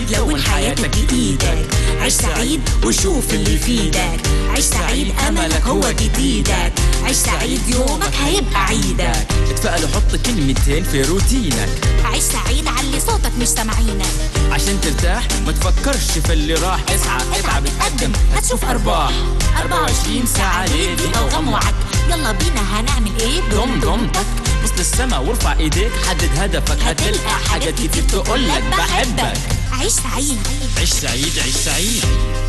سعيد لون حياتك بإيدك عيش سعيد وشوف اللي يفيدك عيش سعيد أملك هو جديدك عيش سعيد يومك هيبقى عيدك اتفائل وحط كلمتين في روتينك عيش سعيد علي صوتك مش سامعينك عشان ترتاح ما تفكرش في اللي راح اسعى اتعب اتقدم هتشوف ارباح 24 ساعة ليه دي أوغام وعد يلا بينا هنعمل ايه ضم ضمتك بص للسما وارفع ايديك حدد هدفك هتلقى حاجات كتير تقولك بحبك عيش سعيد عيش سعيد عيش سعيد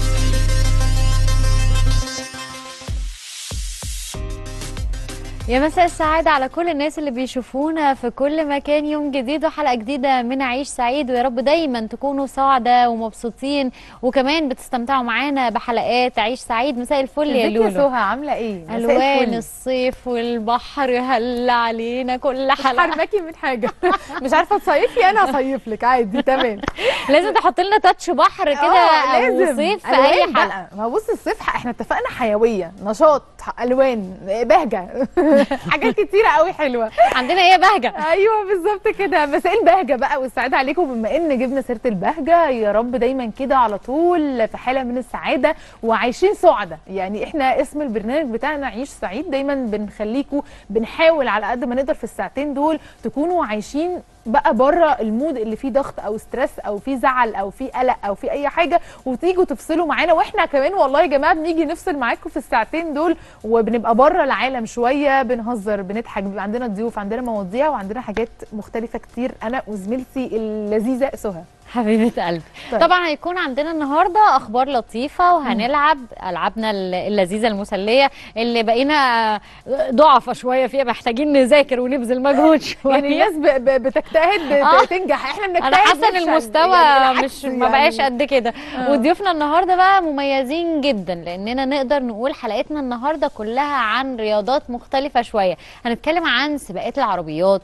يا مساء السعادة على كل الناس اللي بيشوفونا في كل مكان يوم جديد وحلقة جديدة من عيش سعيد ويا رب دايما تكونوا سعداء ومبسوطين وكمان بتستمتعوا معانا بحلقات عيش سعيد مساء الفل يا ازيك يا لولو سهى عامله ايه مساء ألوان الفل. الصيف والبحر هل علينا كل مش حلقة حرماكي من حاجه مش عارفه تصيفي انا هصيف لك عادي تمام لازم تحط لنا تاتش بحر كده آه، أو لازم. صيف في ألوان أي حلقة بقى. ما هو بصي الصيف احنا اتفقنا حيويه نشاط الوان بهجه حاجات كتيره قوي حلوه عندنا ايه يا بهجة ايوه بالظبط كده مساء البهجه بقى والسعاده عليكم بما ان جبنا سيره البهجه يا رب دايما كده على طول في حاله من السعاده وعايشين سعداء يعني احنا اسم البرنامج بتاعنا عيش سعيد دايما بنخليكم بنحاول على قد ما نقدر في الساعتين دول تكونوا عايشين بقى بره المود اللي فيه ضغط او ستريس او فيه زعل او فيه قلق او فيه اي حاجه وتيجوا تفصلوا معانا واحنا كمان والله يا جماعه بنيجي نفصل معاكم في الساعتين دول وبنبقى بره العالم شويه بنهزر بنضحك بيبقى عندنا ضيوف عندنا مواضيع وعندنا حاجات مختلفه كتير انا وزميلتي اللذيذه سهى حبيبة قلبي طيب. طبعا هيكون عندنا النهارده اخبار لطيفه وهنلعب العابنا ال- اللذيذه المسليه اللي بقينا ضعفة شويه فيها محتاجين نذاكر ونبذل مجهود شويه يعني الناس ب- ب- بتجتهد آه. تنجح احنا بنجتهد انا حاسه ان نفشل. المستوى يعني بالعكس مش ما يعني. بقاش قد كده وضيوفنا النهارده بقى مميزين جدا لاننا نقدر نقول حلقتنا النهارده كلها عن رياضات مختلفه شويه هنتكلم عن سباقات العربيات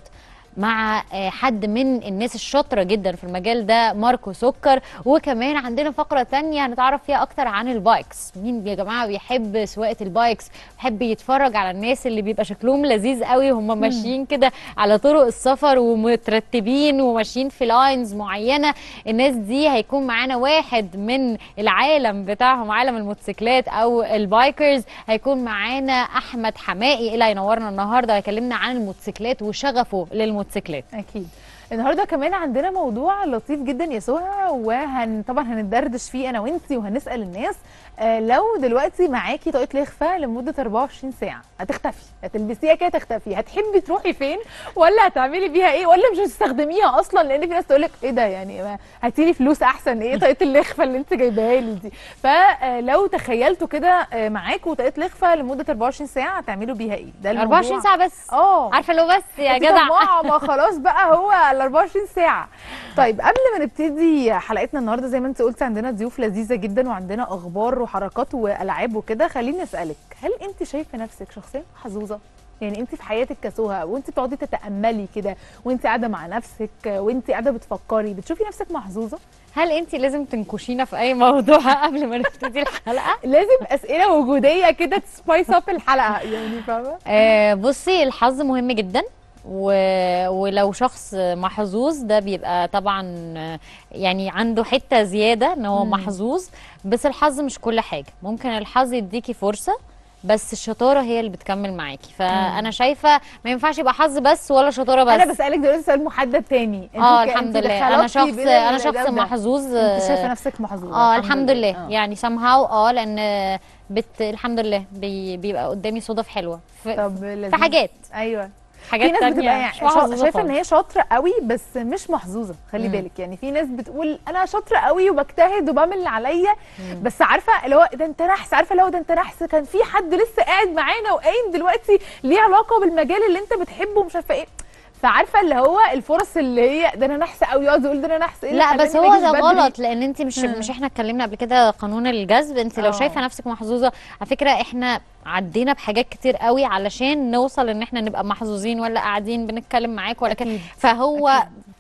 مع آه، حد من الناس الشاطره جدا في المجال ده ماركو سكر وكمان عندنا فقره تانية هنتعرف فيها اكتر عن البايكس مين يا جماعه بيحب سواقه البايكس بيحب يتفرج على الناس اللي بيبقى شكلهم لذيذ قوي هم ماشيين كده على طرق السفر ومترتبين وماشيين في لاينز معينه الناس دي هيكون معانا واحد من العالم بتاعهم عالم الموتوسيكلات او البايكرز هيكون معانا احمد حمائي اللي هينورنا النهارده هيكلمنا عن الموتوسيكلات وشغفه للموتوسيكلات اكيد النهارده كمان عندنا موضوع لطيف جدا يا سهى وهن طبعا هندردش فيه انا وانتي وهنسال الناس آه لو دلوقتي معاكي طاقه الاخفاء لمده 24 ساعه هتختفي هتلبسيها كده تختفي هتحبي تروحي فين ولا هتعملي بيها ايه ولا مش هتستخدميها اصلا لان في ناس تقول لك ايه ده يعني ما- هاتي لي فلوس احسن ايه طاقه الاخفاء اللي انت جايباها لي دي فلو تخيلتوا كده آه، معاكوا طاقه الاخفاء لمده 24 ساعه هتعملوا بيها ايه ده الموضوع 24 ساعه بس اه عارفه لو بس يا انت جدع طماعة، ما خلاص بقى هو ال 24 ساعة طيب قبل ما نبتدي حلقتنا النهارده زي ما انت قلتي عندنا ضيوف لذيذة جدا وعندنا اخبار وحركات والعاب وكده خليني اسالك هل انت شايفة نفسك شخصية محظوظة؟ يعني انت في حياتك كسوها وانت بتقعدي تتاملي كده وانت قاعده مع نفسك وانت قاعده بتفكري بتشوفي نفسك محظوظه هل انت لازم تنكشينا في اي موضوع قبل ما نبتدي الحلقه لازم اسئله وجوديه كده تسبايس اب الحلقه يعني فاهمه آه بصي الحظ مهم جدا و... ولو شخص محظوظ ده بيبقى طبعا آه، يعني عنده حته زياده ان هو مم. محظوظ بس الحظ مش كل حاجه ممكن الحظ يديكي فرصه بس الشطاره هي اللي بتكمل معاكي فانا شايفه ما ينفعش يبقى حظ بس ولا شطاره بس انا بسالك دلوقتي سؤال محدد تاني انت اه ك- الحمد انت لله انا خلطتي شخص بين انا ال- شخص ده وده. محظوظ انت آه، شايفه نفسك محظوظه اه الحمد لله آه. يعني somehow اه لان بت الحمد لله بي بيبقى قدامي صدف حلوه في, طب لذيذ. في حاجات ايوه حاجات في ناس تانية بتبقى يعني مش شا- محظوظة شايفه ان خالص. هي شاطره قوي بس مش محظوظه خلي مم. بالك يعني في ناس بتقول انا شاطره قوي وبجتهد وبعمل اللي عليا بس عارفه اللي هو ده انت نحس عارفه لو ده انت نحس كان في حد لسه قاعد معانا وقايم دلوقتي ليه علاقه بالمجال اللي انت بتحبه ومش عارفه ايه فعارفه اللي هو الفرص اللي هي ده انا نحس قوي يقعد يقول ده انا نحس ايه اللي لا بس خلاني هو ما أجيش ده بدري؟ غلط لان انت مش مم. مش احنا اتكلمنا قبل كده قانون الجذب انت لو اه. شايفه نفسك محظوظه على فكره احنا عدينا بحاجات كتير قوي علشان نوصل ان احنا نبقى محظوظين ولا قاعدين بنتكلم معاك ولا كده أكيد. فهو أكيد.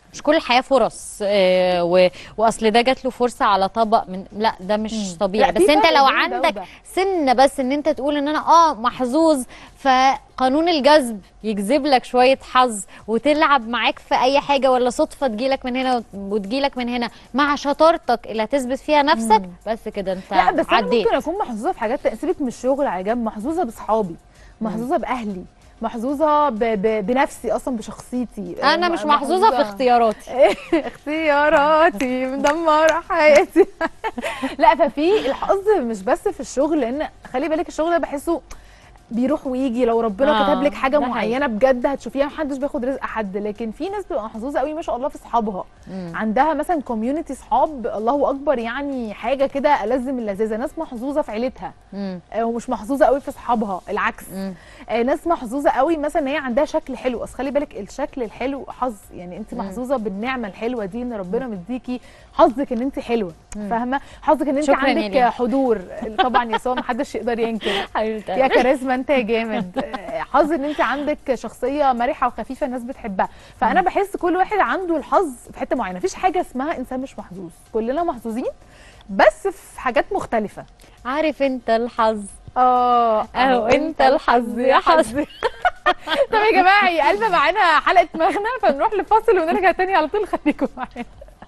مش كل الحياه فرص آه، و... واصل ده جات له فرصه على طبق من لا ده مش طبيعي لا، بس في انت فرق لو بين ده عندك وده. سنه بس ان انت تقول ان انا اه محظوظ فقانون الجذب يجذب لك شويه حظ وتلعب معاك في اي حاجه ولا صدفه تجيلك من هنا وتجيلك من هنا مع شطارتك اللي هتثبت فيها نفسك بس كده انت لا بس انا عديت ممكن اكون محظوظه في حاجات تانية. سيبك من الشغل على جنب محظوظه باصحابي محظوظه باهلي محظوظه ب... ب... بنفسي اصلا بشخصيتي انا مش محظوظه في اختياراتي اختياراتي مدمره حياتي لا ففي الحظ مش بس في الشغل لان خلي بالك الشغل ده بحسه بيروح ويجي لو ربنا آه، كتب لك حاجه ده حقيقي. معينه بجد هتشوفيها محدش بياخد رزق حد لكن في ناس بتبقى محظوظه قوي ما شاء الله في اصحابها عندها مثلا كوميونتي صحاب الله اكبر يعني حاجه كده ألزم اللذاذه ناس محظوظه في عيلتها مم. آه، ومش محظوظه قوي في اصحابها العكس مم. آه، ناس محظوظه قوي مثلا ان هي عندها شكل حلو اصل خلي بالك الشكل الحلو حظ يعني انت محظوظه بالنعمه الحلوه دي ان ربنا مديكي حظك ان انت حلوه فاهمه حظك ان انت شكراً يا عندك لينا. حضور طبعا يا سو محدش يقدر ينكر حبيبتي يا كاريزما انت يا جامد آه، حظ ان انت عندك شخصيه مرحه وخفيفه الناس بتحبها فانا بحس كل واحد عنده الحظ في حته معينه مفيش حاجه اسمها انسان مش محظوظ كلنا محظوظين بس في حاجات مختلفه عارف انت الحظ اه اهو انت الحظ يا حظ طب يا جماعه هي قلبه معانا حلقه مغنى فنروح لفاصل ونرجع تاني على طول خليكم معانا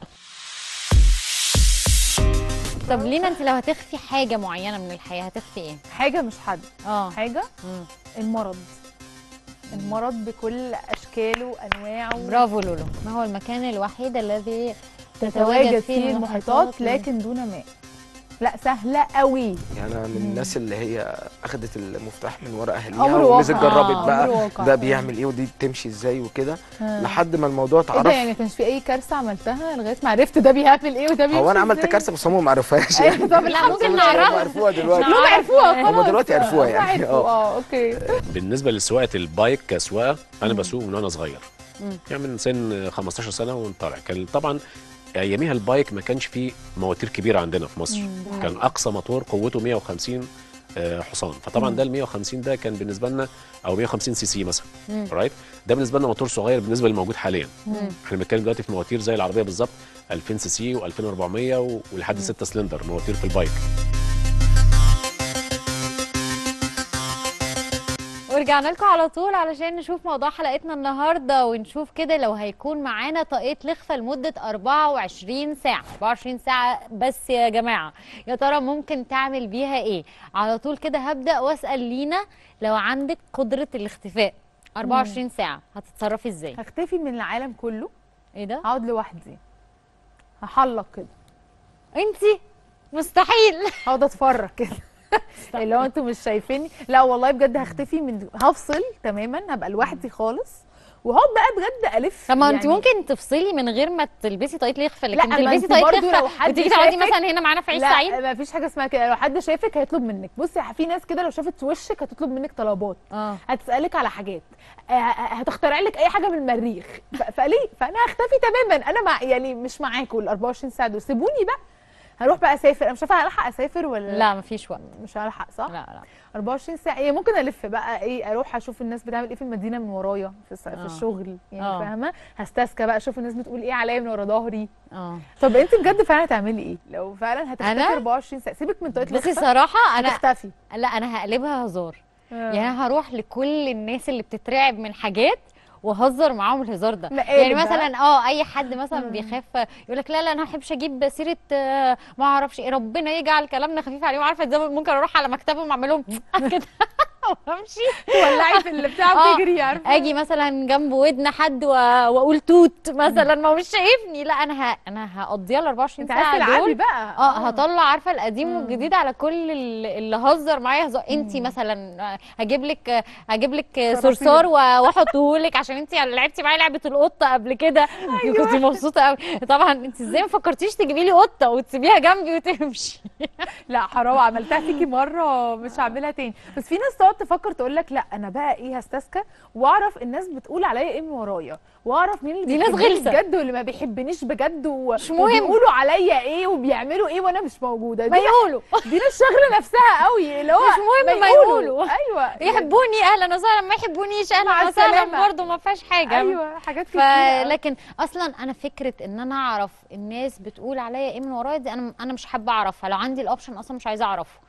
طب لينا انت لو هتخفي حاجه معينه من الحياه هتخفي ايه حاجه مش حد اه حاجه مم. المرض المرض بكل اشكاله وانواعه برافو لولو ما هو المكان الوحيد الذي تتواجد فيه المحيطات لكن دون ماء لا سهله قوي يعني انا من الناس اللي هي اخذت المفتاح من ورا اهليها أمر ونزلت واقع. جربت أمر بقى واقع. ده بيعمل ايه ودي بتمشي ازاي وكده آه. لحد ما الموضوع ايه اتعرف ده يعني كانش في اي كارثه عملتها لغايه ما عرفت ده بيعمل ايه وده بيمشي هو انا عملت إزاي؟ كارثه بس هم ما عرفوهاش ايوه يعني طب لا ممكن هم نعرفها عرفوها دلوقتي هم عرفوها خلاص هم دلوقتي عرفوها هم يعني، عرفوا، اه. اه اوكي بالنسبه لسواقه البايك كسواقه انا بسوق من وانا صغير يعني من سن 15 سنه وانت طالع كان طبعا اياميها البايك ما كانش فيه مواتير كبيره عندنا في مصر كان اقصى موتور قوته 150 آه، حصان فطبعا ده ال 150 ده كان بالنسبه لنا او 150 سي سي مثلا رايت ده بالنسبه لنا موتور صغير بالنسبه للموجود حاليا احنا بنتكلم دلوقتي في مواتير زي العربيه بالظبط 2000 سي سي و2400 ولحد 6 سلندر مواتير في البايك ورجعنا لكم على طول علشان نشوف موضوع حلقتنا النهارده ونشوف كده لو هيكون معانا طاقية لخفة لمدة 24 ساعة 24 ساعة بس يا جماعة يا ترى ممكن تعمل بيها ايه على طول كده هبدأ واسأل لينا لو عندك قدرة الاختفاء 24 ساعة هتتصرفي ازاي هختفي من العالم كله ايه ده هقعد لوحدي هحلق كده انتي مستحيل هقعد اتفرج كده اللي هو انتوا مش شايفيني لا والله بجد هختفي من هفصل تماما هبقى لوحدي خالص وهقعد بقى بجد الف طب ما انت يعني- ممكن تفصلي من غير ما تلبسي طاقية لخفة لا، لكن ما تلبسي انت طاقية برضو لو لخفة حد وتيجي تقعدي شافك- مثلا هنا معانا في عيش سعيد لا ما فيش حاجه اسمها كده لو حد شافك هيطلب منك بصي في ناس كده لو شافت وشك هتطلب منك طلبات اه هتسالك على حاجات آه، هتخترع لك اي حاجه من المريخ ف- فليه فانا هختفي تماما انا مع يعني مش معاكم ال 24 ساعه دول سيبوني بقى هروح بقى اسافر انا مش عارفه هلحق اسافر ولا لا مفيش وقت مش هلحق صح لا لا 24 ساعه ايه ممكن الف بقى ايه اروح اشوف الناس بتعمل ايه في المدينه من ورايا في, الس... آه. في الشغل يعني آه. فاهمه هستسكى بقى اشوف الناس بتقول ايه عليا من ورا ظهري اه طب انت بجد فعلا هتعملي ايه لو فعلا هتختفي أنا؟ 24 ساعه سيبك من طاقه بصي الإخفاء، صراحة أنا هتختفي لا أنا هقلبها هزار آه. يعني أنا هروح لكل الناس اللي بتترعب من حاجات وهزر معاهم الهزار ده مقالب يعني بقى. مثلا اه اي حد مثلا بيخاف يقول لك لا لا انا ما احبش اجيب سيره آه، ما اعرفش ايه ربنا يجعل كلامنا خفيف عليهم عارفه ازاي ممكن اروح على مكتبهم اعمل لهم كده وامشي تولعي في اللي بتاع آه، وتجري عارفه اجي مثلا جنب ودن حد و... واقول توت مثلا ما هو مش شايفني لا انا ه... انا هقضيها ال 24 انت عايزه ساعه تلعبي دول بقى اه هطلع عارفه القديم والجديد على كل ال- اللي هزر معايا هزار انت مثلا آه، هجيب لك هجيب لك صرصار و- واحطه لك عشان انت لعبتي معايا لعبه القطه قبل كده كنت مبسوطه قوي طبعا انت ازاي ما فكرتيش تجيبي لي قطه وتسيبيها جنبي وتمشي لا حرام عملتها فيكي مره مش هعملها تاني بس في ناس تقعد تفكر تقول لك لا انا بقى ايه هستسكى واعرف الناس بتقول عليا ايه من ورايا واعرف مين اللي دي ناس بيحبني غلسة. بجد واللي ما بيحبنيش بجد و... مش مهم. وبيقولوا عليا ايه وبيعملوا ايه وانا مش موجوده ما دي يقولوا دي ناس شاغله نفسها قوي اللي هو مش مهم ما يقولوا. ايوه يحبوني اهلا وسهلا ما يحبونيش مع اهلا وسهلا السلامة. برضه ما فيهاش حاجه ايوه حاجات ف... كتير أوي. لكن اصلا انا فكره ان انا اعرف الناس بتقول عليا ايه من ورايا دي انا انا مش حابه اعرفها لو عندي الاوبشن اصلا مش عايزه اعرفه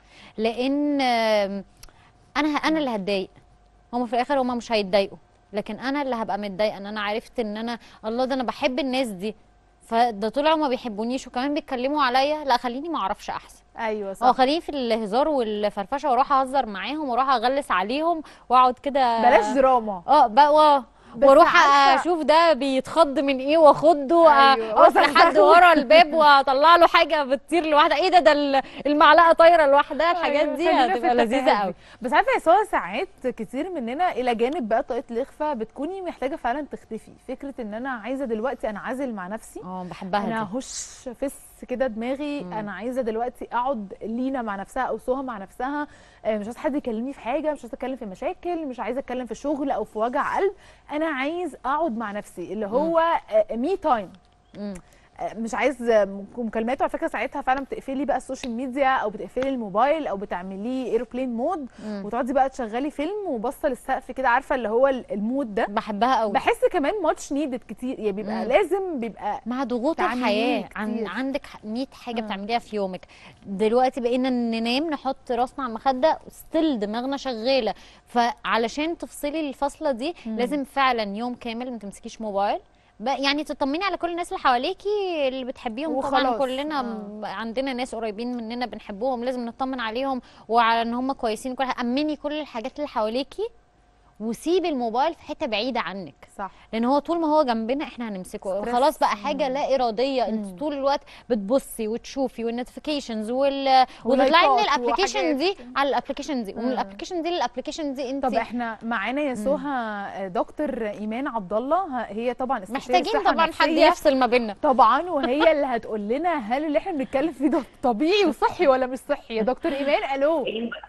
لان آم، انا انا اللي هتضايق هم في الاخر هم مش هيتضايقوا لكن انا اللي هبقى متضايقه ان انا عرفت ان انا الله ده انا بحب الناس دي فده طلعوا ما بيحبونيش وكمان بيتكلموا عليا لا خليني ما اعرفش احسن ايوه صح اه خليني في الهزار والفرفشه واروح اهزر معاهم واروح اغلس عليهم واقعد كده بلاش دراما اه بقى بس واروح عارفة- اشوف ده بيتخض من ايه واخده أيوة، اقف لحد وأزغزغه. ورا الباب واطلع له حاجه بتطير لوحدها ايه ده ده ال- المعلقه طايره لوحدها الحاجات أيوة، دي خلينا في هتبقى لذيذه التفاهات قوي دي. بس عارفه يا ساره ساعات كتير مننا الى جانب بقى طاقه الاخفاء بتكوني محتاجه فعلا تختفي فكره ان انا عايزه دلوقتي انعزل مع نفسي اه بحبها انا دي هش فس كده دماغي مم. انا عايزه دلوقتي اقعد لينا مع نفسها او سهى مع نفسها آه، مش عايزه حد يكلمني في حاجه مش عايزه اتكلم في مشاكل مش عايزه اتكلم في شغل او في وجع قلب انا عايز اقعد مع نفسي اللي هو مي تايم مم. مش عايز مكالمات على فكره ساعتها فعلا بتقفلي بقى السوشيال ميديا او بتقفلي الموبايل او بتعمليه ايروبلين مود مم. وتقعدي بقى تشغلي فيلم وباصه للسقف كده عارفه اللي هو المود ده بحبها قوي بحس كمان ماتش نيدد كتير يعني بيبقى مم. لازم بيبقى مع ضغوط تعمليه الحياه عن كتير. عندك 100 حاجه آه. بتعمليها في يومك دلوقتي بقينا ننام نحط راسنا على المخده ستيل دماغنا شغاله فعلشان تفصلي الفصله دي مم. لازم فعلا يوم كامل ما تمسكيش موبايل بقى- يعني تطمني على كل الناس اللي حواليكي اللي بتحبيهم طبعا وخلاص. كلنا آه. م- عندنا ناس قريبين مننا بنحبهم لازم نطمن عليهم وعلى ان هم كويسين كل حاجة. امني كل الحاجات اللي حواليكي وسيبي الموبايل في حته بعيده عنك صح لان هو طول ما هو جنبنا احنا هنمسكه ستريس. خلاص بقى حاجه لا اراديه مم. انت طول الوقت بتبصي وتشوفي والنوتيفيكيشنز وال وتطلعي من ولايكات الابلكيشن وحاجات. دي على الابلكيشن دي ومن مم. الابلكيشن دي للابلكيشن دي انت طب احنا معانا يا سهى دكتور ايمان عبد الله ه- هي طبعا استشاري محتاجين صحة طبعا حد نفسية. يفصل ما بيننا طبعا وهي اللي هتقول لنا هل اللي احنا بنتكلم فيه ده طبيعي وصحي ولا مش صحي يا دكتور ايمان الو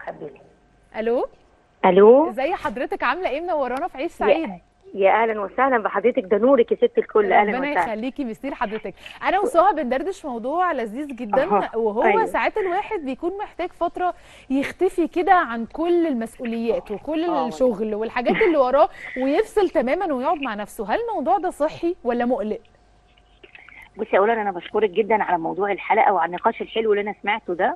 الو الو ازي حضرتك عامله ايه منورانا في عيش سعيد يا اهلا وسهلا بحضرتك ده نورك يا ست الكل اهلا ربنا وسهلا يخليكي مسير حضرتك انا وسهى بندردش موضوع لذيذ جدا أها، وهو أيوة. ساعات الواحد بيكون محتاج فتره يختفي كده عن كل المسؤوليات وكل آه. الشغل والحاجات اللي وراه ويفصل تماما ويقعد مع نفسه هل الموضوع ده صحي ولا مقلق بصي اولا انا بشكرك جدا على موضوع الحلقه وعلى النقاش الحلو اللي انا سمعته ده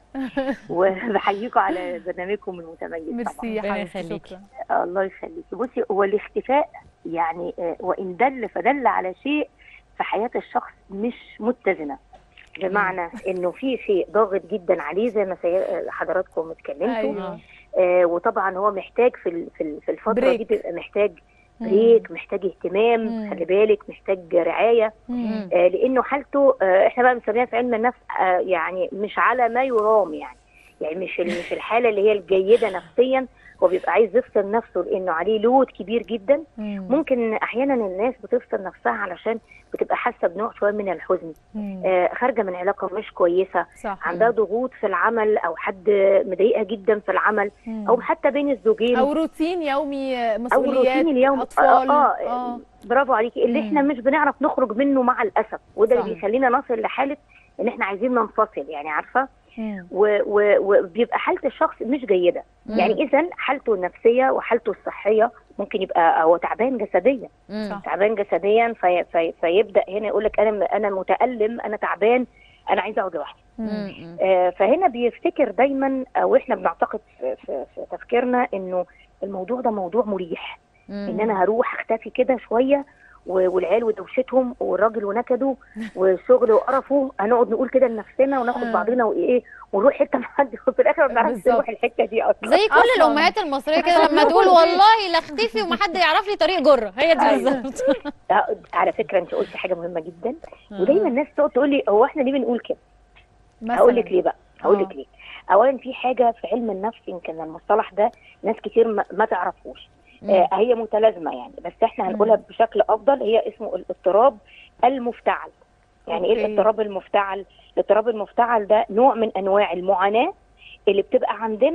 وبحييكم على برنامجكم المتميز طبعا ميرسي يا ربنا حبيبتي يخليكي. شكرا الله يخليكي بصي هو الاختفاء يعني آه، وان دل فدل على شيء في حياه الشخص مش متزنه بمعنى انه في شيء ضاغط جدا عليه زي ما سي- حضراتكم اتكلمتوا ايوه آه وطبعا هو محتاج في ال- في ال- في الفتره بريك. دي بيبقى محتاج بريك محتاج اهتمام مم. خلي بالك محتاج رعايه مم. آه لانه حالته آه احنا بقى بنسميها في علم النفس آه يعني مش على ما يرام يعني يعني مش ال- مش الحاله اللي هي الجيده نفسيا هو بيبقى عايز يفصل نفسه لانه عليه لود كبير جدا مم. ممكن احيانا الناس بتفصل نفسها علشان بتبقى حاسه بنوع شويه من الحزن مم. آه خارجه من علاقه مش كويسه صح عندها ضغوط في العمل او حد مضايقها جدا في العمل مم. او حتى بين الزوجين او روتين يومي او مسؤوليات روتين اليوم اطفال آه, آه, برافو عليكي اللي مم. احنا مش بنعرف نخرج منه مع الاسف وده صح. اللي بيخلينا نصل لحاله ان احنا عايزين ننفصل يعني عارفه مم. و- و- وبيبقى حاله الشخص مش جيده مم. يعني اذا حالته النفسيه وحالته الصحيه ممكن يبقى هو تعبان جسديا مم. صح. تعبان جسديا في في فيبدا هنا يقول لك انا انا متالم انا تعبان انا عايز اقعد لوحدي مم. مم. آه، فهنا بيفتكر دايما او احنا بنعتقد في, في, في تفكيرنا انه الموضوع ده موضوع مريح ان مم. انا هروح اختفي كده شويه و- والعيال ودوشتهم والراجل ونكده والشغل وقرفه هنقعد نقول كده لنفسنا وناخد آه. بعضنا وايه ونروح حته مع حد وفي الاخر ما بنعرفش بالظبط. نروح الحته دي اصلا زي كل أصلاً. الامهات المصريه كده لما تقول والله لا اختفي ومحد يعرف لي طريق جره هي دي أيوة. بالظبط آه، على فكره انت قلتي حاجه مهمه جدا ودايما الناس تقعد تقول لي هو احنا ليه بنقول كده مثلا هقول لك ليه بقى هقول آه. لك ليه اولا في حاجه في علم النفس يمكن المصطلح ده ناس كتير ما, ما تعرفوش آه هي متلازمه يعني بس احنا هنقولها بشكل افضل هي اسمه الاضطراب المفتعل يعني ايه أوكي. الاضطراب المفتعل الاضطراب المفتعل ده نوع من انواع المعاناه اللي بتبقى عندنا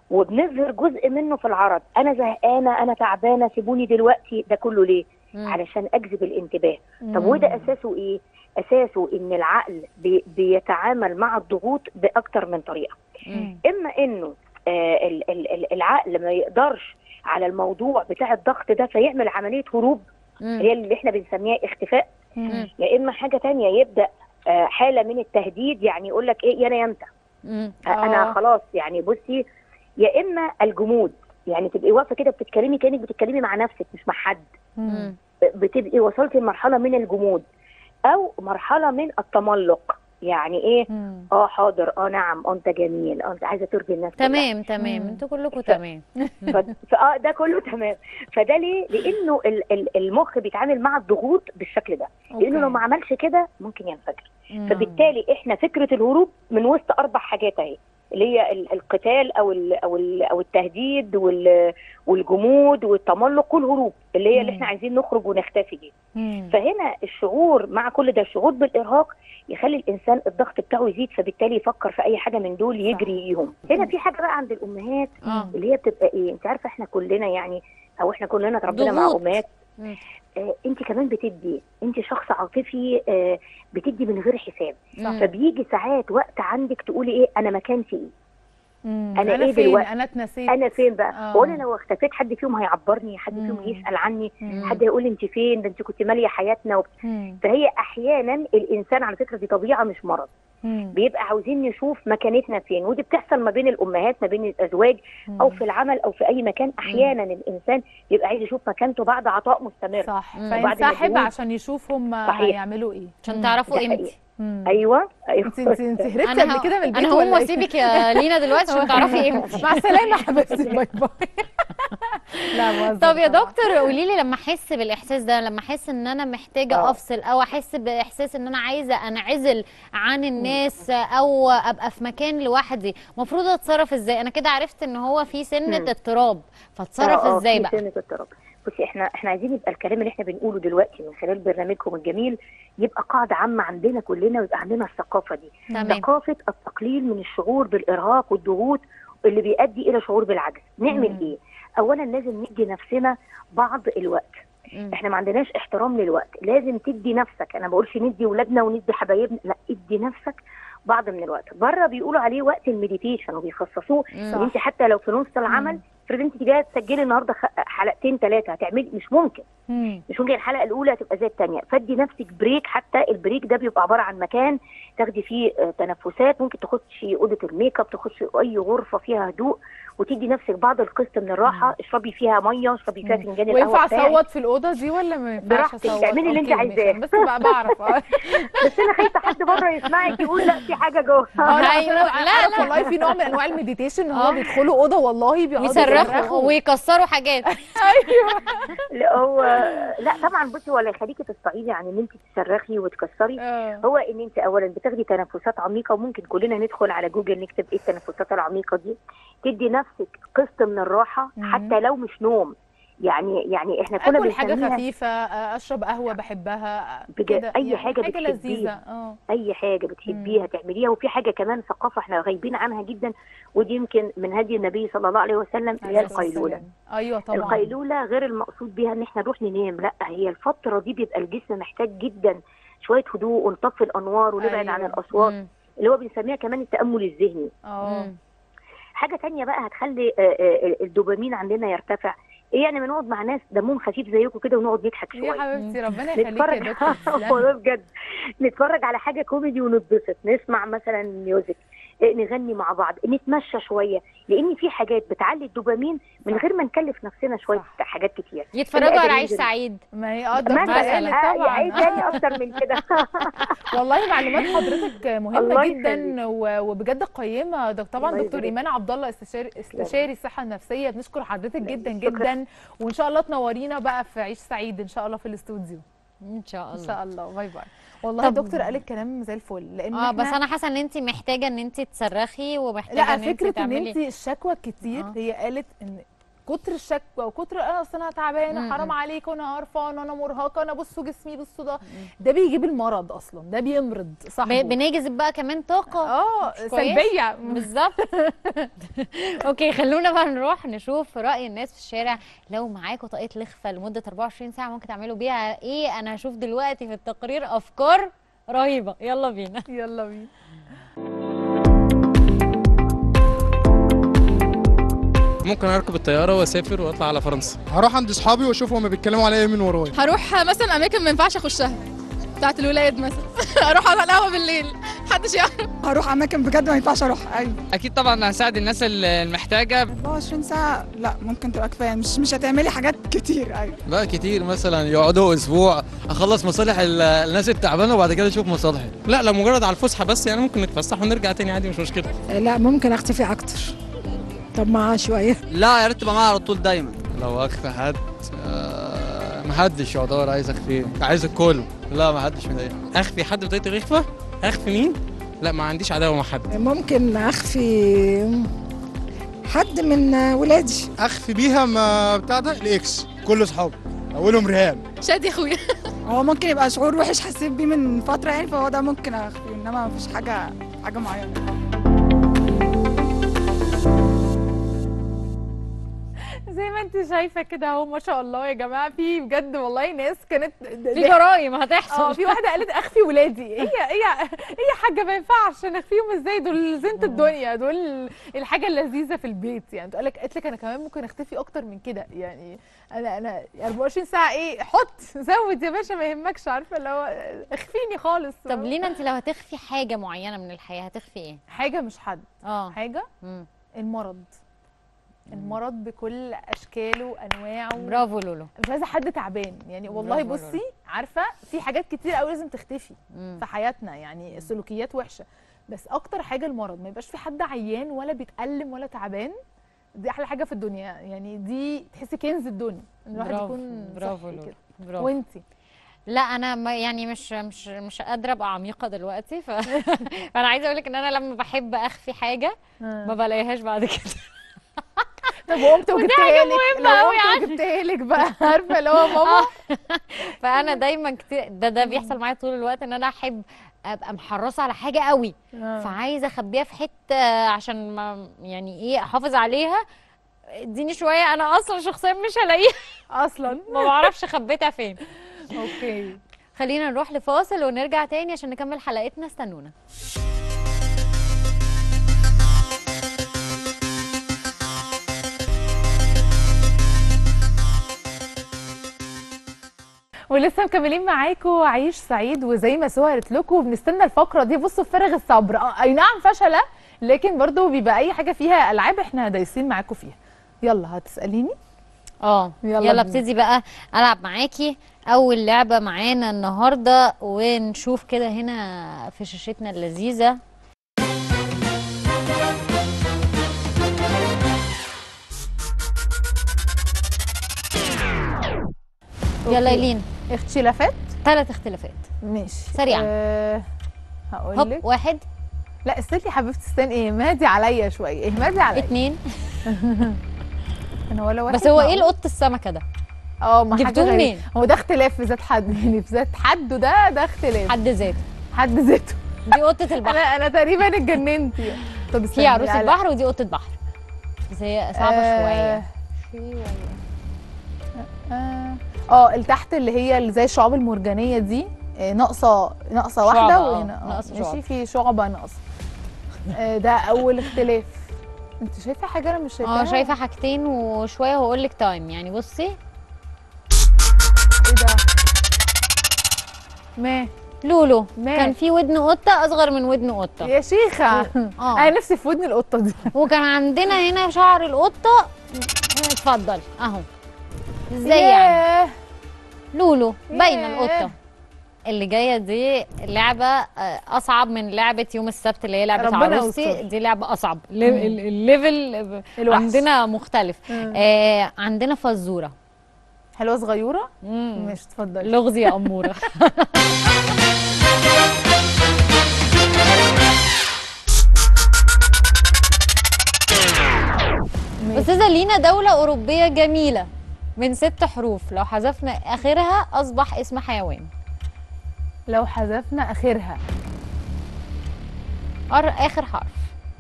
وبنظهر جزء منه في العرض انا زهقانه انا تعبانه سيبوني دلوقتي ده كله ليه مم. علشان اجذب الانتباه طب وده اساسه ايه اساسه ان العقل بي بيتعامل مع الضغوط باكتر من طريقه مم. اما انه آه ال- ال- ال- العقل ما يقدرش على الموضوع بتاع الضغط ده فيعمل عمليه هروب مم. هي اللي احنا بنسميها اختفاء مم. يا اما حاجه تانية يبدا آه حاله من التهديد يعني يقول لك ايه يا انا يا انت مم. آه، انا آه. خلاص يعني بصي يا اما الجمود يعني تبقي واقفه كده بتتكلمي كانك بتتكلمي مع نفسك مش مع حد مم. بتبقي وصلتي لمرحله من الجمود او مرحله من التملق يعني ايه اه حاضر اه نعم اه انت جميل اه انت عايزه ترضي الناس كلها. تمام تمام مم. انتوا كلكم تمام ف... فاه ده كله تمام فده ليه لانه ال... ال... المخ بيتعامل مع الضغوط بالشكل ده لانه لو ما عملش كده ممكن ينفجر فبالتالي احنا فكره الهروب من وسط اربع حاجات اهي اللي هي ال- القتال او ال او ال او التهديد وال والجمود والتملق والهروب اللي هي اللي احنا عايزين نخرج ونختفي دي فهنا الشعور مع كل ده الشعور بالارهاق يخلي الانسان الضغط بتاعه يزيد فبالتالي يفكر في اي حاجه من دول يجريهم هنا في حاجه بقى عند الامهات اه اللي هي بتبقى ايه انت عارفه احنا كلنا يعني او احنا كلنا اتربينا مع ضغوط. امهات مم. آه انت كمان بتدي انت شخص عاطفي آه بتدي من غير حساب صح. فبيجي ساعات وقت عندك تقولي ايه انا مكانتي ايه انا, أنا أنا إيه فين دلوقتي؟ انا اتنسيت انا فين بقى آه. وانا لو اختفيت حد فيهم هيعبرني حد فيهم مم. يسال عني مم. حد هيقول لي انت فين ده انت كنت ماليه حياتنا وبت... مم. فهي احيانا الانسان على فكره دي طبيعه مش مرض مم. بيبقى عاوزين نشوف مكانتنا فين ودي بتحصل ما بين الامهات ما بين الازواج او في العمل او في اي مكان احيانا الانسان بيبقى عايز يشوف مكانته بعد عطاء مستمر صح مم. وبعد ما فينسحب يجوز. عشان يشوف هم صحيح. هيعملوا ايه عشان تعرفوا ده حقيقي. قيمتي مم. ايوه ايوه انت انت انت هربتي انا قبل كده من البيت انا هقوم ولا إيه؟ واسيبك يا لينا دلوقتي عشان تعرفي قيمتي مع السلامه يا حبيبتي باي باي لا بهزر طب يا طبعاً. دكتور قولي لي لما احس بالاحساس ده لما احس ان انا محتاجه آه. افصل او احس باحساس ان انا عايزه انعزل عن الناس او ابقى في مكان لوحدي المفروض اتصرف ازاي انا كده عرفت ان هو في سنه مم. اضطراب فاتصرف آه، آه، ازاي في بقى سنة اضطراب بصي احنا احنا عايزين يبقى الكلام اللي احنا بنقوله دلوقتي من خلال برنامجكم الجميل يبقى قاعده عامه عندنا كلنا ويبقى عندنا الثقافه دي تمام ثقافه التقليل من الشعور بالارهاق والضغوط اللي بيؤدي الى شعور بالعجز نعمل مم. ايه اولا لازم ندي نفسنا بعض الوقت مم. احنا ما عندناش احترام للوقت لازم تدي نفسك انا ما بقولش ندي ولادنا وندي حبايبنا لا ادي نفسك بعض من الوقت بره بيقولوا عليه وقت المديتيشن وبيخصصوه مم. ان انت حتى لو في نص العمل افرض انت جايه تسجلي النهارده خ- حلقتين ثلاثه هتعملي مش ممكن مم. مش ممكن الحلقه الاولى تبقى زي الثانيه فادي نفسك بريك حتى البريك ده بيبقى عباره عن مكان تاخدي فيه آه، تنفسات ممكن تخشي اوضه الميك اب تخشي اي غرفه فيها هدوء وتدي نفسك بعض القسط من الراحه اشربي فيها ميه اشربي فيها فنجان القهوه وينفع بتاعك اصوت في الاوضه دي ولا ما ينفعش براحتك، اصوت تعملي اللي انت أوكي، عايزاه. ماشي، بس بقى بعرف اه بس انا خايفه حد بره يسمعك يقول لا في حاجه جوه اه لا أيوة. أصل أنا لا، عارف لا. والله في نوع من انواع المديتيشن ان آه. هم بيدخلوا اوضه والله بيقعدوا يصرخوا ويكسروا حاجات لا هو لا طبعا بصي هو اللي يخليكي تستعيدي عن ان انت تصرخي وتكسري آه. هو ان انت اولا بتاخدي تنفسات عميقه وممكن كلنا ندخل على جوجل نكتب ايه التنفسات العميقه دي تدي نفسك قسط من الراحه مم. حتى لو مش نوم يعني يعني احنا كنا اكل حاجه بنسميها خفيفه آه، اشرب قهوه بحبها آه، بجد، كده، أي يعني حاجة حاجه بتحبيها. لذيذه اه اي حاجه بتحبيها تعمليها وفي حاجه كمان ثقافه احنا غايبين عنها جدا ودي يمكن من هدي النبي صلى الله عليه وسلم اللي هي عليه الصلاة القيلوله والسلام. ايوه طبعا القيلوله غير المقصود بيها ان احنا نروح ننام لا هي الفتره دي بيبقى الجسم محتاج جدا شويه هدوء ونطفي الانوار ونبعد أيوة. عن الاصوات مم. اللي هو بنسميها كمان التامل الذهني اه مم. حاجه تانية بقى هتخلي آه، آه، الدوبامين عندنا يرتفع ايه يعني ما نقعد مع ناس دمهم خفيف زيكم كده ونقعد نضحك يا شويه حبيبتي ربنا يخليك يا نتفرج دكتور تسلمي. والله بجد نتفرج على حاجه كوميدي ونتبسط نسمع مثلا ميوزك إيه، نغني مع بعض نتمشى شويه لان في حاجات بتعلي الدوبامين من غير ما نكلف نفسنا شويه صح. حاجات كتير يتفرجوا على الأدرينالين. عيش سعيد ما هي اه الدكتور مثلا قالت آه، طبعا ايه تاني اكتر من كده والله معلومات حضرتك مهمه الله جدا يخليك. و- وبجد قيمه دك- طبعا الله دكتور يبارك. ايمان عبد الله استشاري استشاري الصحه النفسيه بنشكر حضرتك جدا شكرا. جدا وان شاء الله تنورينا بقى في عيش سعيد ان شاء الله في الاستوديو ان شاء ان الله شاء الله باي باي والله طب- الدكتور قال الكلام زي الفل لان اه بس إحنا- انا حاسه ان انت محتاجه ان انت تصرخي ومحتاجه لا ان انت فكره ان تعملي انت الشكوى الكتير آه. هي قالت ان كتر الشكوى وكتر انا اصل انا تعبانه مم. حرام عليك وانا قرفانه وانا مرهقه انا بصوا جسمي بصوا ده ده بيجيب المرض اصلا ده بيمرض صاحبه ب- بنجذب بقى كمان طاقه اه كويس. سلبيه بالظبط اوكي خلونا بقى نروح نشوف راي الناس في الشارع لو معاكم طاقيه لخفه لمده 24 ساعه ممكن تعملوا بيها ايه انا هشوف دلوقتي في التقرير افكار رهيبه يلا بينا يلا بينا ممكن اركب الطياره واسافر واطلع على فرنسا هروح عند اصحابي واشوف هما بيتكلموا عليا ايه من ورايا هروح مثلا اماكن ما ينفعش اخشها بتاعت الولاد مثلا اروح على القهوه بالليل محدش يعرف هروح اماكن بجد ما ينفعش اروح ايوه اكيد طبعا هساعد الناس المحتاجه 24 ساعه لا ممكن تبقى كفايه مش مش هتعملي حاجات كتير ايوه لا كتير مثلا يقعدوا اسبوع اخلص مصالح ال- الناس التعبانه وبعد كده اشوف مصالحي لا لو مجرد على الفسحه بس يعني ممكن نتفسح ونرجع تاني عادي مش مشكله لا ممكن اختفي اكتر طب معاه شويه لا يا ريت تبقى معايا على طول دايما لو اخفي حد آه محدش يعتبر عايز اخفيه عايز الكل لا محدش مضايق اخفي حد بطريقه الرخفه اخفي مين لا ما عنديش عداوه مع حد ممكن اخفي حد من ولادي اخفي بيها ما بتاع ده الاكس كل اصحابي اولهم ريهام شادي اخويا هو ممكن يبقى شعور وحش حسيت بيه من فتره يعني فهو ده ممكن اخفيه انما مفيش حاجه حاجه معينه زي ما انت شايفه كده اهو ما شاء الله يا جماعه في بجد والله ناس كانت في جرايم اه هتحصل في واحده قالت اخفي ولادي ايه يا- ايه يا- ايه يا حاجه ما ينفعش نخفيهم ازاي دول زينه الدنيا دول الحاجه اللذيذه في البيت يعني تقول لك قالت لك انا كمان ممكن اختفي اكتر من كده يعني انا انا 24 ساعه ايه حط زود يا باشا ما يهمكش عارفه اللي هو اخفيني خالص طب لينا انت لو هتخفي حاجه معينه من الحياه هتخفي ايه حاجه مش حد اه حاجه مم. المرض المرض بكل اشكاله وانواعه برافو لولو مش عايزه حد تعبان يعني والله برافو بصي عارفه في حاجات كتير قوي لازم تختفي مم. في حياتنا يعني سلوكيات وحشه بس اكتر حاجه المرض ما يبقاش في حد عيان ولا بيتألم ولا تعبان دي احلى حاجه في الدنيا يعني دي تحسي كنز الدنيا ان الواحد برافو يكون برافو صحي لولو كده برافو وانتي لا انا ما يعني مش مش مش قادره ابقى عميقه دلوقتي ف... فانا عايزه اقول لك ان انا لما بحب اخفي حاجه ما بلاقيهاش بعد كده طب قمت ودي وجبتها حاجة لك مهمة لو أوي قمت يعني. وجبتها لك بقى عارفه اللي هو ماما فانا دايما كتير ده ده بيحصل معايا طول الوقت ان انا احب ابقى محرصه على حاجه قوي آه. فعايزه اخبيها في حته عشان ما يعني ايه احافظ عليها اديني شويه انا اصلا شخصيا مش هلاقيها اصلا ما بعرفش خبيتها فين اوكي خلينا نروح لفاصل ونرجع تاني عشان نكمل حلقتنا استنونا ولسه مكملين معاكم عيش سعيد وزي ما سوى قالت لكم بنستنى الفقره دي بصوا بفارغ الصبر آه، اي نعم فشله لكن برضو بيبقى اي حاجه فيها العاب احنا دايسين معاكم فيها يلا هتساليني اه يلا يلا, بينا. ابتدي بقى العب معاكي اول لعبه معانا النهارده ونشوف كده هنا في شاشتنا اللذيذه يلا أوكي. يلين اختلافات ثلاث اختلافات ماشي سريعاً. أه هقول هوب لك واحد لا استني حبيبتي استني ايه مهدي عليا شويه اهمدي عليا اتنين انا ولا واحد بس هو ايه معقول؟ القط السمكه ده اه ما حاجه جبتوه غريبة. منين؟ هو ده اختلاف في ذات حد يعني في ذات حده ده ده اختلاف حد ذاته حد ذاته دي قطه البحر انا انا تقريبا اتجننت يعني. طب في استني، عروس لا، لا. البحر ودي قطه بحر بس هي صعبه آه، شويه اه اه اللي تحت اللي هي اللي زي الشعاب المرجانيه دي آه، ناقصه ناقصه واحده شعبة، آه، وهنا آه، ناقصة ماشي شعبة. في شعبه ناقصه آه، ده اول اختلاف انت شايفه حاجه انا مش شايفاها اه شايفه حاجتين وشويه وهقول لك تايم يعني بصي ايه ده ما لولو ما كان في ودن قطه اصغر من ودن قطه يا شيخه اه انا نفسي في ودن القطه دي وكان عندنا هنا شعر القطه اتفضل اهو ازاي يعني ياه. لولو باينه ياه. القطه اللي جايه دي لعبه آه، اصعب من لعبه يوم السبت اللي هي لعبه ربنا عروستي يستر. دي لعبه اصعب ال- ال- الليفل الوحش. عندنا مختلف مم. آه عندنا فزوره حلوه صغيره مم. مش اتفضلي لغز يا اموره ماشي. بصي استاذه لينا دوله اوروبيه جميله من ست حروف لو حذفنا اخرها اصبح اسم حيوان لو حذفنا اخرها أر... اخر حرف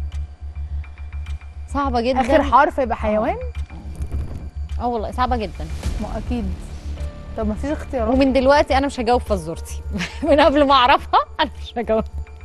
صعبه جدا اخر حرف يبقى حيوان اه والله صعبه جدا ما اكيد طب ما فيش اختيارات ومن دلوقتي انا مش هجاوب فزورتي من قبل ما اعرفها انا مش هجاوب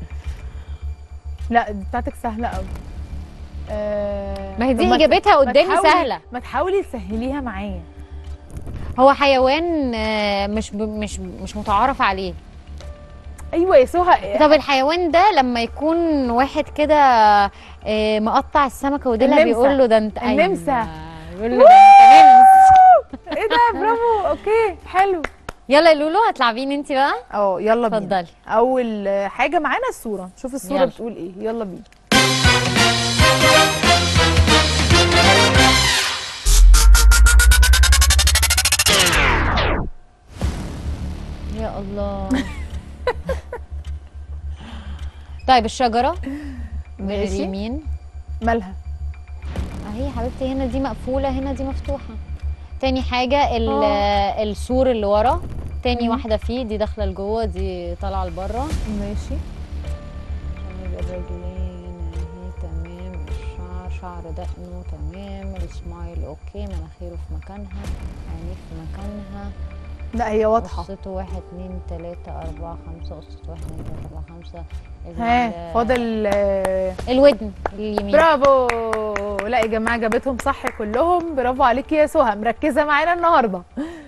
لا دي بتاعتك سهله قوي آه... ما هي دي طب ت- إجابتها ما قدامي تحاولي- سهلة. ما تحاولي تسهليها معايا هو حيوان آه، مش ب... مش مش متعارف عليه ايوه يا سهى طب الحيوان ده لما يكون واحد كده آه، مقطع السمكه وديلها النمسا. بيقول له ده انت أيوة. النمسا. بيقول له ده انت نمس ايه ده برافو اوكي حلو يلا يا لولو هتلعبيني انت بقى اه يلا بينا اتفضلي اول حاجه معانا الصوره شوف الصوره يلا. بتقول ايه يلا بينا يا الله طيب الشجره ماشي. باليمين مالها اهي يا حبيبتي هنا دي مقفوله هنا دي مفتوحه تاني حاجه ال- آه. السور اللي ورا تاني مم. واحده فيه دي داخله لجوه دي طالعه لبره ماشي طيب الرجلين اهي تمام الشعر شعر دقنه تمام السمايل اوكي مناخيره في مكانها عينيه في مكانها لا هي واضحه قصته واحد اتنين تلاتة أربعة خمسة قصته واحد اتنين تلاتة أربعة خمسة ها ال- فاضل آه، الودن اليمين برافو لا يا جماعه جابتهم صح كلهم برافو عليكي يا سهى مركزه معانا النهارده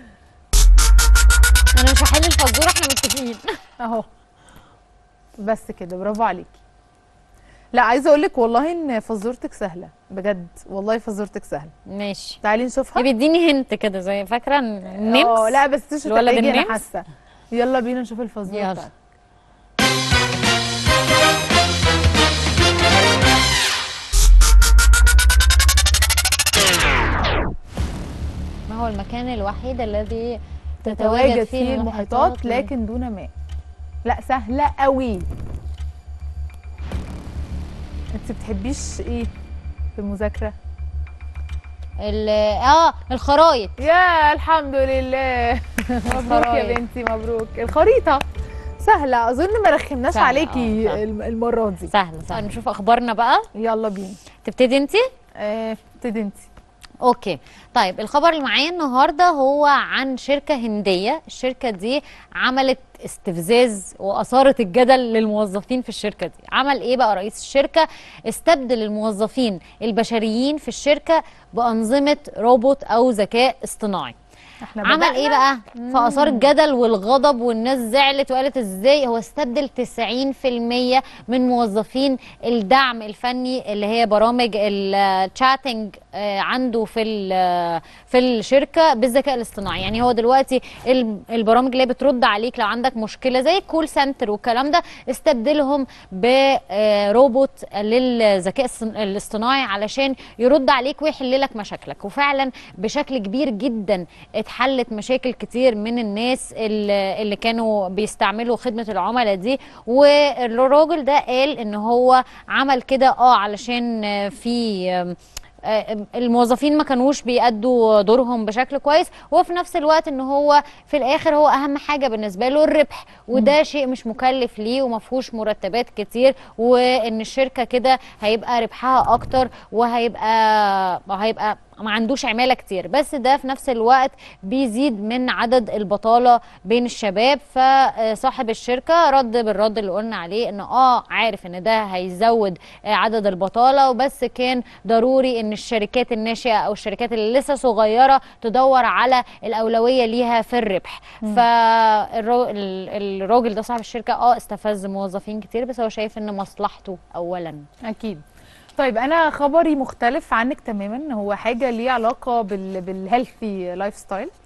أنا مش هحل الفزورة احنا متفقين اهو بس كده برافو عليكي لا عايزه اقول لك والله ان فزورتك سهله بجد والله فزورتك سهله ماشي تعالي نشوفها دي بيديني هنت كده زي فاكرة النمس اه لا بس مش الولد هتحتاجي انا النمس؟ حاسه يلا بينا نشوف الفزوره يلا. بتاعتك ما هو المكان الوحيد الذي تتواجد فيه المحيطات لكن دون ماء لا سهله قوي انت بتحبيش ايه في المذاكره ال- اه الخرايط يا الحمد لله مبروك يا الخرايط. بنتي مبروك الخريطه سهله اظن ما رخمناش سهلة، عليكي آه، سهلة. الم- المره دي سهل سهل نشوف اخبارنا بقى يلا بينا تبتدي انت آه، ابتدي انت اوكي طيب الخبر اللي معايا النهارده هو عن شركه هنديه الشركه دي عملت استفزاز واثارت الجدل للموظفين في الشركه دي عمل ايه بقى رئيس الشركه استبدل الموظفين البشريين في الشركه بانظمه روبوت او ذكاء اصطناعي احنا عمل بدأنا. ايه بقى فاثار الجدل والغضب والناس زعلت وقالت ازاي هو استبدل 90% من موظفين الدعم الفني اللي هي برامج الشاتنج عنده في ال- في الشركه بالذكاء الاصطناعي يعني هو دلوقتي ال- البرامج اللي هي بترد عليك لو عندك مشكله زي الكول سنتر والكلام ده استبدلهم بروبوت للذكاء الصن- الاصطناعي علشان يرد عليك ويحل لك مشاكلك وفعلا بشكل كبير جدا اتحلت مشاكل كتير من الناس اللي اللي كانوا بيستعملوا خدمه العملاء دي والراجل ده قال ان هو عمل كده اه علشان آه، في آم، آه، الموظفين ما كانوش بيأدوا دورهم بشكل كويس وفي نفس الوقت ان هو في الاخر هو اهم حاجه بالنسبه له الربح وده شيء مش مكلف ليه وما فيهوش مرتبات كتير وان الشركه كده هيبقى ربحها اكتر وهيبقى هيبقى ما عندوش عماله كتير بس ده في نفس الوقت بيزيد من عدد البطاله بين الشباب فصاحب الشركه رد بالرد اللي قلنا عليه ان اه عارف ان ده هيزود آه، عدد البطاله وبس كان ضروري ان الشركات الناشئه او الشركات اللي لسه صغيره تدور على الاولويه ليها في الربح فالراجل ده صاحب الشركه اه استفز موظفين كتير بس هو شايف ان مصلحته اولا اكيد طيب انا خبري مختلف عنك تماما هو حاجه ليه علاقه بال بالهيلثي لايف ستايل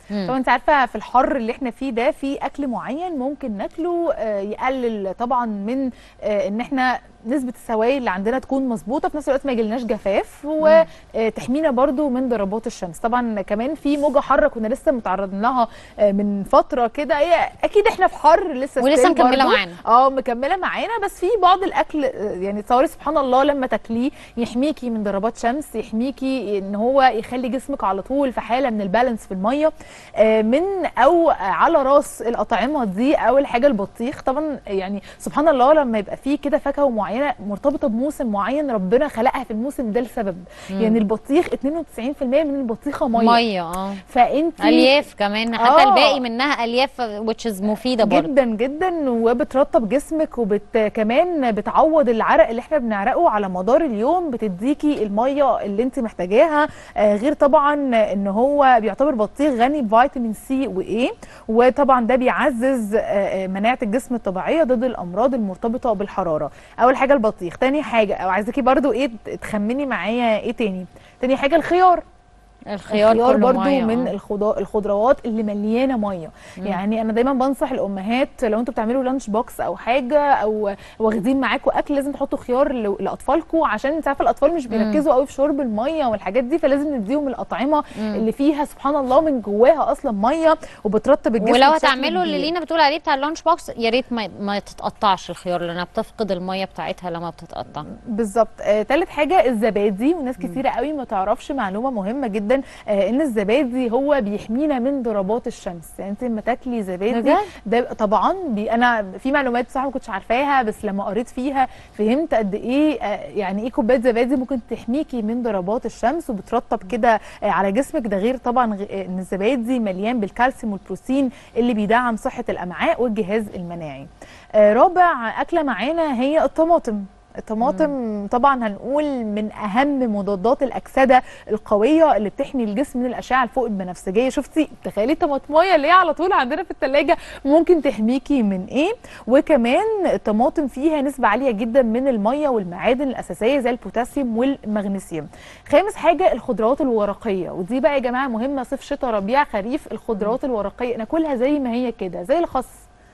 مم. طبعا انت عارفه في الحر اللي احنا فيه ده في اكل معين ممكن ناكله آه، يقلل طبعا من آه، ان احنا نسبه السوائل اللي عندنا تكون مظبوطه في نفس الوقت ما يجيلناش جفاف وتحمينا برضو من ضربات الشمس طبعا كمان في موجه حاره كنا لسه متعرضين لها آه، من فتره كده هي اكيد احنا في حر لسه ولسه still مكملة برضو. معانا. اه مكمله معانا بس في بعض الاكل آه، يعني تصوري سبحان الله لما تاكليه يحميكي من ضربات شمس يحميكي ان هو يخلي جسمك على طول في حاله من البالانس في الميه آه، من او على راس الاطعمه دي اول حاجه البطيخ طبعا يعني سبحان الله لما يبقى فيه كده فاكهه معينه مرتبطه بموسم معين ربنا خلقها في الموسم ده لسبب مم. يعني البطيخ 92% من البطيخه ميه ميه اه فانت الياف كمان حتى آه. الباقي منها الياف which is مفيده برضه جدا جدا وبترطب جسمك وبت كمان بتعوض العرق اللي احنا بنعرقه على مدار اليوم بتديكي الميه اللي انت محتاجاها آه غير طبعا ان هو بيعتبر بطيخ غني بفيتامين سي واي وطبعا ده بيعزز آه، آه، مناعه الجسم الطبيعيه ضد الامراض المرتبطه بالحراره اول حاجه البطيخ تاني حاجه او عايزاكي برضو ايه تخمني معايا ايه تاني تاني حاجه الخيار الخيار الخيار كله برضو مية، من آه. الخضا- الخضروات اللي مليانه ميه مم. يعني انا دايما بنصح الامهات لو انتوا بتعملوا لانش بوكس او حاجه او واخدين معاكم اكل لازم تحطوا خيار ل- لاطفالكم عشان انت عارفه الاطفال مش مم. بيركزوا قوي في شرب الميه والحاجات دي فلازم نديهم الاطعمه مم. اللي فيها سبحان الله من جواها اصلا ميه وبترطب الجسم ولو بشكل هتعملوا اللي كبير. لينا بتقول عليه بتاع اللانش بوكس يا ريت ما, ما تتقطعش الخيار لانها بتفقد الميه بتاعتها لما بتتقطع بالظبط آه، تالت حاجه الزبادي وناس كتيره قوي ما تعرفش معلومه مهمه جدا آه، ان الزبادي هو بيحمينا من ضربات الشمس يعني انت لما تاكلي زبادي بجد؟ ده طبعا بي انا في معلومات بصراحه ما كنتش عارفاها بس لما قريت فيها فهمت قد ايه آه، يعني ايه كوبايه زبادي ممكن تحميكي من ضربات الشمس وبترطب كده آه، على جسمك ده غير طبعا غ- آه، ان الزبادي مليان بالكالسيوم والبروتين اللي بيدعم صحه الامعاء والجهاز المناعي آه، رابع اكله معانا هي الطماطم الطماطم طبعا هنقول من اهم مضادات الاكسده القويه اللي بتحمي الجسم من الاشعه الفوق البنفسجيه شفتي تخيلي طماطمايه اللي هي على طول عندنا في الثلاجه ممكن تحميكي من ايه وكمان الطماطم فيها نسبه عاليه جدا من الميه والمعادن الاساسيه زي البوتاسيوم والمغنيسيوم خامس حاجه الخضروات الورقيه ودي بقى يا جماعه مهمه صيف شتاء ربيع خريف الخضروات الورقيه ناكلها زي ما هي كده زي الخس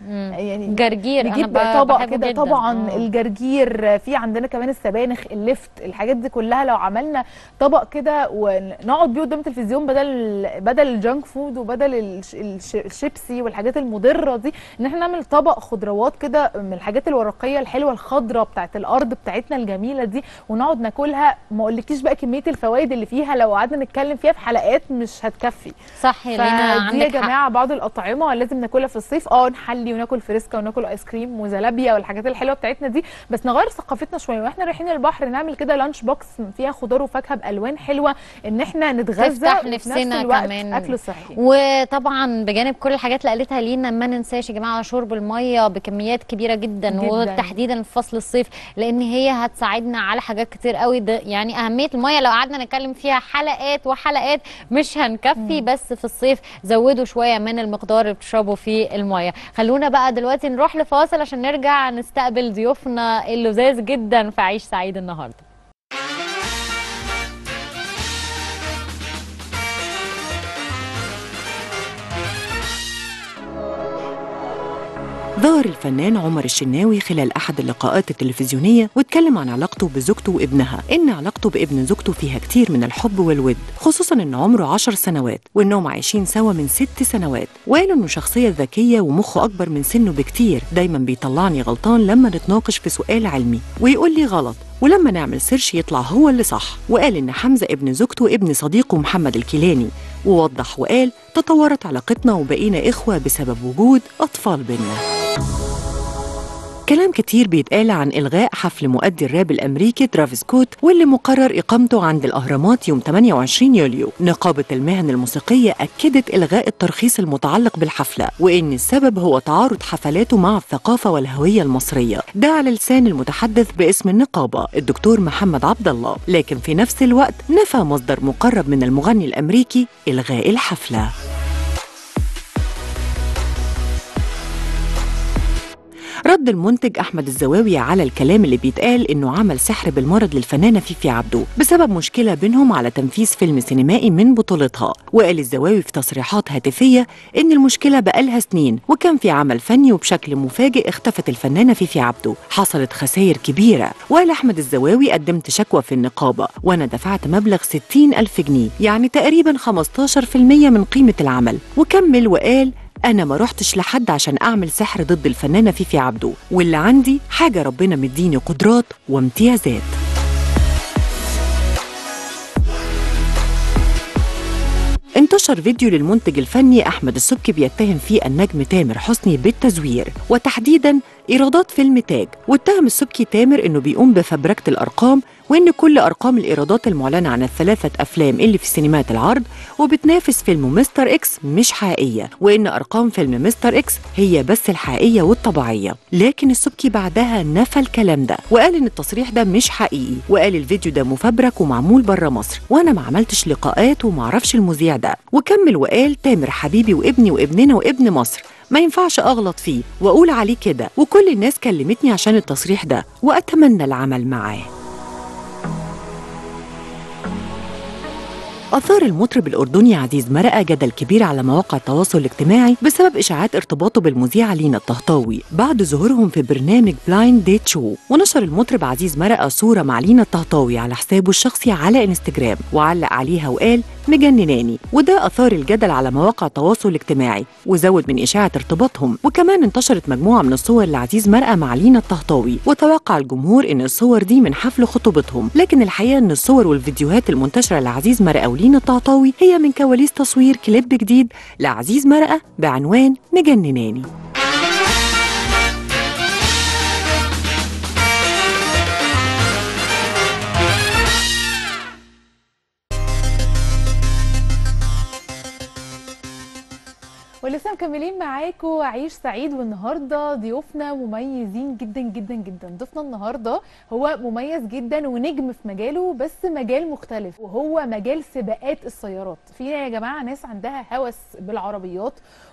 يعني جرجير انا نجيب ب- طبق بحبه كده جدا. طبعا آه. الجرجير في عندنا كمان السبانخ اللفت الحاجات دي كلها لو عملنا طبق كده ونقعد بيه قدام التلفزيون بدل بدل الجانك فود وبدل الش- الش- الشيبسي والحاجات المضره دي ان احنا نعمل طبق خضروات كده من الحاجات الورقيه الحلوه الخضراء بتاعت الارض بتاعتنا الجميله دي ونقعد ناكلها ما اقولكيش بقى كميه الفوائد اللي فيها لو قعدنا نتكلم فيها في حلقات مش هتكفي صح يا لينا فدي يا عندك حق. جماعه بعض الاطعمه لازم ناكلها في الصيف اه نحلي وناكل فريسكا وناكل ايس كريم وزلابيا والحاجات الحلوه بتاعتنا دي بس نغير ثقافتنا شويه واحنا رايحين البحر نعمل كده لانش بوكس فيها خضار وفاكهه بالوان حلوه ان احنا نتغذى تفتح وفي نفس نفسنا الوقت كمان اكل صحي وطبعا بجانب كل الحاجات اللي قالتها لينا ما ننساش يا جماعه شرب الميه بكميات كبيره جدا, جداً. وتحديدا في فصل الصيف لان هي هتساعدنا على حاجات كتير قوي ده يعني اهميه الميه لو قعدنا نتكلم فيها حلقات وحلقات مش هنكفي بس في الصيف زودوا شويه من المقدار اللي بتشربوا فيه الميه خلونا بقى دلوقتي نروح لفاصل عشان نرجع نستقبل ضيوفنا اللذاذ جدا في عيش سعيد النهارده ظهر الفنان عمر الشناوي خلال أحد اللقاءات التلفزيونية واتكلم عن علاقته بزوجته وابنها إن علاقته بابن زوجته فيها كتير من الحب والود خصوصا إن عمره عشر سنوات وإنهم عايشين سوا من ست سنوات وقالوا إنه شخصية ذكية ومخه أكبر من سنه بكتير دايما بيطلعني غلطان لما نتناقش في سؤال علمي ويقول لي غلط ولما نعمل سيرش يطلع هو اللي صح وقال إن حمزة ابن زوجته ابن صديقه محمد الكيلاني ووضح وقال تطورت علاقتنا وبقينا إخوة بسبب وجود أطفال بينا كلام كتير بيتقال عن إلغاء حفل مؤدي الراب الأمريكي ترافيس سكوت واللي مقرر إقامته عند الأهرامات يوم 28 يوليو نقابة المهن الموسيقية أكدت إلغاء الترخيص المتعلق بالحفلة وإن السبب هو تعارض حفلاته مع الثقافة والهوية المصرية ده على لسان المتحدث باسم النقابة الدكتور محمد عبد الله لكن في نفس الوقت نفى مصدر مقرب من المغني الأمريكي إلغاء الحفلة رد رد المنتج أحمد الزواوي على الكلام اللي بيتقال إنه عمل سحر بالمرض للفنانة فيفي عبده بسبب مشكلة بينهم على تنفيذ فيلم سينمائي من بطولتها وقال الزواوي في تصريحات هاتفية إن المشكلة بقالها سنين وكان في عمل فني وبشكل مفاجئ اختفت الفنانة فيفي عبده حصلت خسائر كبيرة وقال أحمد الزواوي قدمت شكوى في النقابة وأنا دفعت مبلغ 60 ألف جنيه يعني تقريبا 15% من قيمة العمل وكمل وقال أنا ما رحتش لحد عشان أعمل سحر ضد الفنانة فيفي عبده واللي عندي حاجة ربنا مديني قدرات وامتيازات انتشر فيديو للمنتج الفني أحمد السبكي بيتهم فيه النجم تامر حسني بالتزوير وتحديداً إيرادات فيلم تاج واتهم السبكي تامر إنه بيقوم بفبركة الأرقام وإن كل أرقام الإيرادات المعلنة عن الثلاثة أفلام اللي في سينمات العرض وبتنافس فيلم مستر إكس مش حقيقية وإن أرقام فيلم مستر إكس هي بس الحقيقية والطبيعية لكن السبكي بعدها نفى الكلام ده وقال إن التصريح ده مش حقيقي وقال الفيديو ده مفبرك ومعمول بره مصر وأنا ما عملتش لقاءات ومعرفش المذيع ده وكمل وقال تامر حبيبي وابني وابننا وابن مصر ما ينفعش أغلط فيه وأقول عليه كده وكل الناس كلمتني عشان التصريح ده وأتمنى العمل معاه أثار المطرب الأردني عزيز مرقة جدل كبير على مواقع التواصل الاجتماعي بسبب إشاعات ارتباطه بالمذيعة لينا الطهطاوي بعد ظهورهم في برنامج بلايند ديت شو ونشر المطرب عزيز مرقة صورة مع لينا الطهطاوي على حسابه الشخصي على انستجرام وعلق عليها وقال مجنناني وده أثار الجدل على مواقع التواصل الاجتماعي وزود من إشاعة ارتباطهم وكمان انتشرت مجموعة من الصور لعزيز مرقة مع لينا الطهطاوي وتوقع الجمهور إن الصور دي من حفل خطوبتهم لكن الحقيقة إن الصور والفيديوهات المنتشرة لعزيز مرقة ولينا الطهطاوي هي من كواليس تصوير كليب جديد لعزيز مرقة بعنوان مجنناني ولسه مكملين معاكم عيش سعيد والنهارده ضيوفنا مميزين جدا جدا جدا ضيفنا النهارده هو مميز جدا ونجم في مجاله بس مجال مختلف وهو مجال سباقات السيارات في يا جماعه ناس عندها هوس بالعربيات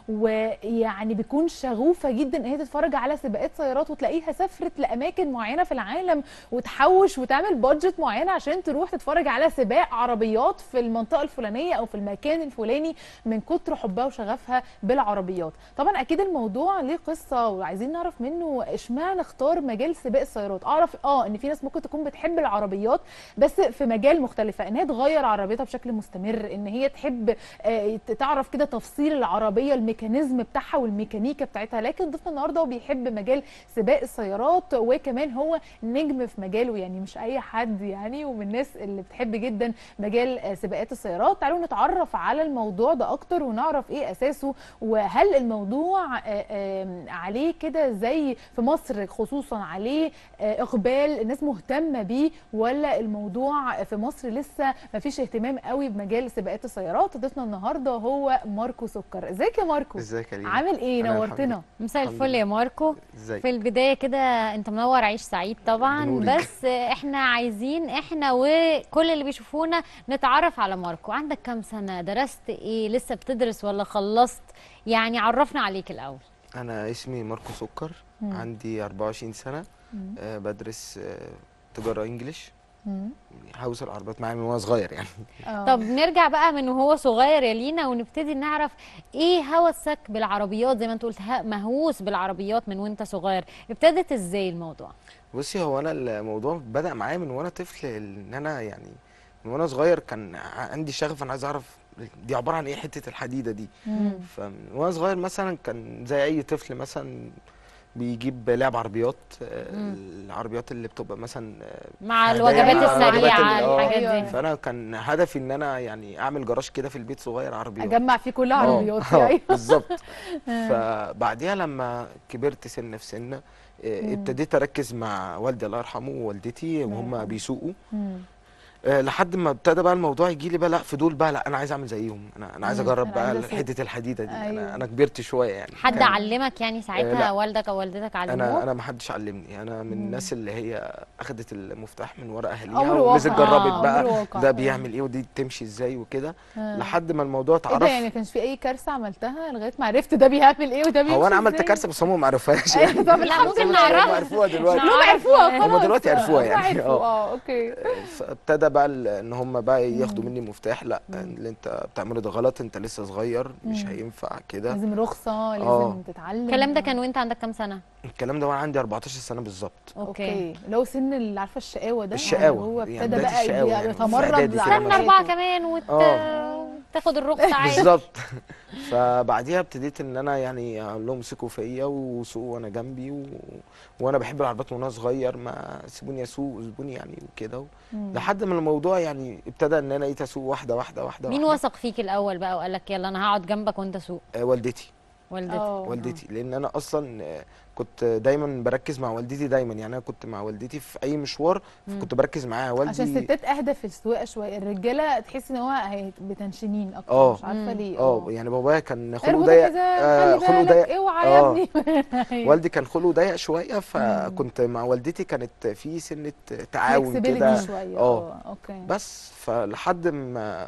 ويعني بيكون شغوفه جدا ان هي تتفرج على سباقات سيارات وتلاقيها سافرت لاماكن معينه في العالم وتحوش وتعمل بادجت معينه عشان تروح تتفرج على سباق عربيات في المنطقه الفلانيه او في المكان الفلاني من كتر حبها وشغفها بالعربيات طبعا اكيد الموضوع ليه قصه وعايزين نعرف منه اشمعنى اختار مجال سباق السيارات اعرف اه ان في ناس ممكن تكون بتحب العربيات بس في مجال مختلفه ان هي تغير عربيتها بشكل مستمر ان هي تحب آه، تعرف كده تفصيل العربيه الميكانيزم بتاعها والميكانيكا بتاعتها لكن ضيفنا النهارده هو بيحب مجال سباق السيارات وكمان هو نجم في مجاله يعني مش اي حد يعني ومن الناس اللي بتحب جدا مجال آه، سباقات السيارات تعالوا نتعرف على الموضوع ده اكتر ونعرف ايه اساسه وهل الموضوع آه، آه، عليه كده زي في مصر خصوصا عليه آه، اقبال الناس مهتمه بيه ولا الموضوع في مصر لسه ما فيش اهتمام قوي بمجال سباقات السيارات ضيفنا النهارده هو ماركو سكر ازيك يا ماركو ازيك يا لينا عامل ايه أنا الحمد نورتنا لله. مساء الحمد الفل يا ماركو ازيك في البدايه كده انت منور عيش سعيد طبعا بنورك. بس احنا عايزين احنا وكل اللي بيشوفونا نتعرف على ماركو عندك كام سنه درست ايه لسه بتدرس ولا خلصت يعني عرفنا عليك الاول انا اسمي ماركو سكر مم. عندي 24 سنه مم. آه بدرس آه تجاره انجليش مم. هوس العربيات معايا من وانا صغير يعني طب نرجع بقى من وهو صغير يا لينا ونبتدي نعرف ايه هوسك بالعربيات زي ما انت قلت ه- مهووس بالعربيات من وانت صغير ابتدت ازاي الموضوع بصي هو انا الموضوع بدا معايا من وانا طفل ان انا يعني من وانا صغير كان عندي شغف انا عايز اعرف دي عباره عن ايه حته الحديده دي مم. فمن وانا صغير مثلا كان زي اي طفل مثلا بيجيب لعب عربيات آه، مم. العربيات اللي بتبقى مثلا آه، مع هدايا، الوجبات مع الوجبات السريعة، اللي- آه، الحاجات دي. فانا كان هدفي ان انا يعني اعمل جراج كده في البيت صغير عربيات اجمع فيه كل آه، عربيات آه، ايوه بالظبط آه. فبعديها لما كبرت سنه في سنه آه، مم. ابتديت اركز مع والدي الله يرحمه ووالدتي وهم يرحمه. بيسوقوا مم. آه، لحد ما ابتدى بقى الموضوع يجي لي بقى لا فضول بقى لا انا عايز اعمل زيهم انا انا عايز مم. اجرب أنا بقى عايزة أسوق. حته الحديده دي أيوة. انا انا كبرت شويه يعني حد كان- علمك يعني ساعتها لا. والدك او والدتك علموك انا انا ما حدش علمني انا من الناس اللي هي اخدت المفتاح من ورا اهاليها أمر ونزلت واقع. جربت آه، بقى أمر واقع. ده آه. بيعمل ايه ودي تمشي ازاي وكده آه. لحد ما الموضوع ايه ده اتعرف يعني ما كانش في اي كارثه عملتها لغايه ما عرفت ده بيعمل ايه وده بيمشي هو انا عملت إزاي؟ كارثه بس هم ما عرفوهاش أيوة، يعني طب لا ممكن هم نعرفها عرفوها دلوقتي هم عرفوها هم خلاص. دلوقتي عرفوها هم يعني عرفوا اه اه اوكي فابتدى بقى ال- ان هم بقى ياخدوا مني مفتاح لا اللي انت بتعمله ده غلط انت لسه صغير مش مم. هينفع كده لازم رخصه لازم آه. تتعلم الكلام ده كان وانت عندك كام سنه الكلام ده وانا عندي 14 سنه بالظبط اوكي لو سن اللي عارفه الشقاوه ده الشقاوة، يعني هو يعني ابتدى بداية بقى الشقاوة يعني في يتمرد إعدادي كده على مثلاً. سنه اربعه كمان وت... اه تاخد الرخصه عادي بالظبط فبعديها ابتديت ان انا يعني اقول لهم امسكوا فيا وسوقوا وانا جنبي و... وانا بحب العربيات وانا صغير ما سيبوني اسوق سيبوني يعني وكده مم. لحد ما الموضوع يعني ابتدى ان انا بقيت اسوق واحده واحده واحده مين واحدة. وثق فيك الاول بقى وقال لك يلا انا هقعد جنبك وانت سوق آه والدتي والدتي والدتي لان انا اصلا آه، كنت دايما بركز مع والدتي دايما يعني انا كنت مع والدتي في اي مشوار مم. كنت بركز معاها والدي عشان الستات اهدى في السواقه شويه الرجاله تحس ان هو هي- بتنشنين اكتر اه مش عارفه ليه اه يعني بابايا كان خلقه اربط ضيق الحزام، آه، خلي خلقه بالك، ضيق اوعى يا آه. ابني أيوة. والدي كان خلقه ضيق شويه فكنت مع والدتي كانت في سنه تعاون Flexibility كده شوية، اه اه، اوكي. بس فلحد ما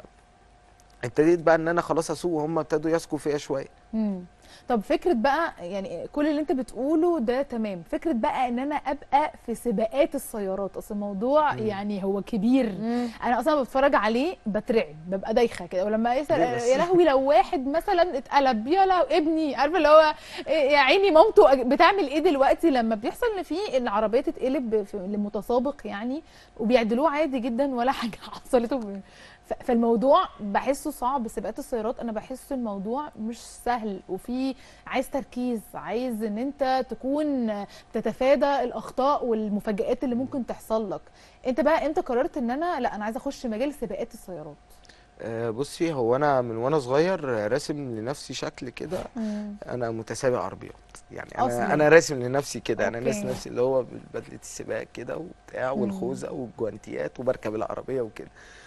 ابتديت بقى ان انا خلاص اسوق وهم ابتدوا يثقوا فيا شويه مم. طب فكره بقى يعني كل اللي انت بتقوله ده تمام فكره بقى ان انا ابقى في سباقات السيارات اصل الموضوع مم. يعني هو كبير انا اصلا بتفرج عليه بترعب ببقى دايخه كده ولما يسال ليه بس؟ يا لهوي لو واحد مثلا اتقلب يا لهوي ابني عارفه اللي هو إيه يا عيني مامته بتعمل ايه دلوقتي لما بيحصل ان في العربيه تتقلب في- لمتسابق يعني وبيعدلوه عادي جدا ولا حاجه حصلته ب- ف- فالموضوع بحسه صعب سباقات السيارات انا بحس الموضوع مش سهل وفي عايز تركيز عايز ان انت تكون تتفادى الاخطاء والمفاجآت اللي ممكن تحصل لك انت بقى امتى قررت ان انا لا انا عايزه اخش مجال سباقات السيارات آه، بصي هو انا من وانا صغير راسم لنفسي شكل كده مم. انا متسابق عربيات يعني أصلاً. انا انا راسم لنفسي كده انا أوكي. ناس نفسي اللي هو بدله السباق كده وبتاع مم. والخوذه والجوانتيات وبركب العربيه وكده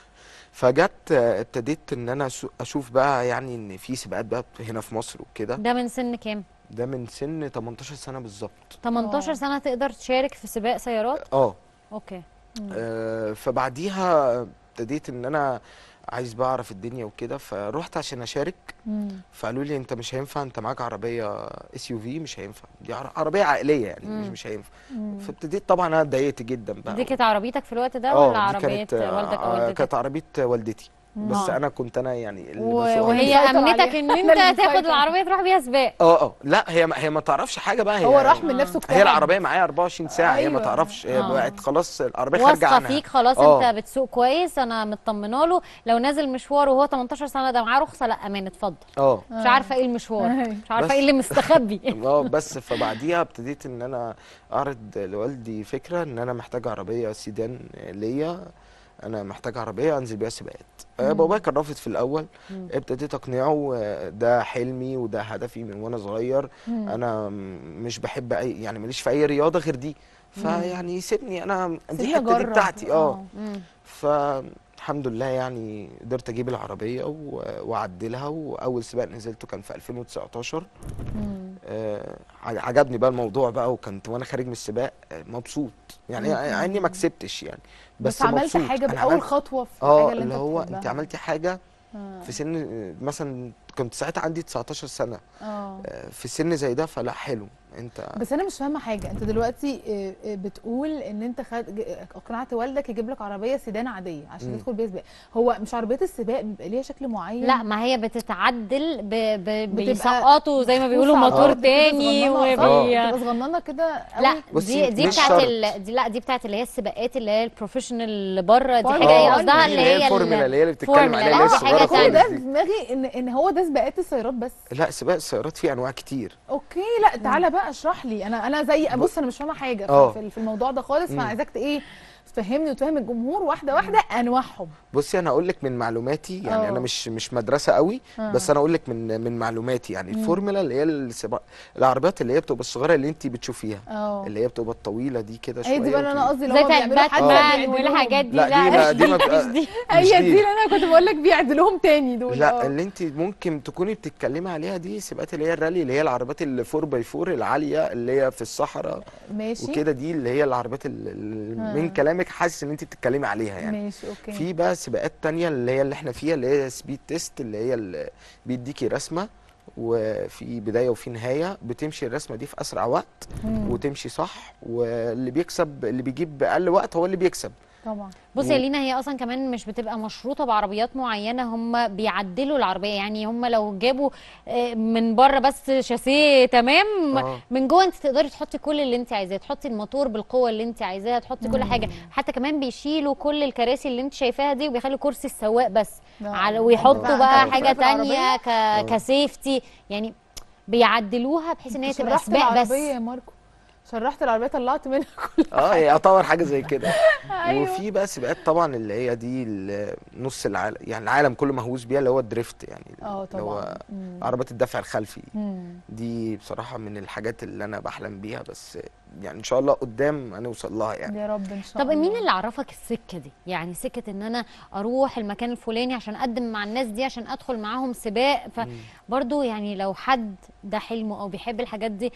فجت آه، ابتديت ان انا أشو- اشوف بقى يعني ان في سباقات بقى هنا في مصر وكده ده من سن كام ده من سن 18 سنه بالظبط 18 سنه تقدر تشارك في سباق سيارات اه اوكي آه، فبعديها ابتديت ان انا عايز بقى اعرف الدنيا وكده فروحت عشان اشارك مم. فقالوا لي انت مش هينفع انت معاك عربيه اس يو في مش هينفع دي عر- عربيه عائليه يعني مش مم. مش هينفع مم. فابتديت طبعا انا اتضايقت جدا بقى دي كانت عربيتك في الوقت ده اه ولا دي عربيه كانت والدك او آه، والدتك كانت عربيه والدتي مم. بس آه. انا كنت انا يعني اللي و- بسوقها. وهي امنتك ان أنا اللي انت تاخد مسيطر. العربيه تروح بيها سباق اه اه لا هي ما هي ما تعرفش حاجه بقى هي هو راح من نفسه اجتهد هي العربيه معايا 24 ساعه هي ما أيوة. تعرفش هي آه. بقت خلاص العربيه خارجه واثقه عنها فيك خلاص آه. انت بتسوق كويس انا مطمنه له لو نازل مشوار وهو 18 سنه ده معاه رخصه لا امان اتفضل اه مش عارفه ايه المشوار مش عارفه بس- ايه اللي مستخبي اه بس فبعديها ابتديت ان انا اعرض لوالدي فكره ان انا محتاج عربيه سيدان ليا انا محتاج عربيه انزل بيها سباقات آه، مم. بابايا كان رافض في الاول مم. ابتديت اقنعه آه، ده حلمي وده هدفي من وانا صغير مم. انا م- مش بحب اي يعني ماليش في اي رياضه غير دي فيعني سيبني انا دي سيبني حته دي أجرب. بتاعتي اه مم. فالحمد لله يعني قدرت اجيب العربيه و- واعدلها واول سباق نزلته كان في 2019 مم. آه، ع- عجبني بقى الموضوع بقى وكنت وانا خارج من السباق آه، مبسوط يعني مم. ع- اني ما كسبتش يعني بس, بس, عملت مبسوط حاجه أنا باول عملت- خطوه في اه الحاجه اللي اللي انت هو انت بتحبها. عملتي حاجه آه. في سن آه، مثلا كنت ساعتها عندي 19 سنه اه آه، في سن زي ده فلا حلو انت بس انا مش فاهمه حاجه انت دلوقتي آه، آه، بتقول ان انت خد ج- اقنعت والدك يجيب لك عربيه سيدان عاديه عشان مم. تدخل بيها سباق هو مش عربيات السباق بيبقى ليها شكل معين لا ما هي بتتعدل ب... ب... بتبقى بيسقطوا زي ما بيقولوا محفوظة على موتور الأرض كده تاني صغننة، صح؟ وبي... بتبقى صغننه كده لا قوي. بصي، دي دي مش بتاعت شرط. ال... دي لا دي بتاعت اللي هي السباقات اللي هي البروفيشنال اللي بره دي فورمولا حاجه هي واحد. قصدها دي اللي هي الفورمولا اللي هي اللي بتتكلم فورمولا، عليها لا، اللي هي دي حاجه الصغيرة كل تانية ده في دماغي ان ان هو ده سباقات السيارات بس لا سباق السيارات فيه انواع كتير اوكي لا تعالى بقى اشرح لي انا انا زي بص انا مش فاهمه حاجه اه. في- في في الموضوع ده خالص فانا مم. عايزاك ت- ايه تفهمني وتفهم الجمهور واحده واحده انواعهم بصي انا اقول لك من معلوماتي يعني اه. انا مش مش مدرسه قوي اه. بس انا اقول لك من من معلوماتي يعني مم. الفورمولا اللي هي السباق العربيات اللي هي بتبقى الصغيره اللي انت بتشوفيها اه. اللي هي بتبقى الطويله دي كده شويه هي دي بقى اللي انا وتقيلة. قصدي اللي زي هم بتاعت بيعملوا حد باتمان بيعدلوهم. والحاجات دي لا دي لا دي ما بتبقى- مش دي هي مش دي دي. اللي انا كنت بقول لك بيعدلوهم تاني دول لا اه. اللي انت ممكن تكوني بتتكلمي عليها دي سباقات اللي هي الرالي اللي هي العربيات اللي 4 باي 4 العاليه اللي هي في الصحراء ماشي وكده دي اللي هي العربيات اللي آه. من كلامك حاسس ان انت بتتكلمي عليها يعني ماشي اوكي في بقى سباقات تانية اللي هي اللي احنا فيها اللي هي سبيد تيست اللي هي اللي بيديكي رسمة وفي بداية وفي نهاية بتمشي الرسمة دي في أسرع وقت مم. وتمشي صح واللي بيكسب اللي بيجيب أقل وقت هو اللي بيكسب طبعا بصي يا لينا هي اصلا كمان مش بتبقى مشروطه بعربيات معينه هم بيعدلوا العربيه يعني هم لو جابوا آه، من بره بس شاسيه تمام آه. من جوه انت تقدري تحطي كل اللي انت عايزاه تحطي الموتور بالقوه اللي انت عايزاها تحطي كل حاجه حتى كمان بيشيلوا كل الكراسي اللي انت شايفاها دي وبيخلوا كرسي السواق بس لا. على ويحطوا آه. بقى آه. حاجه في العربية؟ تانية ك... كسيفتي يعني بيعدلوها بحيث ان هي تبقى شرحت سباق بس العربيه يا ماركو شرحت العربيه طلعت منها كل اه هي يعتبر حاجة زي كده أيوة. وفي بقى سباقات طبعا اللي هي دي ال- نص العالم يعني العالم كله مهووس بيها اللي هو الدريفت يعني اه اللي هو طبعا مم. عربيات الدفع الخلفي مم. دي بصراحة من الحاجات اللي أنا بحلم بيها بس يعني إن شاء الله قدام هنوصل لها يعني يا رب ان شاء طب الله مين اللي عرفك السكه دي يعني سكه ان انا اروح المكان الفلاني عشان اقدم مع الناس دي عشان ادخل معاهم سباق فبرضو يعني لو حد ده حلمه او بيحب الحاجات دي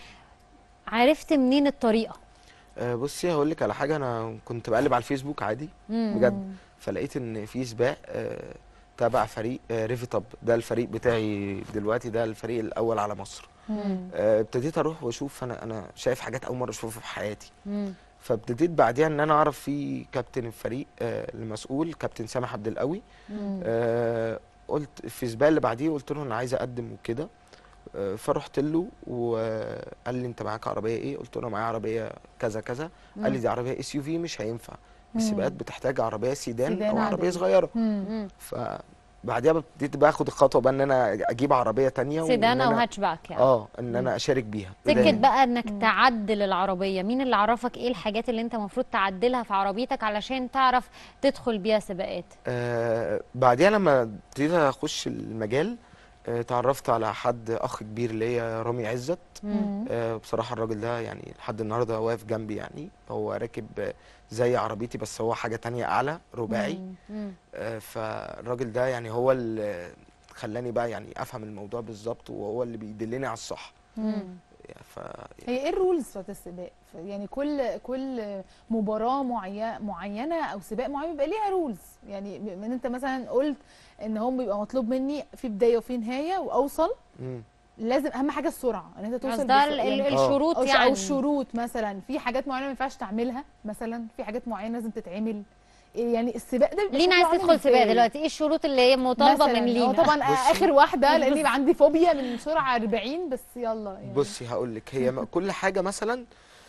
عرفت منين الطريقه أه بصي هقول لك على حاجه انا كنت بقلب على الفيسبوك عادي مم. بجد فلقيت ان في سباق أه تبع فريق أه ريفيتاب ده الفريق بتاعي دلوقتي ده الفريق الاول على مصر مم. أه ابتديت اروح واشوف انا انا شايف حاجات اول مره اشوفها في حياتي مم. فابتديت بعديها ان انا اعرف في كابتن الفريق أه المسؤول كابتن سامح عبد القوي مم. أه قلت في السباق اللي بعديه قلت له انا عايز اقدم وكده آه، فرحت له وقال لي انت معاك عربيه ايه قلت له انا معايا عربيه كذا كذا قال لي دي عربيه اس يو في مش هينفع السباقات بتحتاج عربيه سيدان, سيدان او عربيه عادية. صغيره مم. فبعديها ابتديت باخد الخطوه بقى ان انا اجيب عربيه تانية سيدان وإن او أنا- هاتشباك يعني اه ان انا اشارك بيها سكه لأن- بقى انك تعدل العربيه مين اللي عرفك ايه الحاجات اللي انت المفروض تعدلها في عربيتك علشان تعرف تدخل بيها سباقات آه بعديها لما ابتديت اخش المجال آه تعرفت على حد اخ كبير ليا رامي عزت مم. آه بصراحه الراجل ده يعني لحد النهارده واقف جنبي يعني هو راكب آه، زي عربيتي بس هو حاجه تانية اعلى رباعي مم. آه فالراجل ده يعني هو اللي خلاني بقى يعني افهم الموضوع بالظبط وهو اللي بيدلني على الصح مم. ف هي ايه الرولز بتاعت السباق ف- يعني كل كل مباراه معينه معينه او سباق معين بيبقى ليها رولز يعني ب- من انت مثلا قلت ان هم بيبقى مطلوب مني في بدايه وفي نهايه واوصل مم. لازم اهم حاجه السرعه ان انت بس توصل ده بسرعة. ال- ال- يعني الشروط أو, ش- يعني او الشروط مثلا في حاجات معينه ما ينفعش تعملها مثلا في حاجات معينه لازم تتعمل إيه يعني السباق ده بيبقى لينا شكله عايز عامل تدخل سباق إزاي؟ دلوقتي ايه الشروط اللي هي مطالبه مثلاً، من هو لينا طبعا بصي. اخر واحده لان يبقى عندي فوبيا من سرعه 40 بس يلا يعني بصي هقول لك هي م- كل حاجه مثلا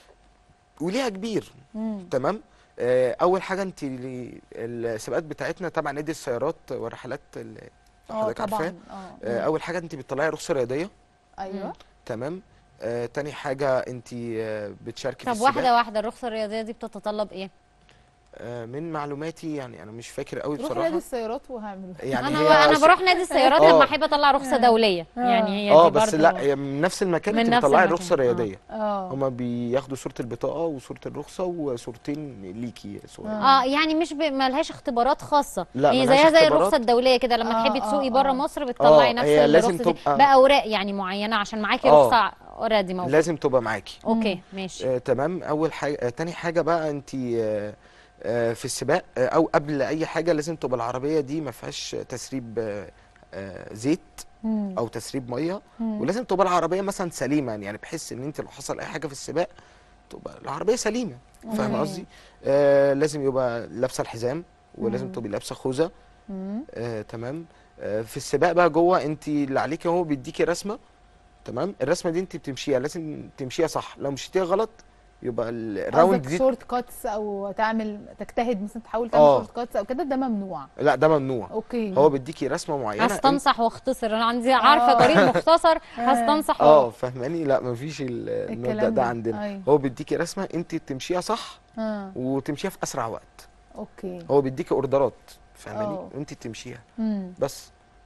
وليها كبير مم. تمام آه، اول حاجه انت ال- السباقات بتاعتنا تبع نادي السيارات والرحلات اللي اه حضرتك عارفاه طبعا آه، اه اول حاجه انت بتطلعي رخصه رياضيه ايوه تمام آه، تاني حاجه انت آه، بتشاركي في طب واحده السباق واحده الرخصه الرياضيه دي بتتطلب ايه آه، من معلوماتي يعني انا مش فاكر قوي روح نادي بصراحه السيارات وهعمل يعني انا هي انا ش- بروح نادي السيارات آه. لما احب اطلع رخصه دوليه يعني هي اه دي بس برضو- لا هي من نفس المكان من انت نفس بتطلعي المكان. الرخصه آه. الرياضيه اه هما بياخدوا صوره البطاقه وصوره الرخصه وصورتين ليكي صورة. اه يعني مش ب... ملهاش اختبارات خاصه لا، هي ملهاش زيها زي اختبارات. الرخصه الدوليه كده لما آه، تحبي آه، تسوقي آه. بره مصر بتطلعي آه، نفس هي لازم الرخصه دي تبقى- باوراق يعني معينه عشان معاكي آه. رخصه اوريدي موجوده لازم تبقى معاكي اوكي ماشي آه تمام اول حاجه آه تاني حاجه بقى انت آه آه في السباق آه او قبل اي حاجه لازم تبقى العربيه دي ما فيهاش تسريب آه آه زيت مم. او تسريب ميه مم. ولازم تبقى العربيه مثلا سليمه يعني بحيث ان انت لو حصل اي حاجه في السباق تبقى العربيه سليمه فاهمه مم. قصدي آه لازم يبقى لابسه الحزام ولازم مم. تبقي لابسه خوذه مم. آه تمام آه في السباق بقى جوه انت اللي عليكي هو بيديكي رسمه تمام الرسمه دي انت بتمشيها لازم تمشيها صح لو مشيتيها غلط يبقى ال- الراوند قصدك دي شورت كاتس او تعمل تجتهد مثلا تحاول تعمل آه. شورت كاتس او كده ده ممنوع لا ده ممنوع اوكي هو بيديكي رسمه معينه أنت- هستنصح واختصر انا عندي عارفه آه. طريق مختصر هستنصح اه و- فهماني لا مفيش ال- المبدا الكلام ده ده. عندنا أيوة. هو بيديكي رسمه انت تمشيها صح اه وتمشيها في اسرع وقت اوكي هو بيديكي اوردرات فاهماني آه. وانت تمشيها مم. بس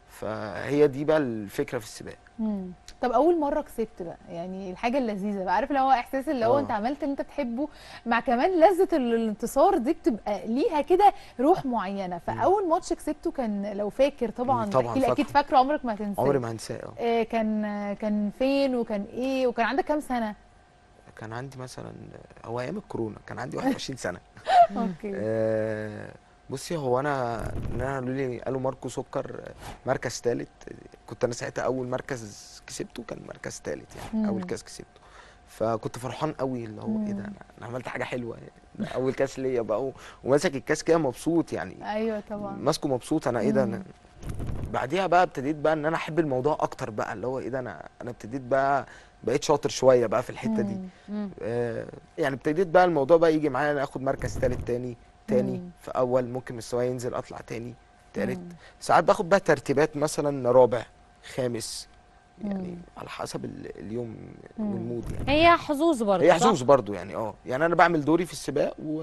فهي دي بقى الفكره في السباق مم. طب اول مره كسبت بقى يعني الحاجه اللذيذه بقى عارف اللي هو احساس اللي هو آه. انت عملت اللي انت بتحبه مع كمان لذه ال- الانتصار دي بتبقى ليها كده روح معينه فاول ماتش كسبته كان لو فاكر طبعا مم، طبعاً احكي لي اكيد فاكره. فاكره عمرك ما هتنساه عمري ما هنساه اه آه، كان كان فين وكان ايه وكان عندك كام سنه كان عندي مثلا هو ايام الكورونا كان عندي 21 سنه اوكي آه، بصي هو انا ان انا قالوا لي قالوا ماركو سكر آه، مركز ثالث كنت انا ساعتها اول مركز كسبته كان مركز ثالث يعني مم. اول كاس كسبته فكنت فرحان قوي اللي هو ايه ده انا أنا عملت حاجه حلوه يعني ده اول كاس ليا بقى و- وماسك الكاس كده مبسوط يعني ايوه طبعا ماسكه مبسوط انا ايه ده انا مم. بعديها بقى ابتديت بقى ان انا احب الموضوع اكتر بقى اللي هو ايه ده انا انا ابتديت بقى بقيت شاطر شويه بقى في الحته دي مم. مم. آه يعني ابتديت بقى الموضوع بقى يجي معايا انا اخد مركز تالت تاني تاني مم. في اول ممكن مستواي ينزل اطلع تاني تالت مم. ساعات باخد بقى ترتيبات مثلا رابع خامس يعني مم. على حسب ال- اليوم مم. والمود يعني هي حظوظ برضه هي صح؟ حظوظ برضو يعني اه يعني انا بعمل دوري في السباق و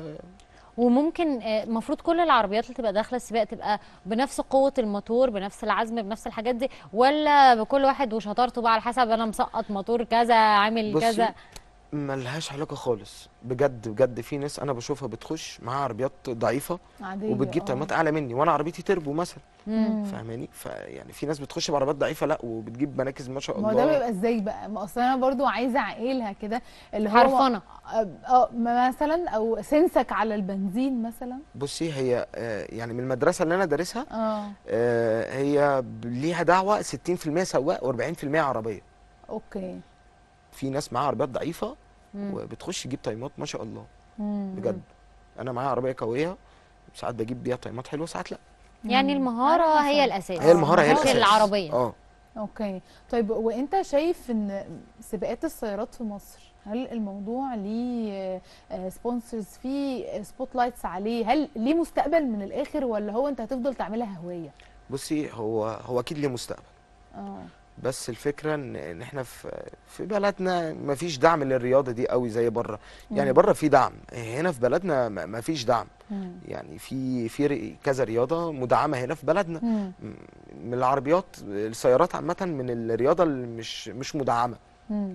وممكن آه، المفروض كل العربيات اللي تبقى داخله السباق تبقى بنفس قوه الموتور بنفس العزم بنفس الحاجات دي ولا بكل واحد وشطارته بقى على حسب انا مسقط موتور كذا عامل بصي كذا ملهاش علاقه خالص بجد بجد في ناس انا بشوفها بتخش معاها عربيات ضعيفه عاديه وبتجيب آه. تايمات اعلى مني وانا عربيتي تربو مثلا مم. فاهماني فيعني في ناس بتخش بعربيات ضعيفه لا وبتجيب مراكز ما شاء ما هو الله ده بيبقى ازاي بقى ما اصل انا برضو عايزه اعقلها كده اللي هو حرفنه اه آه، مثلا او سنسك على البنزين مثلا بصي هي آه، يعني من المدرسه اللي انا دارسها اه آه، هي ب- ليها دعوه 60% سواق و40% عربيه اوكي في ناس معاها عربيات ضعيفه مم. وبتخش تجيب تايمات ما شاء الله مم. بجد انا معايا عربيه قويه ساعات بجيب بيها تايمات حلوه ساعات لا يعني المهاره على هي حسب. الاساس هي المهاره هي مش الاساس العربيه اه اوكي طيب وانت شايف ان سباقات السيارات في مصر هل الموضوع ليه سبونسرز فيه سبوت لايتس عليه هل ليه مستقبل من الاخر ولا هو انت هتفضل تعملها هوايه بصي هو هو اكيد ليه مستقبل اه بس الفكره ان ان احنا في في بلدنا مفيش دعم للرياضه دي قوي زي بره يعني مم. بره في دعم هنا في بلدنا م- مفيش دعم مم. يعني في في ر- كذا رياضه مدعمه هنا في بلدنا مم. م- من العربيات السيارات عامه من الرياضه اللي مش مش مدعمه مم.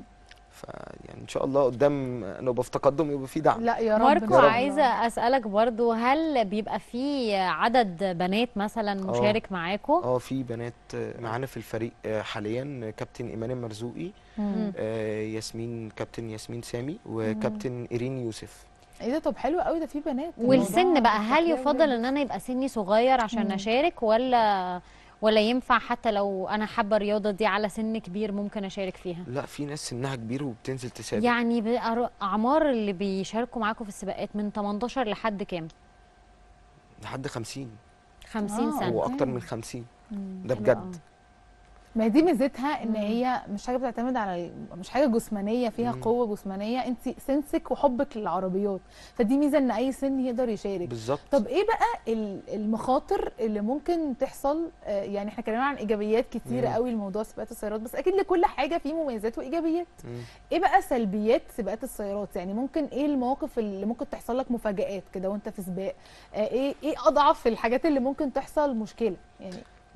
فيعني ان شاء الله قدام نبقى في تقدم يبقى في دعم لا يا رب ماركو إن شاء الله. عايزه اسالك برضو هل بيبقى في عدد بنات مثلا آه. مشارك معاكو اه في بنات معانا في الفريق آه، حاليا كابتن ايمان المرزوقي مم. آه، ياسمين كابتن ياسمين سامي وكابتن ايرين يوسف ايه ده طب حلو قوي ده في بنات والسن الموضوع بقى هل شكله يفضل بجد. ان انا يبقى سني صغير عشان مم. اشارك ولا ولا ينفع حتى لو انا حابه الرياضه دي على سن كبير ممكن اشارك فيها لا في ناس سنها كبير وبتنزل تسابق يعني بأر- اعمار اللي بيشاركوا معاكم في السباقات من 18 لحد كام لحد 50 50 آه، سنه او أوكي. اكتر من 50 مم. ده حلو بجد أوي. ما هي دي ميزتها ان مم. هي مش حاجه بتعتمد على مش حاجه جسمانيه فيها مم. قوه جسمانيه انت سنسك وحبك للعربيات فدي ميزه ان اي سن يقدر يشارك بالظبط طب ايه بقى ال- المخاطر اللي ممكن تحصل آه، يعني احنا اتكلمنا عن ايجابيات كتيره مم. قوي لموضوع سباقات السيارات بس اكيد لكل حاجه في مميزات وايجابيات مم. ايه بقى سلبيات سباقات السيارات يعني ممكن ايه المواقف اللي ممكن تحصل لك مفاجآت كده وانت في سباق آه، ايه ايه اضعف الحاجات اللي ممكن تحصل مشكله يعني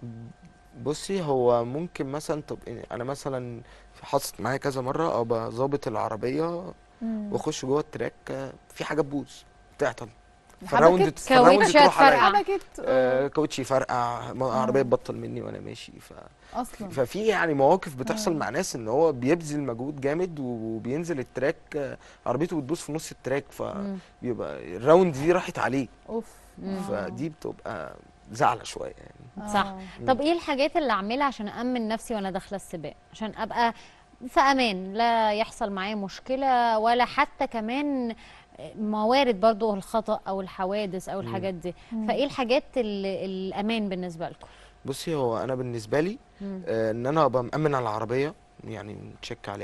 بصي هو ممكن مثلا طب انا مثلا حصلت معايا كذا مره ابقى ظابط العربيه مم. واخش جوه التراك آه، في حاجه تبوظ تعطل حبكت؟ فالراوند فالراوند كاوتشات تروح عليا فرقع. حبكت آه، كاوتشي فرقع م- عربيه تبطل مني وانا ماشي ف... اصلا ففي يعني مواقف بتحصل آه. مع ناس ان هو بيبذل مجهود جامد وبينزل التراك آه، عربيته بتبوظ في نص التراك مم. فبيبقى الراوند دي راحت عليه اوف مم. فدي بتبقى زعله شويه يعني صح. آه. طب ايه الحاجات اللي اعملها عشان امن نفسي وانا داخله السباق عشان ابقى في امان لا يحصل معايا مشكله ولا حتى كمان موارد برضو الخطا او الحوادث او الحاجات دي مم. فايه الحاجات اللي الامان بالنسبه لكم بصي هو انا بالنسبه لي مم. آه، ان انا ابقى مامن على العربيه يعني تشيك عليها في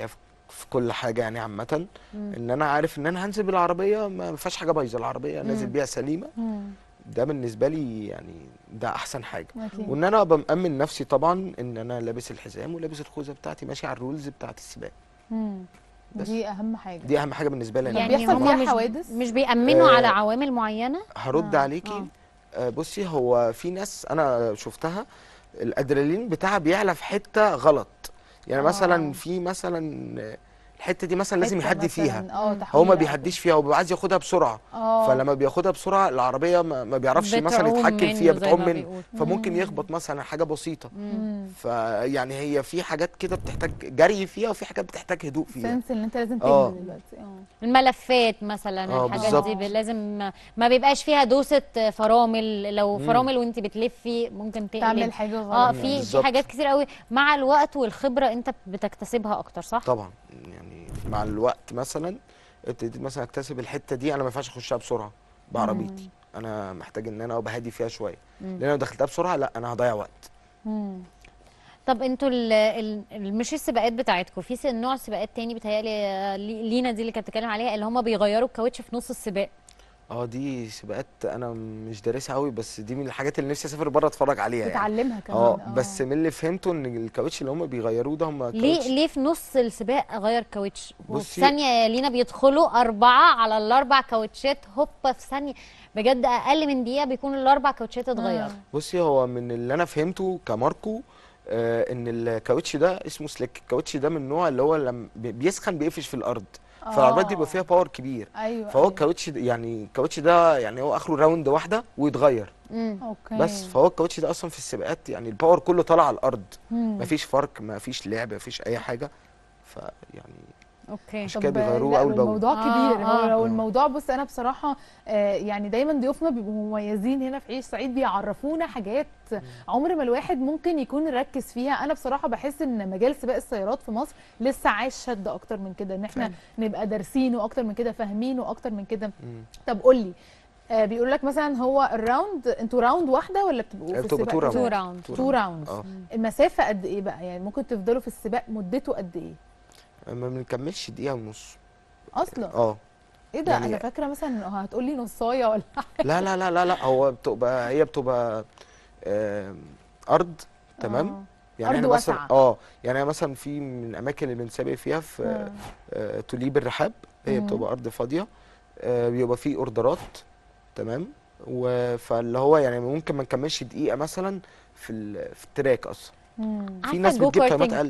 في كل حاجه يعني عامه مم. ان انا عارف ان انا هنزل بالعربيه ما فيهاش حاجه بايظه العربيه نازل مم. بيها سليمه مم. ده بالنسبه لي يعني ده احسن حاجه أكيد. وان انا ابقى مامن نفسي طبعا ان انا لابس الحزام ولابس الخوذه بتاعتي ماشي على الرولز بتاعت السباق مم. بس. دي اهم حاجه دي اهم حاجه بالنسبه لي أنا. يعني بيحصل هما فيها مش حوادث؟ مش بيأمنوا آه، على عوامل معينه هرد آه، عليكي آه. آه، بصي هو في ناس انا شفتها الادرينالين بتاعها بيعلى في حته غلط يعني آه. مثلا في مثلا آه، الحته دي مثلا لازم حتة يهدي مثلاً، فيها اه هو تحويلة ما أو بيهديش فيها هو بيبقى عايز ياخدها بسرعه اه فلما بياخدها بسرعه العربيه ما, ما بيعرفش مثلا بتعوم يتحكم منه فيها زي بتعوم ما منه بيقول. فممكن مم. يخبط مثلا حاجه بسيطه مم. فيعني هي في حاجات كده بتحتاج جري فيها وفي حاجات بتحتاج هدوء فيها سنس اللي انت لازم آه. تجري دلوقتي اه الملفات مثلا آه، الحاجات بالظبط. دي ب- لازم ما- ما بيبقاش فيها دوسه فرامل لو مم. فرامل وانت بتلفي ممكن تقلب تعمل حاجه غلط اه مم، في في بالظبط. حاجات كتير قوي مع الوقت والخبره انت بتكتسبها اكتر صح طبعا يعني مع الوقت مثلا ابتديت مثلا اكتسب الحته دي انا ما ينفعش اخشها بسرعه بعربيتي انا محتاج ان انا ابقى هادي فيها شويه مم. لان لو دخلتها بسرعه لا انا هضيع وقت مم. طب انتوا ال- ال- ال- مش السباقات بتاعتكم في س- نوع سباقات تاني بيتهيألي آه، لي- لينا دي اللي كانت بتتكلم عليها اللي هم بيغيروا الكاوتش في نص السباق اه دي سباقات انا مش دارسها قوي بس دي من الحاجات اللي نفسي اسافر بره اتفرج عليها يعني تتعلمها كمان اه بس من اللي فهمته ان الكاوتش اللي هم بيغيروه ده هم ليه كاوتش ليه في نص السباق اغير كاوتش وفي بصي- ثانيه يا لينا بيدخلوا اربعه على الاربع كاوتشات هوبا في ثانيه بجد اقل من دقيقه بيكون الاربع كاوتشات اتغيروا بصي هو من اللي انا فهمته كماركو آه ان الكاوتش ده اسمه سليك الكاوتش ده من النوع اللي هو لما بي- بيسخن بيقفش في الارض فالعربيات دي بيبقى فيها باور كبير ايوه فهو أيوة. الكاوتش ده- يعني الكاوتش ده يعني هو اخره راوند واحده ويتغير مم. اوكي بس فهو الكاوتش ده اصلا في السباقات يعني الباور كله طالع على الارض مم. مفيش فرق مفيش لعب مفيش اي حاجه فيعني اوكي عشان طب كده بيغيروه لا، اول باول الموضوع آه، كبير هو آه. لو الموضوع بص انا بصراحه آه يعني دايما ضيوفنا بيبقوا مميزين هنا في عيش سعيد بيعرفونا حاجات عمر ما الواحد ممكن يكون ركز فيها انا بصراحه بحس ان مجال سباق السيارات في مصر لسه عايش شد اكتر من كده ان احنا فعلا. نبقى دارسينه اكتر من كده فاهمينه اكتر من كده مم. طب قول لي آه بيقول لك مثلا هو الراوند انتوا راوند واحده ولا بتبقوا في بتبقى السباق تو تو راوند. راوند تو تو راوند اه المسافه قد ايه بقى يعني ممكن تفضلوا في السباق مدته قد ايه ما بنكملش دقيقه ونص اصلا اه ايه ده يعني- انا فاكره مثلا هتقول لي نصايه ولا لا لا لا لا لا هو بتبقى هي بتبقى آم، ارض تمام آه. يعني أرض احنا مثلا واسعة. اه يعني أنا مثلا في من الاماكن اللي بنسابق فيها في آه. آه، توليب الرحاب هي مم. بتبقى ارض فاضيه آه، بيبقى فيه اوردرات تمام و- فاللي هو يعني ممكن ما نكملش دقيقه مثلا في ال- في التراك اصلا مم. في عارفة ناس الجو بتجيب تايمات كارتنج؟ اقل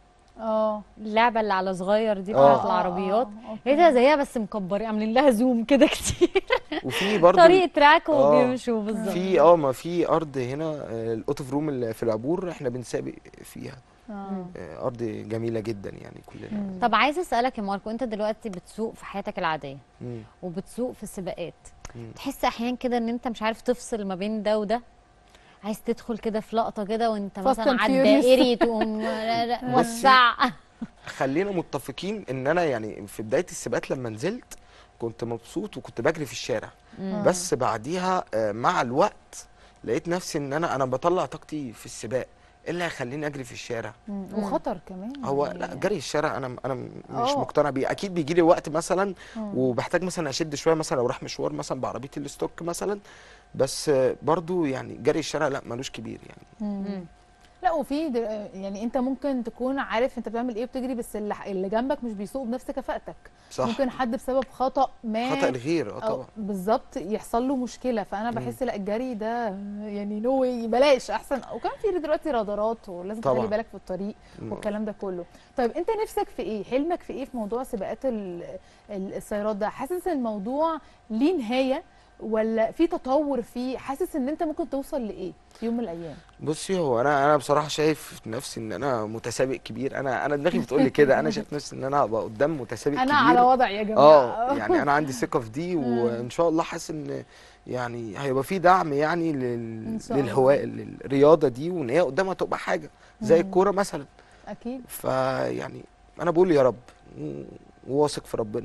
اه اللعبه اللي على صغير دي آه. بتاعت العربيات آه، آه، ايه ده زيها بس مكبرين عاملين لها زوم كده كتير وفي برضه طريق تراك آه. وبيمشوا بالظبط في اه ما في ارض هنا آه، الاوتو فروم اللي في العبور احنا بنسابق فيها آه. آه، ارض جميله جدا يعني كلنا مم. طب عايزه اسالك يا ماركو انت دلوقتي بتسوق في حياتك العاديه مم. وبتسوق في السباقات مم. تحس احيانا كده ان انت مش عارف تفصل ما بين ده وده عايز تدخل كده في لقطه كده وانت Fast مثلا and على Furious. الدائري تقوم لا- لا، بصي، وسع خلينا متفقين ان انا يعني في بدايه السباقات لما نزلت كنت مبسوط وكنت بجري في الشارع مم. بس بعديها آه، مع الوقت لقيت نفسي ان انا انا بطلع طاقتي في السباق ايه اللي هيخليني اجري في الشارع مم. وخطر كمان هو يعني. لا جري الشارع انا انا مش آه. مقتنع بيه اكيد بيجي لي وقت مثلا مم. وبحتاج مثلا اشد شويه مثلا لو رايح مشوار مثلا بعربيتي الستوك مثلا بس آه، برضو يعني جري الشارع لا ملوش كبير يعني مم. لا وفي د- يعني انت ممكن تكون عارف انت بتعمل ايه وبتجري بس اللي, اللي جنبك مش بيسوق بنفس كفاءتك صح ممكن حد بسبب خطأ ما خطأ الغير اه أو طبعا بالظبط يحصل له مشكله فانا بحس لا الجري ده يعني نو واي بلاش احسن وكان في دلوقتي رادارات ولازم تخلي طبعاً. بالك في الطريق م- والكلام ده كله طيب انت نفسك في ايه حلمك في ايه في موضوع سباقات ال- ال- السيارات ده حاسس الموضوع ليه نهايه ولا في تطور فيه حاسس ان انت ممكن توصل لايه في يوم من الايام بصي هو انا انا بصراحه شايف نفسي ان انا متسابق كبير انا انا دماغي بتقول لي كده انا شايف نفسي ان انا هبقى قدام متسابق انا كبير على وضعي يا جماعه اه يعني انا عندي ثقه في دي وان شاء الله حاسس ان يعني هيبقى في دعم يعني لل... إن شاء الله. للهواء للرياضه دي وان هي قدامها تبقى حاجه زي مم. الكوره مثلا اكيد فيعني انا بقول يا رب و- وواثق في ربنا يعني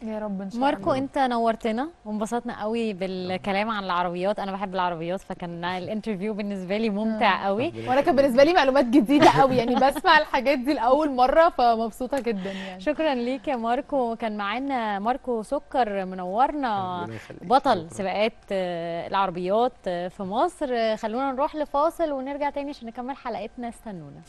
يا رب ان شاء ماركو الله انت نورتنا وانبسطنا قوي بالكلام عن العربيات انا بحب العربيات فكان الانترفيو بالنسبه لي ممتع قوي وانا كان بالنسبه لي معلومات جديده قوي يعني بسمع الحاجات دي لاول مره فمبسوطه جدا يعني شكرا ليك يا ماركو كان معانا ماركو سكر منورنا ربنا يخليك. بطل سباقات آه، العربيات آه، في مصر آه، خلونا نروح لفاصل ونرجع تاني عشان نكمل حلقتنا استنونا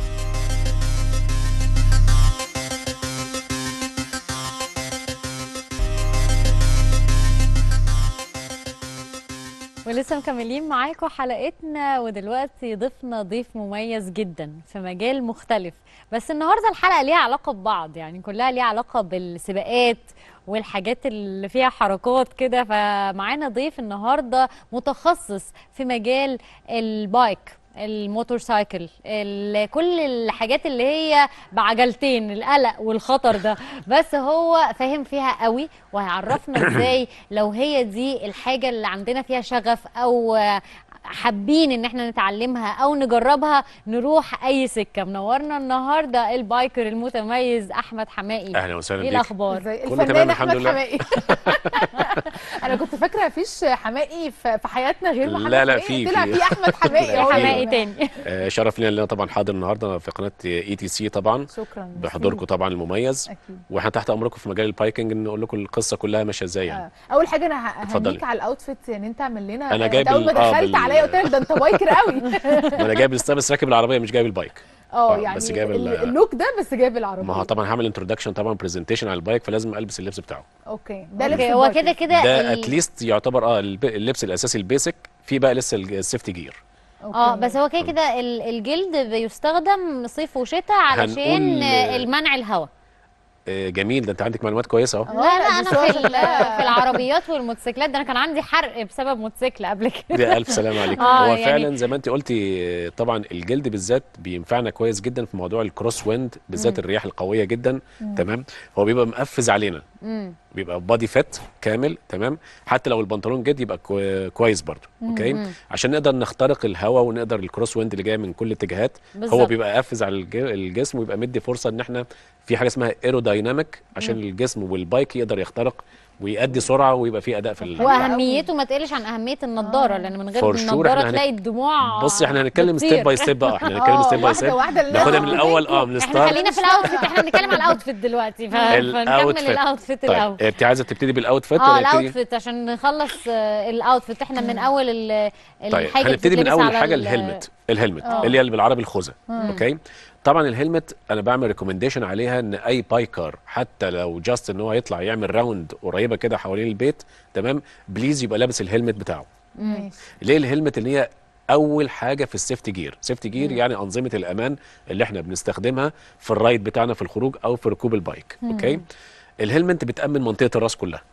ولسه مكملين معاكم حلقتنا ودلوقتي ضيفنا ضيف مميز جدا في مجال مختلف بس النهارده الحلقه ليها علاقه ببعض يعني كلها ليها علاقه بالسباقات والحاجات اللي فيها حركات كده فمعانا ضيف النهارده متخصص في مجال البايك الموتور سايكل ال- كل الحاجات اللي هي بعجلتين القلق والخطر ده بس هو فاهم فيها قوي وهيعرفنا ازاي لو هي دي الحاجه اللي عندنا فيها شغف او حابين ان احنا نتعلمها او نجربها نروح اي سكه منورنا النهارده البايكر المتميز احمد حمائي اهلا وسهلا ايه بيك الاخبار زي كله الفنان تمام الحمد احمد لله. حمائي انا كنت فاكره مفيش حمائي في في حياتنا غير محمد لا، لا، حمائي في- طلع في. في احمد حمائي لا، أهو في. يا حمائي جماعة. تاني آه، شرف لي ان انا طبعا حاضر النهارده في قناه اي تي سي طبعا شكرا بحضوركم طبعا المميز اكيد واحنا تحت امركم في مجال البايكنج ان نقول لكم القصه كلها ماشيه ازاي يعني آه. اول حاجه انا ه- اتفضلي. هنيك على الاوتفيت يعني انت عامل لنا أنا انت جايب اول ما ال- آه، دخلت بال- عليا قلت لك ده انت بايكر قوي ما انا جايب الستاف بس راكب العربيه مش جايب البايك اه آه، يعني بس جايب ال- ال- اللوك ده بس جايب العربيه ما هو طبعا هعمل انتروداكشن طبعا برزنتيشن على البايك فلازم البس اللبس بتاعه اوكي ده لبس اوكي هو البايكر. كده كده ده ال- اتليست يعتبر اه الب- اللبس الاساسي البيسك في بقى لسه ال- السيفتي جير اه أوكي. بس هو كده كده ال- الجلد بيستخدم صيف وشتاء علشان هنقول- آه، المنع الهواء آه، جميل ده انت عندك معلومات كويسه اهو لا لا دي انا في ال- شغلة. في العربيات والموتوسيكلات ده انا كان عندي حرق بسبب موتوسيكل قبل كده ده الف سلامه عليك آه، هو يعني- فعلا زي ما انت قلتي آه، طبعا الجلد بالذات بينفعنا كويس جدا في موضوع الكروس ويند بالذات الرياح القويه جدا تمام هو بيبقى مقفز علينا مم. بيبقى بادي فيت كامل تمام حتى لو البنطلون جد يبقى كو- كويس برضه اوكي عشان نقدر نخترق الهواء ونقدر الكروس ويند اللي جاي من كل الاتجاهات هو بالظبط. بيبقى قافز على الج- الجسم ويبقى مدي فرصه ان احنا في حاجه اسمها ايرودايناميك عشان الجسم والبايك يقدر يخترق ويأدي سرعه ويبقى في اداء في ال... واهميته ما تقلش عن اهميه النضاره لان من غير For sure النضاره إحنا هن- تلاقي الدموع بص احنا هنتكلم بتطير. ستيب باي ستيب بقى احنا هنتكلم آه، ستيب باي واحدة ستيب واحدة اللي ناخدها لازم من الاول اه من احنا الستارت خلينا في الاوتفيت احنا بنتكلم على الاوتفيت دلوقتي ف- فنكمل الاوتفيت الاوتفيت الاول طيب انت عايزه تبتدي بالاوتفيت اه ولا نبتدي الاوتفيت عشان نخلص آه، الاوتفيت احنا من اول ال- طيب الحاجه اللي هنبتدي من بتتلبس اول على حاجه ال- الهلمت الهلمت آه. اللي هي بالعربي الخوذه اوكي طبعا الهلمت انا بعمل ريكومنديشن عليها ان اي بايكر حتى لو جاست ان هو يطلع يعمل راوند قريبه كده حوالين البيت تمام بليز يبقى لابس الهلمت بتاعه ماشي. ليه الهلمت اللي هي اول حاجه في السيفتي جير سيفتي جير يعني انظمه الامان اللي احنا بنستخدمها في الرايد بتاعنا في الخروج او في ركوب البايك اوكي الهلمت بتامن منطقه الراس كلها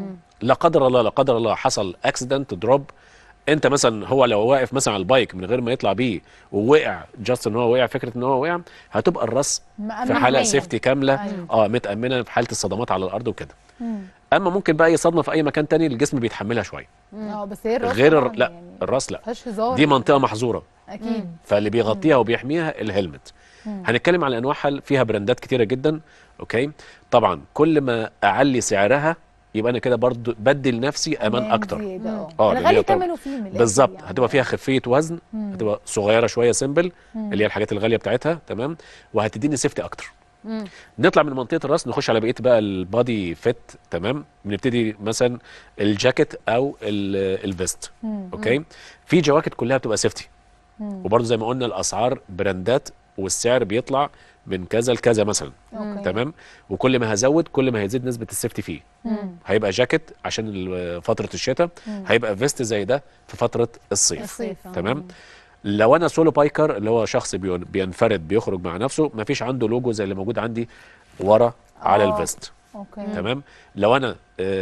لا قدر الله لا قدر الله حصل اكسيدنت دروب انت مثلا هو لو واقف مثلا على البايك من غير ما يطلع بيه ووقع جاست ان هو وقع فكره ان هو وقع هتبقى الراس مأمنة في حاله مية. سيفتي كامله أيوة. اه متامنه في حاله الصدمات على الارض وكده مم. اما ممكن بقى اي صدمه في اي مكان تاني الجسم بيتحملها شويه اه بس هي الراس غير طبعاً الر... لا يعني الراس لا مفيهاش هزار دي منطقه محظوره اكيد فاللي بيغطيها وبيحميها الهلمت هنتكلم على انواعها فيها براندات كتيره جدا اوكي طبعا كل ما اعلي سعرها يبقى انا كده برضو بدي لنفسي امان اكتر زيادة، اه اه انا لأن هي غالي طبعاً- ثمنه فيه من الآخر بالظبط يعني. هتبقى فيها خفيه وزن هتبقى صغيره شويه سيمبل اللي هي الحاجات الغاليه بتاعتها تمام وهتديني سيفتي اكتر مم. نطلع من منطقه الراس نخش على بقيه بقى البادي فيت تمام بنبتدي مثلا الجاكيت او ال- الفيست اوكي في جواكت كلها بتبقى سيفتي وبرضه زي ما قلنا الاسعار براندات والسعر بيطلع من كذا لكذا مثلا أوكي. تمام وكل ما هزود كل ما هيزيد نسبه السيفتي فيه هيبقى جاكيت عشان ال- فتره الشتاء هيبقى فيست زي ده في فتره الصيف الصيف آه. تمام لو انا سولو بايكر اللي هو شخص بيون- بينفرد بيخرج مع نفسه مفيش عنده لوجو زي اللي موجود عندي ورا على آه. الفيست اوكي تمام لو انا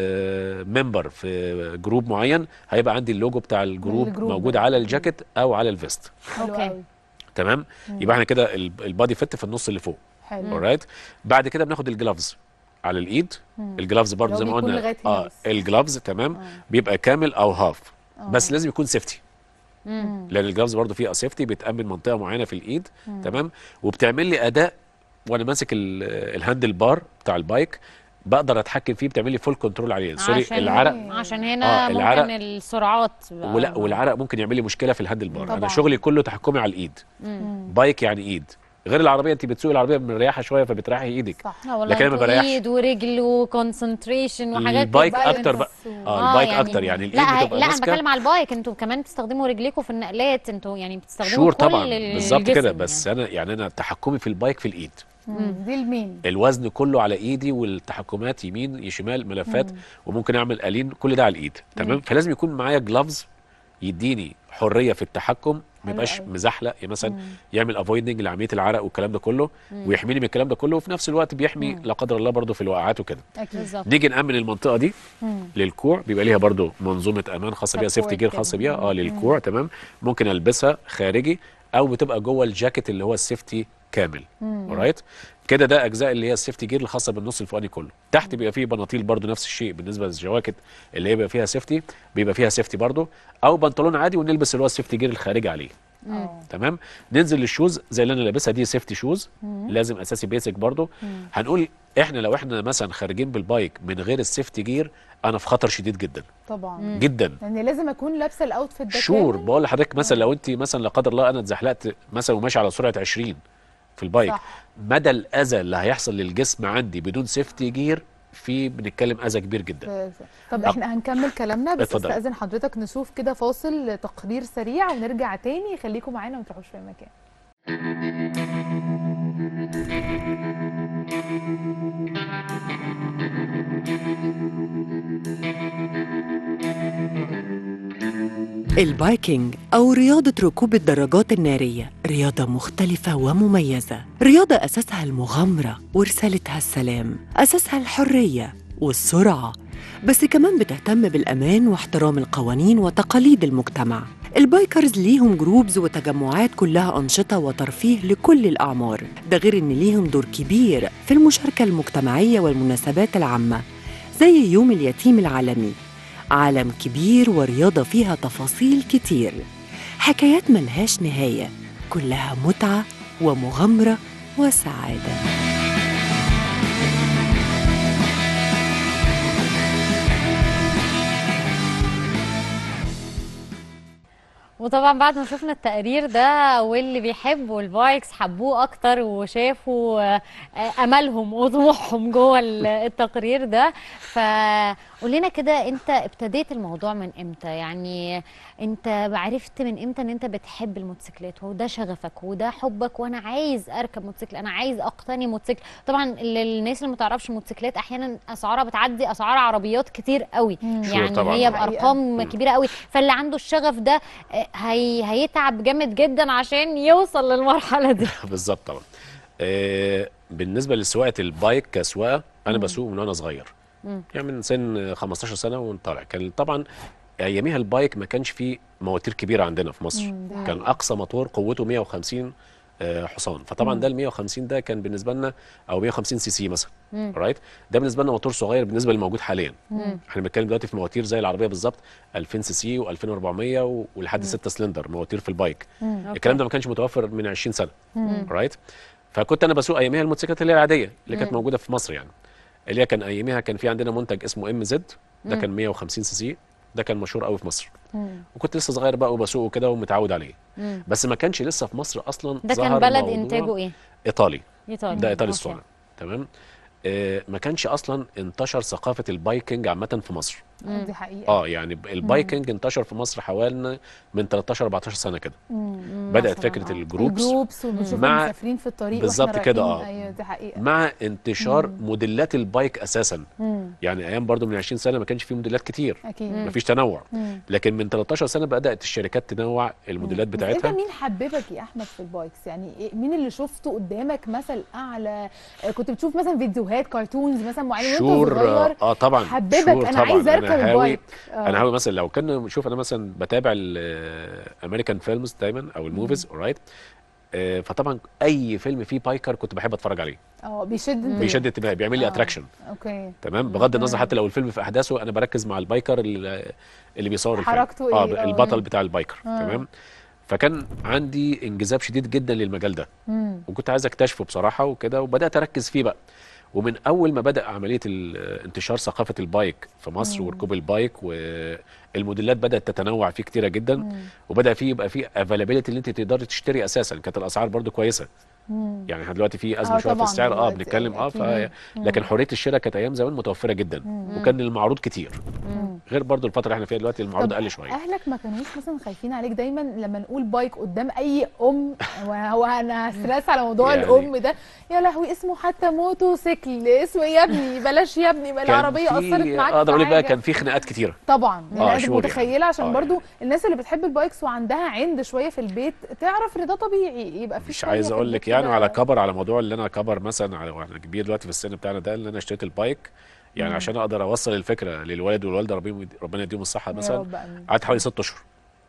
آه ممبر في جروب معين هيبقى عندي اللوجو بتاع الجروب الجروب موجود ده. على الجاكيت او على الفيست حلو أوكي. قوي تمام يبقى احنا كده ال- البادي فيت في النص اللي فوق حلو اورايت بعد كده بناخد الجلافز على الايد الجلافز برضه اللي زي هو ما بيكون قلنا لغاية هنا اه بس. الجلافز تمام بيبقى كامل او هاف بس لازم يكون سيفتي لان الجلافز برضه فيه سيفتي بتامن منطقه معينه في الايد تمام وبتعمل لي اداء وانا ماسك ال- الهاندل بار بتاع البايك بقدر اتحكم فيه بتعمل لي فول كنترول عليه سوري عشان العرق عشان هنا آه، ممكن العرق السرعات بقى. ولا والعرق ممكن يعمل لي مشكله في الهاندل بار انا طبعاً. شغلي كله تحكمي على الايد مم. بايك يعني ايد غير العربيه انت بتسوقي العربيه مريحه شويه فبتريحي ايدك صح والله لكن انا ما انتوا بريحش ايد ورجل وكونسنتريشن وحاجات البايك كده. اكتر بقى اه البايك اكتر يعني الايد لا بتبقى لا انا ماسكه بتكلم على البايك انتوا كمان بتستخدموا رجليكم في النقلات انتوا يعني بتستخدموا شور كل طبعا الجسم بالظبط كده يعني. بس انا يعني انا تحكمي في البايك في الايد مم. دي لمين الوزن كله على ايدي والتحكمات يمين شمال ملفات مم. وممكن اعمل قليل كل ده على الايد تمام مم. فلازم يكون معايا جلافز يديني حريه في التحكم ما حلو يبقاش قوي. مزحلق يعني مثلا مم. يعمل افويدنج لعمليه العرق والكلام ده كله مم. ويحميني من الكلام ده كله وفي نفس الوقت بيحمي لا قدر الله برضه في الوقعات وكده اكيد نيجي نامن المنطقه دي مم. للكوع بيبقى ليها برضو منظومه امان خاصه بيها سيفتي سبورت جير كده. خاصه بيها اه مم. للكوع تمام ممكن البسها خارجي او بتبقى جوه الجاكيت اللي هو السيفتي كامل مم. رايت كده ده اجزاء اللي هي السيفتي جير الخاصه بالنص الفوقاني كله تحت بيبقى فيه بناطيل برضو نفس الشيء بالنسبه للجواكت اللي هي بيبقى فيها سيفتي بيبقى فيها سيفتي برضو او بنطلون عادي ونلبس اللي هو السيفتي جير الخارجي عليه تمام ننزل للشوز زي اللي انا لابسها دي سيفتي شوز مم. لازم اساسي بيسك برضو مم. هنقول احنا لو احنا مثلا خارجين بالبايك من غير السيفتي جير انا في خطر شديد جدا طبعا جدا يعني لازم اكون لابسه الاوتفيت ده شور كامل. بقول لحضرتك مثلا لو انت مثلا لا قدر الله انا اتزحلقت مثلا وماشي على سرعه 20 في البايك صح. مدى الاذى اللي هيحصل للجسم عندي بدون سيفتي جير في بنتكلم اذى كبير جدا بس. طب احنا هنكمل كلامنا بس اتفضل. استاذن حضرتك نشوف كده فاصل تقرير سريع ونرجع تاني خليكم معانا وما تروحوش في مكان البايكنج أو رياضة ركوب الدراجات النارية رياضة مختلفة ومميزة رياضة أساسها المغامرة ورسالتها السلام أساسها الحرية والسرعة بس كمان بتهتم بالأمان واحترام القوانين وتقاليد المجتمع البايكرز ليهم جروبز وتجمعات كلها أنشطة وترفيه لكل الأعمار ده غير إن ليهم دور كبير في المشاركة المجتمعية والمناسبات العامة زي يوم اليتيم العالمي عالم كبير ورياضة فيها تفاصيل كتير حكايات ملهاش نهاية كلها متعة ومغامرة وسعادة وطبعا بعد ما شفنا التقرير ده واللي بيحبوا البايكس حبوه اكتر وشافوا آه، املهم وطموحهم جوه ال- التقرير ده فقول لنا كده انت ابتديت الموضوع من امتى يعني انت عرفت من امتى ان انت بتحب الموتوسيكلات وده شغفك وده حبك وانا عايز اركب موتوسيكل انا عايز اقتني موتوسيكل طبعا للناس اللي ما تعرفش الموتوسيكلات احيانا اسعارها بتعدي اسعار عربيات كتير قوي Sure يعني طبعاً. هي حقيقة. بارقام كبيره قوي فاللي عنده الشغف ده آه، هي هيتعب جامد جدا عشان يوصل للمرحله دي بالظبط طبعا آه بالنسبه لسواقه البايك كسواقه انا مم. بسوق من وانا صغير مم. يعني من سن 15 سنه وطالع كان طبعا اياميها البايك ما كانش فيه مواتير كبيره عندنا في مصر مم، ده كان حقيقي. اقصى موتور قوته 150 آه، حصان فطبعا مم. ده ال 150 ده كان بالنسبه لنا او 150 سي سي مثلا مم. رايت ده بالنسبه لنا موتور صغير بالنسبه للموجود حاليا مم. احنا بنتكلم دلوقتي في مواتير زي العربيه بالظبط 2000 سي سي و2400 ولحد 6 سلندر مواتير في البايك مم. أوكي. الكلام ده ما كانش متوفر من 20 سنه مم. رايت فكنت انا بسوق اياميها الموتوسيكلات اللي هي العاديه اللي كانت مم. موجوده في مصر يعني اللي هي كان اياميها كان في عندنا منتج اسمه ام زد ده مم. كان 150 سي سي ده كان مشهور قوي في مصر مم. وكنت لسه صغير بقى وبسوقه كده ومتعود عليه مم. بس ما كانش لسه في مصر اصلا ده كان ظهر بلد موضوع انتاجه ايه ايطالي ايطالي ده ايطالي أوكي. الصنع تمام آه ما كانش اصلا انتشر ثقافه البايكنج عامه في مصر مم. دي حقيقه اه يعني ب- البايكنج انتشر في مصر حوالي من 13 14 سنه كده مم. بدات مثلاً، فكره آه. الجروبس الجروبس وبنشوفهم مع مسافرين في الطريق بالظبط وإحنا كده رايحين. اه ايوه دي حقيقه مع انتشار مم. موديلات البايك اساسا مم. يعني ايام برضو من 20 سنه ما كانش في موديلات كتير أكيد. مفيش تنوع مم. لكن من 13 سنه بدات الشركات تنوع الموديلات بس انت بتاعتها مين حببك يا احمد في البايكس يعني إيه- مين اللي شفته قدامك مثل اعلى آه، كنت بتشوف مثلا فيديوهات كارتونز مثلا معينه وانت شور صغير اه طبعا حببك شور انا طبعا عايز اركب أنا هاوي البايك آه. انا هاوي مثلا لو كان شوف انا مثلا بتابع الامريكان فيلمز دايما او الموفيز اورايت فطبعا اي فيلم فيه بايكر كنت بحب اتفرج عليه اه بيشد انتباهك. بيشد انتباهي بيعمل لي آه. اتراكشن اوكي تمام بغض النظر حتى لو الفيلم في احداثه انا بركز مع البايكر اللي, اللي بيصور الفيلم حركته اه إيه؟ آه. البطل بتاع البايكر آه. تمام فكان عندي انجذاب شديد جدا للمجال ده مم. وكنت عايز اكتشفه بصراحه وكده وبدات اركز فيه بقى ومن اول ما بدا عمليه ال- انتشار ثقافه البايك في مصر مم. وركوب البايك والموديلات بدات تتنوع فيه كتيره جدا وبدا فيه يبقى فيه افيلابيلتي اللي انت تقدري تشتري اساسا كانت الاسعار برضو كويسه يعني احنا دلوقتي في ازمه آه شويه في طبعاً السعر اه دلوقتي بنتكلم اه ف... أكيد. لكن حريه الشراء كانت ايام زمان متوفره جدا مم. وكان المعروض كتير مم. غير برضو الفتره اللي احنا فيها دلوقتي المعروض طب قل شويه اهلك ما كانوش مثلا خايفين عليك دايما لما نقول بايك قدام اي ام وهو انا ستريس على موضوع يعني- الام ده يا لهوي اسمه حتى موتوسيكل اسمه يا ابني بلاش يا ابني ما كان العربيه في- اثرت معاك اقدر اقول في لك بقى حاجة. كان في خناقات كتيره طبعا آه، يعني انا شور يعني. متخيله عشان آه، برضو الناس اللي بتحب البايكس وعندها عند شويه في البيت تعرف ان ده طبيعي يبقى في مش شوية عايز في اقول البيت لك يعني كده. على كبر على موضوع اللي انا كبر مثلا على وانا كبير دلوقتي في السن بتاعنا ده اللي انا اشتريت البايك يعني مم. عشان اقدر اوصل الفكره للوالد والوالده ربنا ربنا يديهم الصحه يا مثلا رب آمين. قعدت حوالي ست اشهر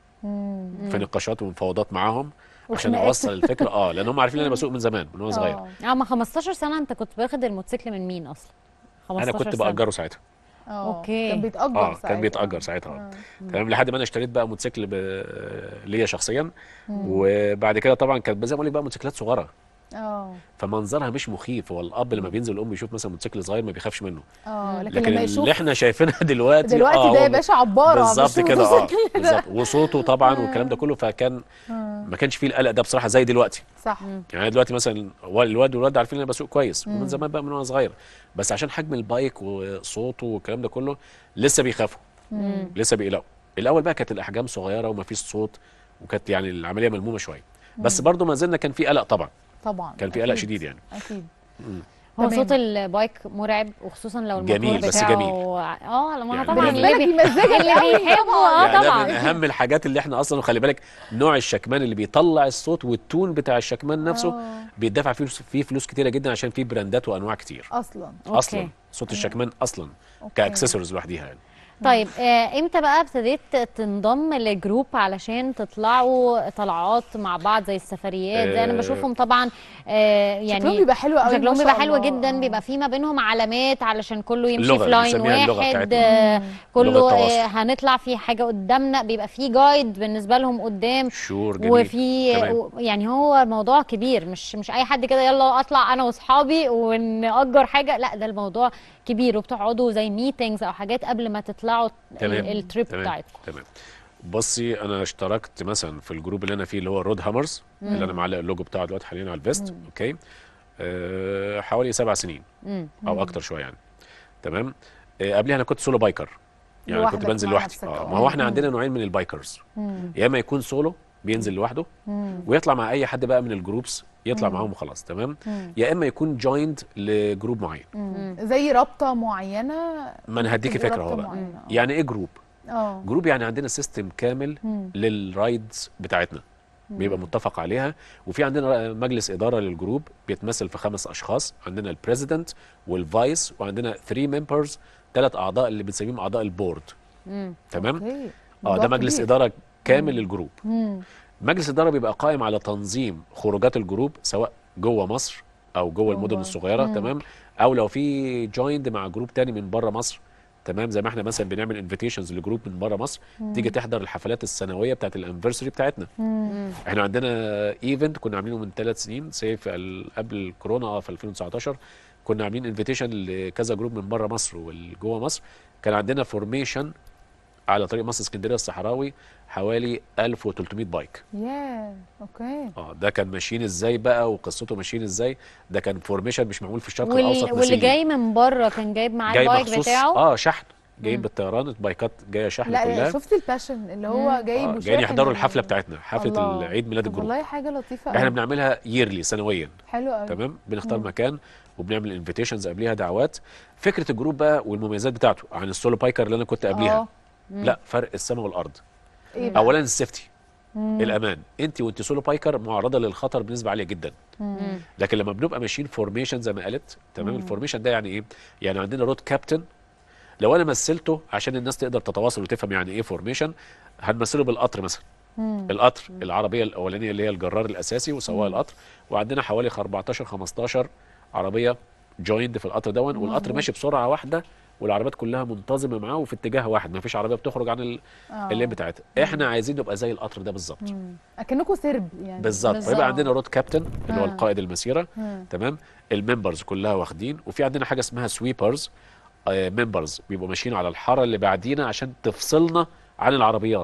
مم. في نقاشات ومفاوضات معاهم عشان وخناقات. اوصل الفكره اه لان هم عارفين ان انا بسوق من زمان من وانا صغير اه ما 15 سنه انت كنت واخد الموتوسيكل من مين اصلا 15 انا كنت سنة. باجره ساعتها اه اوكي كان بيتاجر اه ساعتها. كان بيتاجر ساعتها آه. تمام لحد ما انا اشتريت بقى موتوسيكل ب... ليا شخصيا مم. وبعد كده طبعا كانت زي ما بقول لك بقى موتوسيكلات صغيره اه فمنظرها مش مخيف هو الاب لما بينزل الام يشوف مثلا موتوسيكل صغير ما بيخافش منه اه لكن, لكن لما يشوف اللي احنا شايفينها دلوقتي دلوقتي آه ده يا هو باشا عباره مش بالظبط كده اه موتوسيكل ده. بالظبط وصوته طبعا والكلام ده كله فكان آه. ما كانش فيه القلق ده بصراحه زي دلوقتي صح يعني أنا دلوقتي مثلا هو الواد والواد عارفين ان انا بسوق كويس مم. ومن زمان بقى من وانا صغير بس عشان حجم البايك وصوته والكلام ده كله لسه بيخافوا مم. لسه بيقلقوا الاول بقى كانت الاحجام صغيره وما فيش صوت وكانت يعني العمليه ملمومه شويه بس مم. برضو ما زلنا كان في قلق طبعا طبعا كان في قلق أكيد. شديد يعني اكيد مم. هو تمام. صوت البايك مرعب وخصوصا لو الموتور جميل، بس بتاعه جميل. اه لما يعني طبعا بالنسبة اللي لك بي- يمزجك اللي قوي بيحبوا طبعاً. اه يعني ده طبعا من اهم الحاجات اللي احنا اصلا وخلي بالك نوع الشكمان اللي بيطلع الصوت والتون بتاع الشكمان نفسه آه. بيدفع فيه فيه فلوس كتيره جدا عشان فيه براندات وانواع كتير اصلا اصلا أوكي. صوت الشكمان اصلا أوكي. كاكسسوارز لوحديها يعني طيب آه امتى بقى ابتديت تنضم لجروب علشان تطلعوا طلعات مع بعض زي السفريات زي انا آه. بشوفهم طبعا آه يعني شكلهم بيبقى حلو قوي شكلهم ما شاء بيبقى حلو الله. جدا بيبقى في ما بينهم علامات علشان كله يمشي اللغة في لاين بنسميها اللغة واحد بتاعتنا. آه كله لغة آه التواصل. هنطلع في حاجه قدامنا بيبقى في جايد بالنسبه لهم قدام شور جميل وفي تمام. و- يعني هو الموضوع كبير مش مش اي حد كده يلا اطلع انا واصحابي ونأجر حاجه لا ده الموضوع كبير وبتقعدوا زي ميتينجز او حاجات قبل ما تطلعوا تمام ال- التريب تمام. بتاعتكم تمام بصي انا اشتركت مثلا في الجروب اللي انا فيه اللي هو رود هامرز مم. اللي انا معلق اللوجو بتاعه دلوقتي حاليا على الفيست مم. اوكي أه حوالي سبع سنين مم. او اكتر شويه يعني تمام أه قبلها انا كنت سولو بايكر يعني كنت لوحدك بنزل مع لوحدي نفسك، اه آه. ما هو احنا مم. عندنا نوعين من البايكرز مم. يا اما يكون سولو بينزل لوحده مم. ويطلع مع اي حد بقى من الجروبس يطلع مم. معاهم وخلاص تمام مم. يا اما يكون جويند لجروب معين مم. زي رابطه معينه ما انا هديكي تبقوا فكره رابطة اهو بقى معينة، آه. يعني ايه جروب اه جروب يعني عندنا سيستم كامل مم. للرايدز بتاعتنا بيبقى متفق عليها وفي عندنا مجلس اداره للجروب بيتمثل في خمس اشخاص عندنا البريزيدنت والفايس وعندنا 3 ممبرز ثلاث اعضاء اللي بنسميهم اعضاء البورد مم. تمام أوكي. اه موضوع ده مجلس كبير. اداره كامل للجروب مم. مجلس الاداره بيبقى قائم على تنظيم خروجات الجروب سواء جوه مصر او جوه المدن جوه. الصغيره مم. تمام او لو في جويند مع جروب تاني من بره مصر تمام زي ما احنا مثلا بنعمل انفيتيشنز لجروب من بره مصر مم. تيجي تحضر الحفلات السنويه بتاعت الانفرساري بتاعتنا مم. احنا عندنا ايفنت كنا عاملينه من ثلاث سنين سي في ال- قبل الكورونا اه في 2019 كنا عاملين انفيتيشن لكذا جروب من بره مصر والجوه مصر كان عندنا فورميشن على طريق مصر اسكندريه الصحراوي حوالي 1300 بايك ياه اوكي اه ده كان ماشيين ازاي بقى وقصته ماشيين ازاي ده كان فورميشن مش معمول في الشرق وال... الاوسط واللي مثيل. جاي من بره كان جايب معاه جاي البايك مخصوص بتاعه اه شحن جايين مم. بالطيران البايكات جايه شحن لا كلها شفت الباشن اللي هو جايب آه وشاحن جايين يحضروا ال- الحفله بتاعتنا حفله الله. العيد ميلاد طب الجروب والله حاجه لطيفه احنا قوي بنعملها ييرلي سنويا حلو قوي تمام بنختار مم. مكان وبنعمل انفيتيشنز قبليها دعوات فكره الجروب بقى والمميزات بتاعته عن السولو بايكر اللي انا كنت قبليها آه. مم. لا فرق السماء والارض ايه بقى؟ اولا السيفتي مم. الامان انت وانت سولو بايكر معرضه للخطر بنسبه عاليه جدا مم. لكن لما بنبقى ماشيين فورميشن زي ما قالت تمام مم. الفورميشن ده يعني ايه يعني عندنا رود كابتن لو انا مثلته عشان الناس تقدر تتواصل وتفهم يعني ايه فورميشن هنمثله بالقطر مثلا مم. القطر العربيه الاولانيه اللي هي الجرار الاساسي وسواق القطر وعندنا حوالي 14 15 عربيه جويند في القطر دون والقطر مظبوط. ماشي بسرعه واحده والعربيات كلها منتظمه معاه وفي اتجاه واحد ما فيش عربيه بتخرج عن ال- آه. اللين بتاعتها احنا عايزين نبقى زي القطر ده بالظبط مم. اكنكم سرب يعني بالظبط فيبقى عندنا رود كابتن اللي هو آه. القائد المسيره مم. تمام الممبرز كلها واخدين وفي عندنا حاجه اسمها سويبرز ممبرز بيبقوا ماشيين على الحاره اللي بعدينا عشان تفصلنا عن العربيات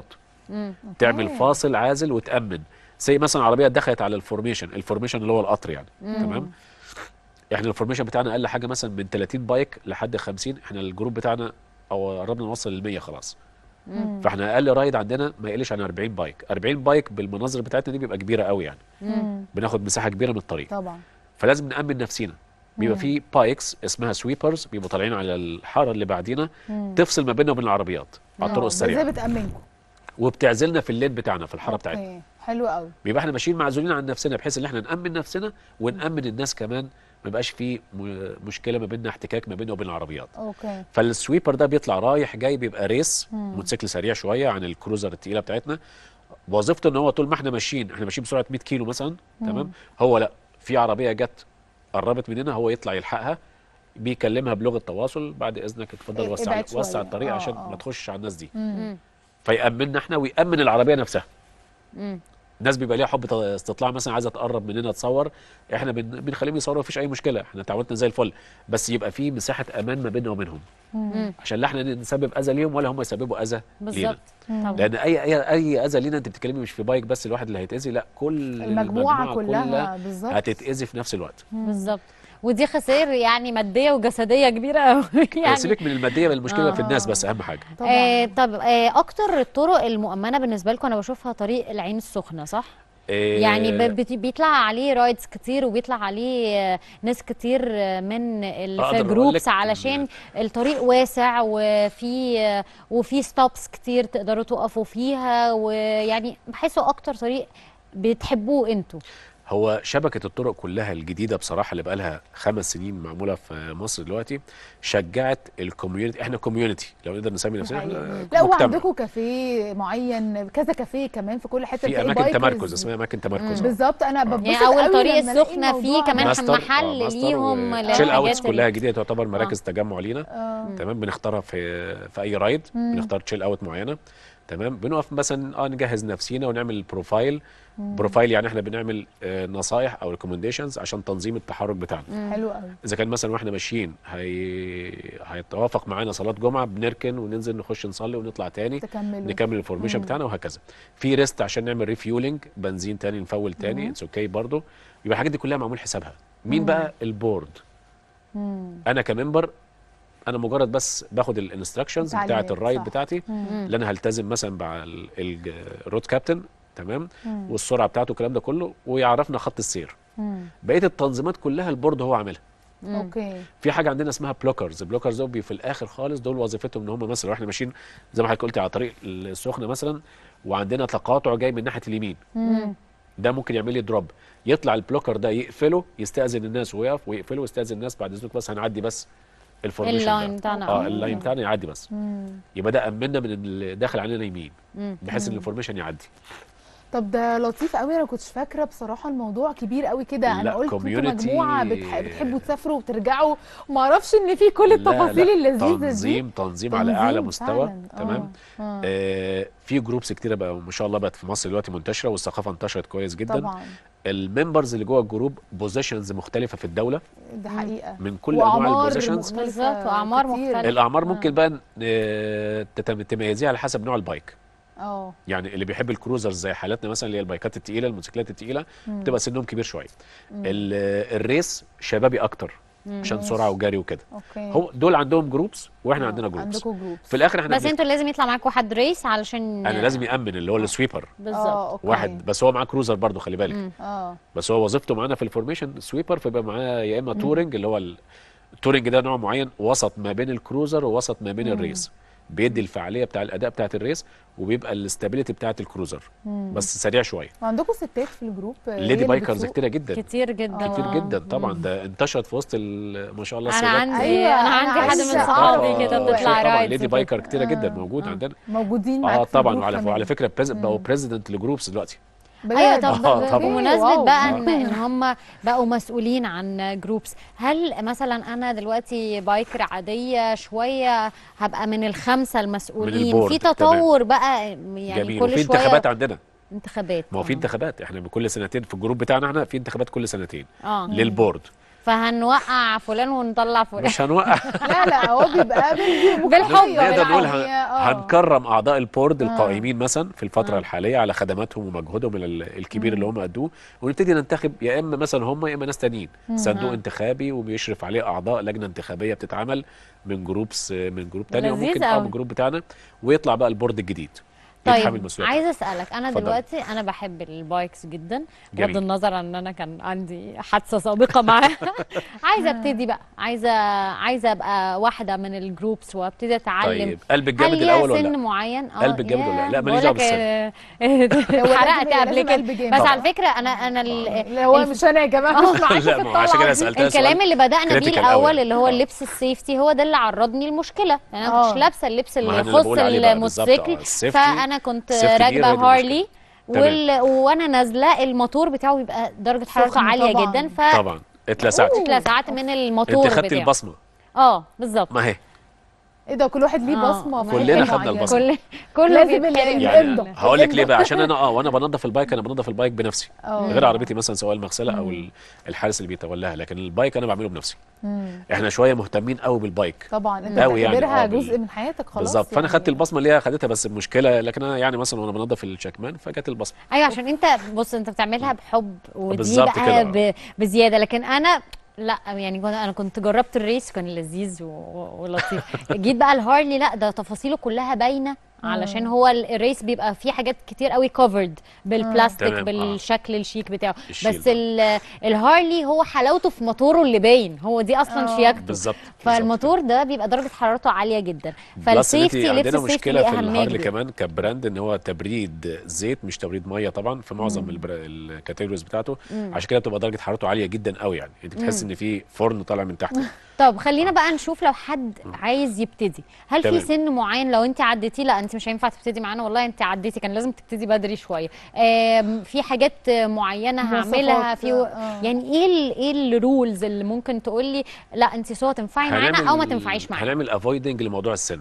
تعمل فاصل عازل وتامن زي مثلا عربيه دخلت على الفورميشن الفورميشن اللي هو القطر يعني مم. تمام احنا الفورميشن بتاعنا اقل حاجه مثلا من 30 بايك لحد 50 احنا الجروب بتاعنا او قربنا نوصل لل 100 خلاص مم. فاحنا اقل رايد عندنا ما يقلش عن 40 بايك 40 بايك بالمناظر بتاعتنا دي بيبقى كبيره قوي يعني مم. بناخد مساحه كبيره من الطريق طبعا فلازم نامن نفسينا بيبقى مم. في بايكس اسمها سويبرز بيبقوا طالعين على الحاره اللي بعدينا مم. تفصل ما بيننا وبين العربيات على الطرق آه، السريعه ازاي بتامنكم وبتعزلنا في اللين بتاعنا في الحاره بتاعتنا اوكي حلو قوي بيبقى احنا ماشيين معزولين عن نفسنا بحيث ان احنا نامن نفسنا ونامن الناس كمان ما يبقاش في م- مشكله ما بيننا احتكاك ما بيننا وبين العربيات اوكي فالسويبر ده بيطلع رايح جاي بيبقى ريس مم. موتوسيكل سريع شويه عن الكروزر التقيله بتاعتنا وظيفته ان هو طول ما احنا ماشيين احنا ماشيين بسرعه 100 كيلو مثلا مم. تمام هو لا في عربيه جت قربت مننا هو يطلع يلحقها بيكلمها بلغه تواصل بعد اذنك اتفضل إيه، وسع ابعد شوية. وسع الطريق آه، عشان آه. ما تخشش على الناس دي مم. فيامننا احنا ويامن العربيه نفسها مم. الناس بيبقى ليها حب ت- استطلاع مثلا عايزه تقرب مننا تصور احنا بن... بنخليهم يصوروا مفيش اي مشكله احنا تعاملنا زي الفل بس يبقى في مساحه امان ما بيننا وبينهم مم. عشان لا احنا نسبب اذى ليهم ولا هم يسببوا اذى لينا بالظبط طبعا. لان اي اي اي اذى لينا انت بتتكلمي مش في بايك بس الواحد اللي هيتاذي لا كل المجموعة كلها بالظبط. هتتاذي في نفس الوقت بالظبط ودي خسائر يعني ماديه وجسديه كبيره قوي يعني سيبك من الماديه المشكله في الناس بس اهم حاجه آه طب آه اكتر الطرق المؤمنه بالنسبه لكم انا بشوفها طريق العين السخنه صح إيه، يعني ب- بت- بيطلع عليه رايدز كتير وبيطلع عليه آه، ناس كتير آه، من اللي في أقدر أقول جروبس لك علشان الطريق واسع وفي آه، وفي ستوبس كتير تقدروا تقفوا فيها ويعني بحسه اكتر طريق بتحبوه انتوا هو شبكة الطرق كلها الجديدة بصراحة اللي بقالها خمس سنين معمولة في مصر دلوقتي شجعت الكوميونتي احنا كوميونتي لو نقدر نسمي نفسنا احنا لا مجتمع. وعندكم كافيه معين كذا كافيه كمان في كل حته في تلاقي اماكن بايكرز. تمركز اسمها اماكن تمركز بالظبط انا ببسط يعني اول قوي طريق لما ألاقي السخنه فيه الموضوع كمان ده. محل ليهم تشيل اوتس للحاجات كلها ال- جديده تعتبر مراكز تجمع لينا آه. تمام بنختارها في في اي رايد مم. بنختار تشيل اوت معينه تمام بنقف مثلا اه نجهز نفسينا ونعمل بروفايل مم. بروفايل يعني احنا بنعمل آه نصايح او ريكومنديشنز عشان تنظيم التحرك بتاعنا حلو قوي اذا كان مثلا واحنا ماشيين هي... هيتوافق معانا صلاه جمعه بنركن وننزل نخش نصلي ونطلع تاني تكملوا. نكمل الفورميشن مم. بتاعنا وهكذا في ريست عشان نعمل ريفيولينج بنزين تاني نفول تاني مم. اتس اوكي okay برضه يبقى الحاجات دي كلها معمول حسابها مين مم. بقى البورد مم. انا كممبر انا مجرد بس باخد الانستراكشنز بتاعه تعليمات، الرايد صح. بتاعتي مم. اللي انا هلتزم مثلا مع الرود كابتن تمام مم. والسرعه بتاعته الكلام ده كله ويعرفنا خط السير مم. بقيه التنظيمات كلها البورد هو عاملها اوكي في حاجه عندنا اسمها بلوكرز البلوكرز دول بي- في الاخر خالص دول وظيفتهم ان هم مثلا لو احنا ماشيين زي ما حضرتك قلتي على طريق السخنه مثلا وعندنا تقاطع جاي من ناحيه اليمين مم. ده ممكن يعمل لي دروب يطلع البلوكر ده يقفله يستاذن الناس ويقف ويقفله ويستاذن الناس بعد اذنك بس هنعدي بس الفورميشن اللاين ده. بتاعنا. اه مم. اللاين بتاعنا يعدي بس مم. يبقى ده امنا من اللي داخل علينا يمين مم. بحيث ان مم. الفورميشن يعدي طب ده لطيف قوي انا ما كنتش فاكره بصراحه الموضوع كبير قوي كده انا لا، قلت انتوا community- مجموعه بتح... بتحبوا تسافروا وترجعوا ما اعرفش ان في كل التفاصيل لا لا اللذيذه دي تنظيم تنظيم على اعلى تنظيم مستوى فعلاً. آه. تمام آه. آه في جروبس كتيره بقى ما شاء الله بقت في مصر دلوقتي منتشره والثقافه انتشرت كويس جدا طبعا الممبرز اللي جوه الجروب بوزيشنز مختلفه في الدوله دي حقيقه من كل انواع وأعمار البوزيشنز مختلفة بالظبط، وأعمار كتير. مختلفة. الاعمار ممكن بقى آه، تتم- تميزيها على حسب نوع البايك اه يعني اللي بيحب الكروزرز زي حالاتنا مثلا اللي هي البايكات التقيله الموتوسيكلات التقيله مم. بتبقى سنهم كبير شويه مم. ال- الريس شبابي اكتر مم. عشان ماشي. سرعه وجري وكده اوكي هو دول عندهم جروبس واحنا عندنا جروبس عندكم جروب في الاخر احنا بس بنت- انتوا لازم يطلع معاك واحد ريس علشان انا لازم يامن اللي هو السويبر بالظبط اوكي واحد بس هو معاه كروزر برضه خلي بالك مم. اه بس هو وظيفته معانا في الفورميشن سويبر فيبقى معاه يا اما تورنج اللي هو ال- التورنج ده نوع معين وسط ما بين الكروزر ووسط ما بين مم. الريس بيدي الفعاليه بتاع الاداء بتاعت الريس وبيبقى الاستابيليتي بتاعت الكروزر مم. بس سريع شويه وعندكم ستات في الجروب آه، هي ليدي اللي بايكرز بتسوق؟ كتيره جدا كتير جدا كتير آه. جدا طبعا ده انتشرت في وسط ال- ما شاء الله انا السيدات عندي أيوة، انا أنا عندي حد من عايزة صحابي أعرف. كده أيوة، بتطلع طبعا رايدز ليدي وكده. بايكر كتيره جدا آه، موجود آه. عندنا موجودين معاك اه في طبعا الجروب وعلى كمان. وعلى فكره بريز- بقوا مم. بريزيدنت لجروبس دلوقتي ايوه طب آه، طبعاً. بمناسبه واو. بقى ان ان هم بقوا مسؤولين عن جروبس هل مثلا انا دلوقتي بايكر عاديه شويه هبقى من الخمسه المسؤولين البورد، في تطور بقى يعني جميل كل وفي شويه انتخابات عندنا انتخابات ما هو في انتخابات احنا كل سنتين في الجروب بتاعنا احنا في انتخابات كل سنتين اه للبورد فهنوقع فلان ونطلع فلان مش هنوقع لا لا هو بيبقى بالحب بالحب نقدر نقول يعني، هن- آه. هنكرم اعضاء البورد آه. القائمين مثلا في الفتره آه. الحاليه على خدماتهم ومجهودهم ال- الكبير اللي هم ادوه ونبتدي ننتخب يا اما مثلا هم يا اما ناس تانيين صندوق آه. انتخابي وبيشرف عليه اعضاء لجنه انتخابيه بتتعمل من جروبس من جروب تاني لذيذ وممكن اه أوي. من الجروب بتاعنا ويطلع بقى البورد الجديد طيب يتحمل مسؤوليته عايزه اسالك انا اتفضلي. دلوقتي انا بحب البايكس جدا جميل. بغض النظر عن ان انا كان عندي حادثه سابقه معاها عايزه ابتدي بقى عايزه عايزه ابقى واحده من الجروبس وابتدي اتعلم طيب قلب هل الجامد ليها الاول ولا سن لا معين اه قلب الجامد ولا لا؟ لا، ماليش بقول دعوة لك، بالسن. آه، حرقت لازم- قبل لازم قلب كده جامد. بس طبعا. على فكره انا انا ال- اللي هو الف- مش انا يا جماعه مش معاكم لا في ما هو عشان كده الطلعه سالتها الكلام اللي بدانا بيه critical الاول أوي. اللي هو آه. اللبس السيفتي هو ده اللي عرضني المشكله يعني انا ما آه. كنتش لابسه اللبس ما اللي أنا اللي يخص بقول عليه بقى بالظبط، الموتوسيكل آه، السيفتي- فانا كنت السيفتي دي راكبه هي دي هارلي المشكلة. وال... وانا نازله الموتور بتاعه بيبقى درجه حرارته سخن عاليه طبعاً. جدا ف طبعا اتلسعتي اتلسعت من الموتور انت خدتي بتاعه البصمه اه بالظبط ما هي ايه ده كل واحد ليه آه، بصمه ما في كلنا حتة خدنا معينة. البصمة. كل كله لازم بيتحرق. ال- يعني الإمضة. هقول لك ليه الإمضة. بقى عشان انا اه وانا بنظف البايك انا بنظف البايك بنفسي آه. غير عربيتي مثلا سواء المغسله او ال- الحارس اللي بيتولاها لكن البايك انا بعمله بنفسي مم. احنا شويه مهتمين قوي بالبايك طبعا انت أوي يعني، بتعتبرها آه، بال- جزء من حياتك خلاص بالظبط فانا يعني. خدت البصمه اللي هي خدتها بس المشكله لكن انا يعني مثلا وانا بنظف الشكمان فجت البصمه ايوه عشان انت بص انت بتعملها بحب ودي بالظبط بقى كده. ب... بزياده لكن انا لا يعني كنت انا كنت جربت الريس كان لذيذ و... و- ولطيف جيت بقى الهارلي لا ده تفاصيله كلها باينه علشان هو ال- الريس بيبقى فيه حاجات كتير قوي كوفرد بالبلاستيك تمام، آه. بالشكل الشيك بتاعه الشيل بس ال- الهارلي هو حلاوته في موتوره اللي باين هو دي اصلا آه. شياكته بالظبط فالموتور ده بيبقى درجه حرارته عاليه جدا بلس إن أنت فالسيفتي لبس عندنا السيفتي مشكله ليه في اهميه الهارلي كبيرة. كمان كبراند ان هو تبريد زيت مش تبريد ميه طبعا في معظم البر- الكاتيجوريز بتاعته عشان كده بتبقى درجه حرارته عاليه جدا قوي يعني انت بتحس ان في فرن طالع من تحت طب خلينا بقى نشوف لو حد عايز يبتدي هل في تمام. سن معين لو انت عديتيه لا انت مش هينفع تبتدي معانا والله انت عديتي كان لازم تبتدي بدري شويه آم، في حاجات معينه مواصفات، هعملها في آه. يعني ايه ال ايه الرولز اللي ممكن تقول لي لا انت سواء تنفعي معانا او ما تنفعيش معانا هنعمل افويدنج لموضوع السن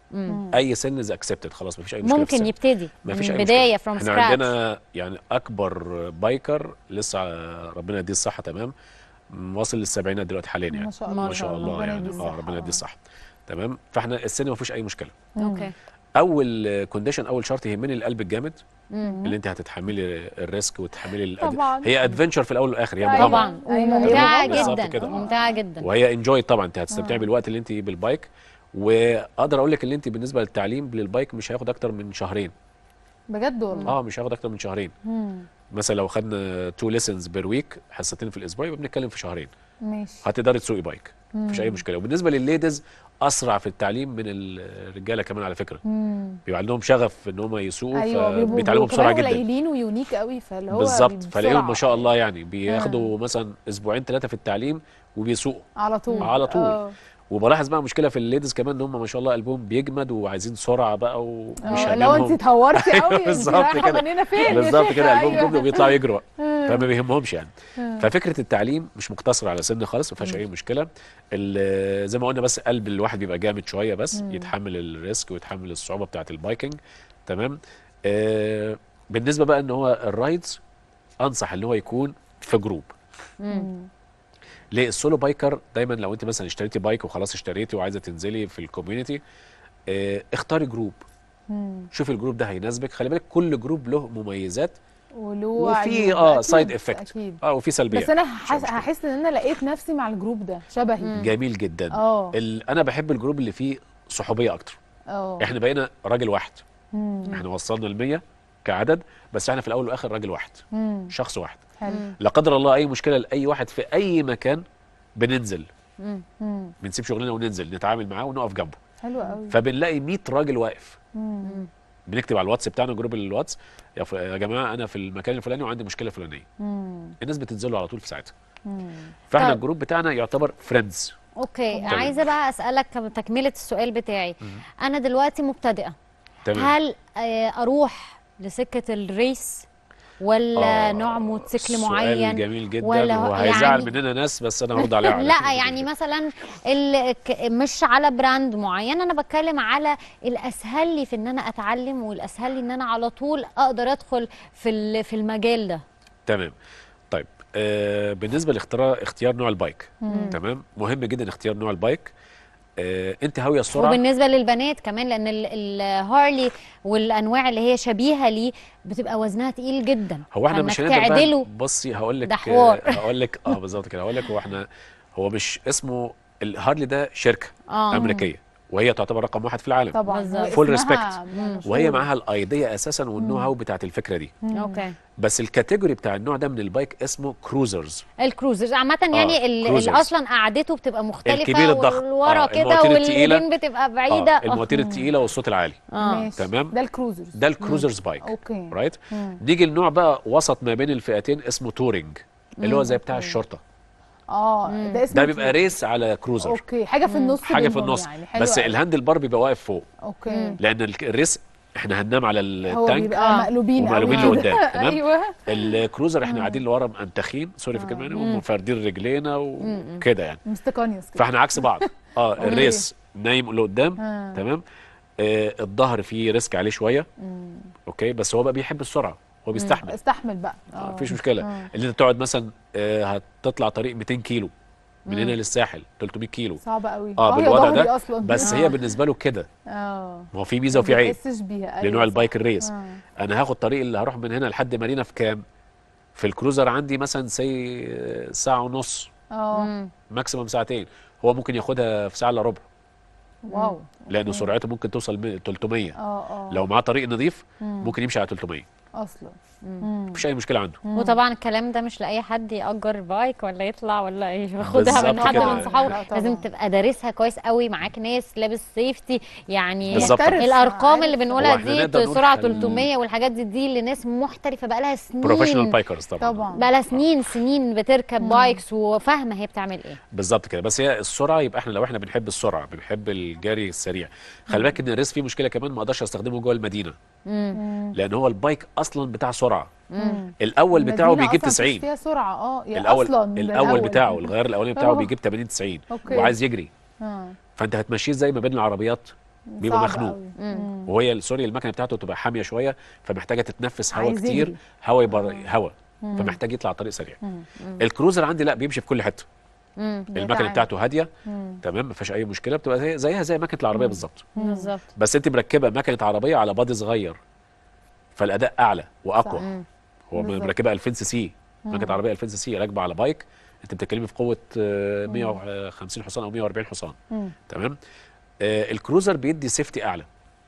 اي سن از اكسبتد خلاص مفيش اي مشكله في ممكن السن. يبتدي من مفيش اي البدايه مشكلة. فروم احنا سكراتش عندنا يعني اكبر بايكر لسه ربنا يديه الصحه تمام واصل للسبعينات دلوقتي حاليا يعني ما شاء الله ما شاء الله ربنا يعني يديه اه الصحة. ربنا يديه الصحه تمام فاحنا السن ما فيهوش اي مشكله اوكي اول كونديشن اول شرط يهمني القلب الجامد اللي انت هتتحملي الريسك وتحملي الأد... طبعاً. هي ادفنتشر في الاول والاخر هي أيوة. مغامره طبعا أيوة، وممتعه بالظبط جدا كده. ممتعه جدا وهي انجوي طبعا انت هتستمتعي بالوقت اللي انت بالبايك واقدر اقول لك اللي انت بالنسبه للتعليم للبايك مش هياخد اكتر من شهرين بجد والله اه مش هياخد اكتر من شهرين مم. مثلا لو خدنا تو ليسنز بير ويك حصتين في الاسبوع يبقى بنتكلم في شهرين ماشي هتقدري تسوقي بايك مفيش اي مشكله وبالنسبه للليديز اسرع في التعليم من الرجاله كمان على فكره مم. بيبقى عندهم شغف ان هم يسوقوا ايوه بيبقوا فبيتعلموا بيبقوا بسرعه كمان جدا قليلين ويونيك قوي فاللي هو بالظبط بسرعة. فلاقيهم ما شاء الله يعني بياخدوا مثلا اسبوعين ثلاثه في التعليم وبيسوقوا على طول على طول. آه. وبلاحظ بقى مشكله في الليديز كمان ان هم ما شاء الله قلبهم بيجمد وعايزين سرعه بقى ومش آه، لو انت هاممهم اتهورتي قوي أيوة انت بالظبط رايحه كده. مننا فين يا بالظبط شيخة؟ كده قلبهم أيوة. جمد وبيطلعوا يجروا آه. فما بيهمهمش يعني آه. ففكره التعليم مش مقتصره على سن خالص ما فيهاش اي مشكله ال- زي ما قلنا بس قلب الواحد بيبقى جامد شويه بس يتحمل الريسك ويتحمل الصعوبه بتاعه البايكنج تمام آه بالنسبه بقى ان هو الرايدز انصح ان هو يكون في جروب مم. ليه السولو بايكر دايما لو انت مثلا اشتريتي بايك وخلاص اشتريتي وعايزه تنزلي في الكوميونتي اه اختاري جروب مم. شوفي الجروب ده هيناسبك خلي بالك كل جروب له مميزات وله وفي عيوب. اه أكيد، سايد افكت اكيد اه وفي سلبيات بس انا مش هحس, مشكلة. هحس ان انا لقيت نفسي مع الجروب ده شبهي جميل جدا اه ال- انا بحب الجروب اللي فيه صحوبيه اكتر اه احنا بقينا راجل واحد مم. احنا وصلنا ل 100 كعدد بس احنا في الاول والاخر راجل واحد مم. شخص واحد حلو لا قدر الله اي مشكله لاي واحد في اي مكان بننزل مم. بنسيب شغلنا وننزل نتعامل معاه ونقف جنبه حلو قوي فبنلاقي 100 راجل واقف مم. بنكتب على الواتس بتاعنا جروب الواتس يا, ف... يا جماعه انا في المكان الفلاني وعندي مشكله فلانيه مم. الناس بتنزلوا على طول في ساعتها مم. فاحنا طيب. الجروب بتاعنا يعتبر فريندز اوكي تمام. عايزه بقى اسالك تكمله السؤال بتاعي انا دلوقتي مبتدئه تمام هل آه، اروح لسكه الريس ولا آه، نوع موتوسيكل سؤال معين جميل جدا ولا هو- وهيزعل يعني- مننا ناس بس انا هرد عليها على لا فكرة. يعني مثلا ال... ك- مش على براند معين انا بتكلم على الاسهل لي في ان انا اتعلم والاسهل لي ان انا على طول اقدر ادخل في ال- في المجال ده تمام طيب آه بالنسبه لاختيار اختيار نوع البايك مم. تمام مهم جدا اختيار نوع البايك آه انت هاويه السرعه وبالنسبه للبنات كمان لان ال- الهارلي والانواع اللي هي شبيهه ليه بتبقى وزنها تقيل جدا هو احنا فإنك مش هنقدر تعدله بقى بصي هقول لك ده حوار. هقول لك اه بالظبط كده هقول لك هو احنا هو مش اسمه الهارلي ده شركه آه. امريكيه وهي تعتبر رقم واحد في العالم طبعا بالظبط. فول ريسبكت اسمها مشهور. وهي معاها الايديا اساسا والنو هاو بتاعت الفكره دي اوكي بس الكاتيجوري بتاع النوع ده من البايك اسمه كروزرز الكروزرز عامة يعني ال- كروزرز. اللي اصلا قعدته بتبقى مختلفة الكبير الضخم. والورا آه، كده المواتير التقيلة. والرجلين بتبقى بعيدة آه المواتير التقيله والصوت العالي اه ماشي. تمام. ده الكروزرز ده الكروزرز بايك اوكي رايت مم. نيجي لنوع بقى وسط ما بين الفئتين اسمه تورينج اللي هو زي بتاع الشرطه اه ده اسمه ده بيبقى ريس على كروزر اوكي حاجه في النص حاجه في بينهم النص يعني حلو بس أوي. الهاندل بار بيبقى واقف فوق اوكي لان ال- الريس احنا هننام على هو التانك بيبقى مقلوبين ومقلوبين قوي لقدام كده. تمام ايوه الكروزر احنا قاعدين لورا منتخين سوري في الكلمه يعني ومفردين رجلينا وكده يعني مستقانيوس كده فاحنا عكس بعض اه الريس نايم لقدام آه. تمام آه الظهر فيه ريسك عليه شويه اوكي بس هو بقى بيحب السرعه هو بيستحمل استحمل بقى آه، اه مفيش مشكله آه. اللي انت تقعد مثلا آه هتطلع طريق 200 كيلو من هنا مم. للساحل 300 كيلو صعب قوي اه هي بالوضع ظهري ده اصلا بس آه. هي بالنسبه له كده اه ما هو في ميزه وفي عيب بيحسش بيها أيوة لنوع صح. البايك الريس آه. انا هاخد طريق اللي هروح من هنا لحد مارينا في كام في الكروزر عندي مثلا سي ساعه ونص اه ماكسيموم ساعتين هو ممكن ياخدها في ساعه الا ربع واو لان سرعته ممكن توصل م- 300 اه اه لو معاه طريق نظيف مم. ممكن يمشي على 300 اصلا مفيش اي مشكله عنده وطبعا الكلام ده مش لاي حد ياجر بايك ولا يطلع ولا ياخدها بالظبط من حد كده. من صحابه لا طبعا. لازم تبقى دارسها كويس قوي معاك ناس لابس سيفتي يعني بالظبط. محترف، الارقام اللي عارف. بنقولها هو إحنا دي نقدر نقول سرعه حل- 300 والحاجات دي دي لناس محترفه بقى لها سنين بروفيشنال بايكرز طبعا طبعا بقى لها سنين سنين بتركب بايكس وفاهمه هي بتعمل ايه بالظبط كده بس هي السرعه يبقى احنا لو احنا بنحب السرعه بنحب الجري السريع خلي بالك ان الريس فيه مشكله كمان ما اقدرش استخدمه جوه المدينه لان هو البايك اصلا بتاع سرعه الاول بتاعه المدينة بيجيب أصلاً مفيش 90 فيها سرعه اه يعني الاول اصلا ده الاول بتاعه الغيار الاولاني بتاعه آه. بيجيب 80 90 أوكي. وعايز يجري آه. فانت هتمشيه ازاي ما بين العربيات بيبقى صعب مخنوق قوي. مم. وهي سوري المكنه بتاعته تبقى حاميه شويه فمحتاجه تتنفس هواء عايز كتير يجري. هواء يبر هواء فمحتاج يطلع طريق سريع الكروزر عندي لا بيمشي في كل حته المكنه بيتعامل. بتاعته هاديه مم. تمام ما فيهاش اي مشكله بتبقى زي زيها زي مكنه العربيه بالظبط بالظبط بس انت مركبه مكنه عربيه على بادي صغير فالاداء اعلى واقوى صح. هو بالظبط. مركبه 2000 سي سي مكنه عربيه 2000 سي سي راكبه على بايك انت بتتكلمي في قوه آه، 150 حصان او 140 حصان مم. تمام آه الكروزر بيدي سيفتي اعلى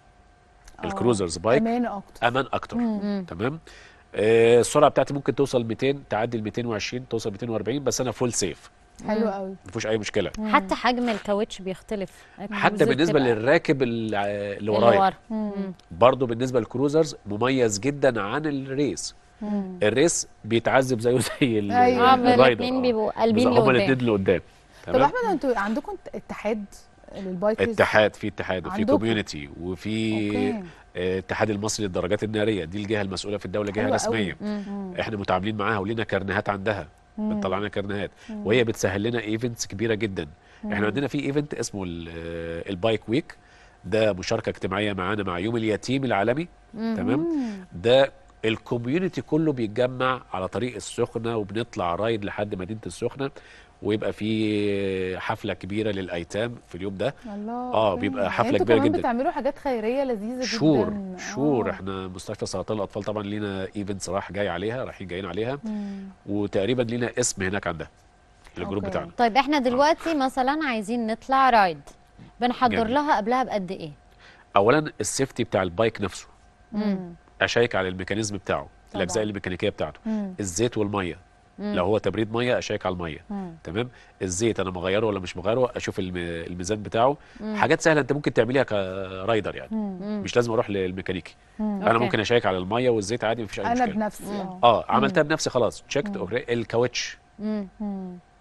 آه. الكروزرز بايك امان اكتر امان اكتر تمام آه السرعه بتاعتي ممكن توصل 200 تعدي ال 220 توصل 240 بس انا فول سيف حلو قوي ما فيهوش اي مشكله حتى حجم الكاوتش بيختلف حتى الكروزر بالنسبه تبقى للراكب اللي اللي اللي ورايا ورا. برضه بالنسبه للكروزرز مميز جدا عن الريس الريس بيتعذب زيه زي ال- أيوة. اه الرايدر الاثنين بيبقوا قلبين بالظبط، هما لقدام الاثنين لقدام طب تمام احمد انتوا عندكم اتحاد للبايكرز اتحاد في اتحاد وفي عندكم. كوميونتي وفي أوكي. آه، اتحاد المصري للدراجات الناريه دي الجهه المسؤوله في الدوله جهه حلوة رسميه قوي. احنا متعاملين معاها ولينا كرنيهات عندها بتطلع لنا كرنيهات وهي بتسهل لنا ايفنتس كبيره جدا احنا عندنا في ايفنت اسمه ال- آه، البايك ويك ده مشاركه اجتماعيه معانا مع يوم اليتيم العالمي تمام ده الكوميونتي كله بيتجمع على طريق السخنه وبنطلع رايد لحد مدينه السخنه ويبقى في حفله كبيره للايتام في اليوم ده الله آه، أوكي. بيبقى يعني حفلة انتوا كبيرة كمان جدا. بتعملوا حاجات خيريه لذيذه شور جدا شور آه. احنا مستشفى سرطان الاطفال طبعا لينا ايفنتس راح جاي عليها رايحين جايين عليها مم. وتقريبا لينا اسم هناك عندها الجروب أوكي. بتاعنا طيب احنا دلوقتي مثلا عايزين نطلع رايد بنحضر جميل. لها قبلها بقد ايه اولا السيفتي بتاع البايك نفسه مم. اشيك على الميكانيزم بتاعه الاجزاء الميكانيكيه بتاعته مم. الزيت والميه لو هو تبريد ميه اشيك على الميه مم. تمام الزيت انا مغيره ولا مش مغيره اشوف الم- الميزان بتاعه حاجات سهله انت ممكن تعمليها كرايدر يعني مم. مش لازم اروح للميكانيكي مم. انا أوكي. ممكن اشيك على الميه والزيت عادي مفيش اي انا مشكله بنفسي اه اه عملتها بنفسي خلاص تشيكت الكاوتش مم.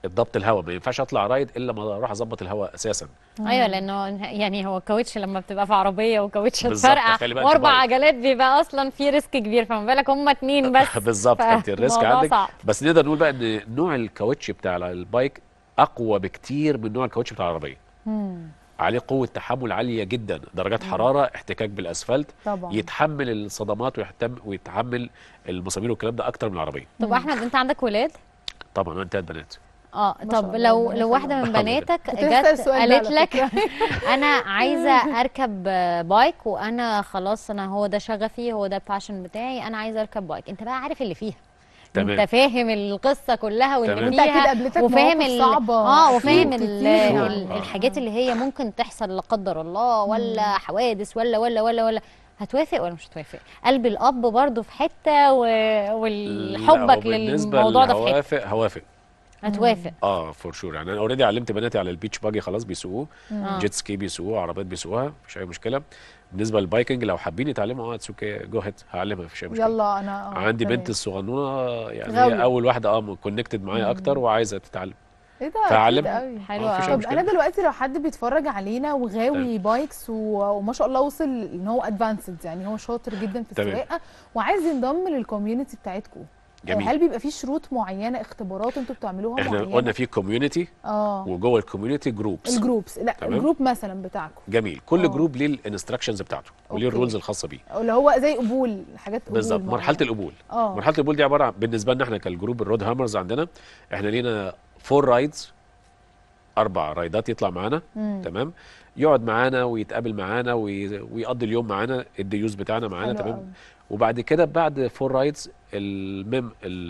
الضبط الهواء ما ينفعش اطلع رايد الا لما اروح اظبط الهواء اساسا ايوه لانه يعني هو الكاوتش لما بتبقى في عربيه وكاوتش بالظبط، اتفرقع تخيلي بقى أنت واربع بايك. عجلات بيبقى اصلا في ريسك كبير فما بالك هم اتنين بس بالظبط فانت الريسك فالموضوع عندك صعب. بس نقدر نقول بقى ان نوع الكاوتش بتاع البايك اقوى بكتير من نوع الكاوتش بتاع العربيه عليه قوه تحمل عاليه جدا درجات حراره احتكاك بالاسفلت طبعا يتحمل الصدمات ويحتم ويتحمل المسامير والكلام ده اكتر من العربيه طب احمد انت عندك ولاد طبعا انت بنات اه ما شاء طب الله، لو ربنا لو واحده من يخليك. بناتك كنت لسه أسأل جت السؤال ده قالت على لك انا عايزه اركب بايك وانا خلاص انا هو ده شغفي هو ده الباشن بتاعي انا عايزه اركب بايك انت بقى عارف اللي فيها تمام. انت فاهم القصه كلها واللي تمام. وانت اكيد فيها قابلتك وفاهم مواقف ال- صعبه اه وفاهم كتير. ال- كتير. ال- آه. الحاجات اللي هي ممكن تحصل لا قدر الله ولا حوادث ولا ولا ولا ولا هتوافق ولا مش هتوافق قلب الاب برضه في حته و... لا، هو والحبك بالنسبة للموضوع ده في حته للهوافق هوافق هتوافق اه فور شور يعني انا اوريدي علمت بناتي على البيتش باجي خلاص بيسوقوه آه. جيت سكي بيسوقوه عربيات بيسوقوها مفيش اي مشكله بالنسبه للبايكنج لو حابين يتعلموا اه اتس اوكي جو هيد هعلمها مفيش اي مشكله يلا انا آه، عندي تمام. بنت الصغنونه يعني غاوية. هي اول واحده اه كونكتد معايا اكتر وعايزه تتعلم ايه ده فعلمها. أكيد قوي. حلوة آه، مفيش أوي. أي طب انا مشكله دلوقتي لو حد بيتفرج علينا وغاوي بايكس و... وما شاء الله وصل ان هو ادفانسد يعني هو شاطر جدا في تمام. السواقه وعايز ينضم للكوميونتي بتاعتكم جميل. هل بيبقى في شروط معينه اختبارات انتوا بتعملوها احنا معينه قلنا في كوميونتي اه وجوه الكوميونتي جروبس الجروبس لا تمام. الجروب مثلا بتاعكم جميل كل آه. جروب ليه الانستراكشنز بتاعته وليه أوكي. الرولز الخاصه بيه اللي هو زي قبول حاجات قبول بالظبط معينة. مرحله القبول اه مرحله القبول دي عباره عن بالنسبه لنا احنا كالجروب الرود هامرز عندنا احنا لينا فور رايدز اربع رايدات يطلع معانا مم. تمام يقعد معانا ويتقابل معانا وي... ويقضي اليوم معانا الديوز بتاعنا معانا حلو تمام أوي. وبعد كده بعد فور رايدز المم ال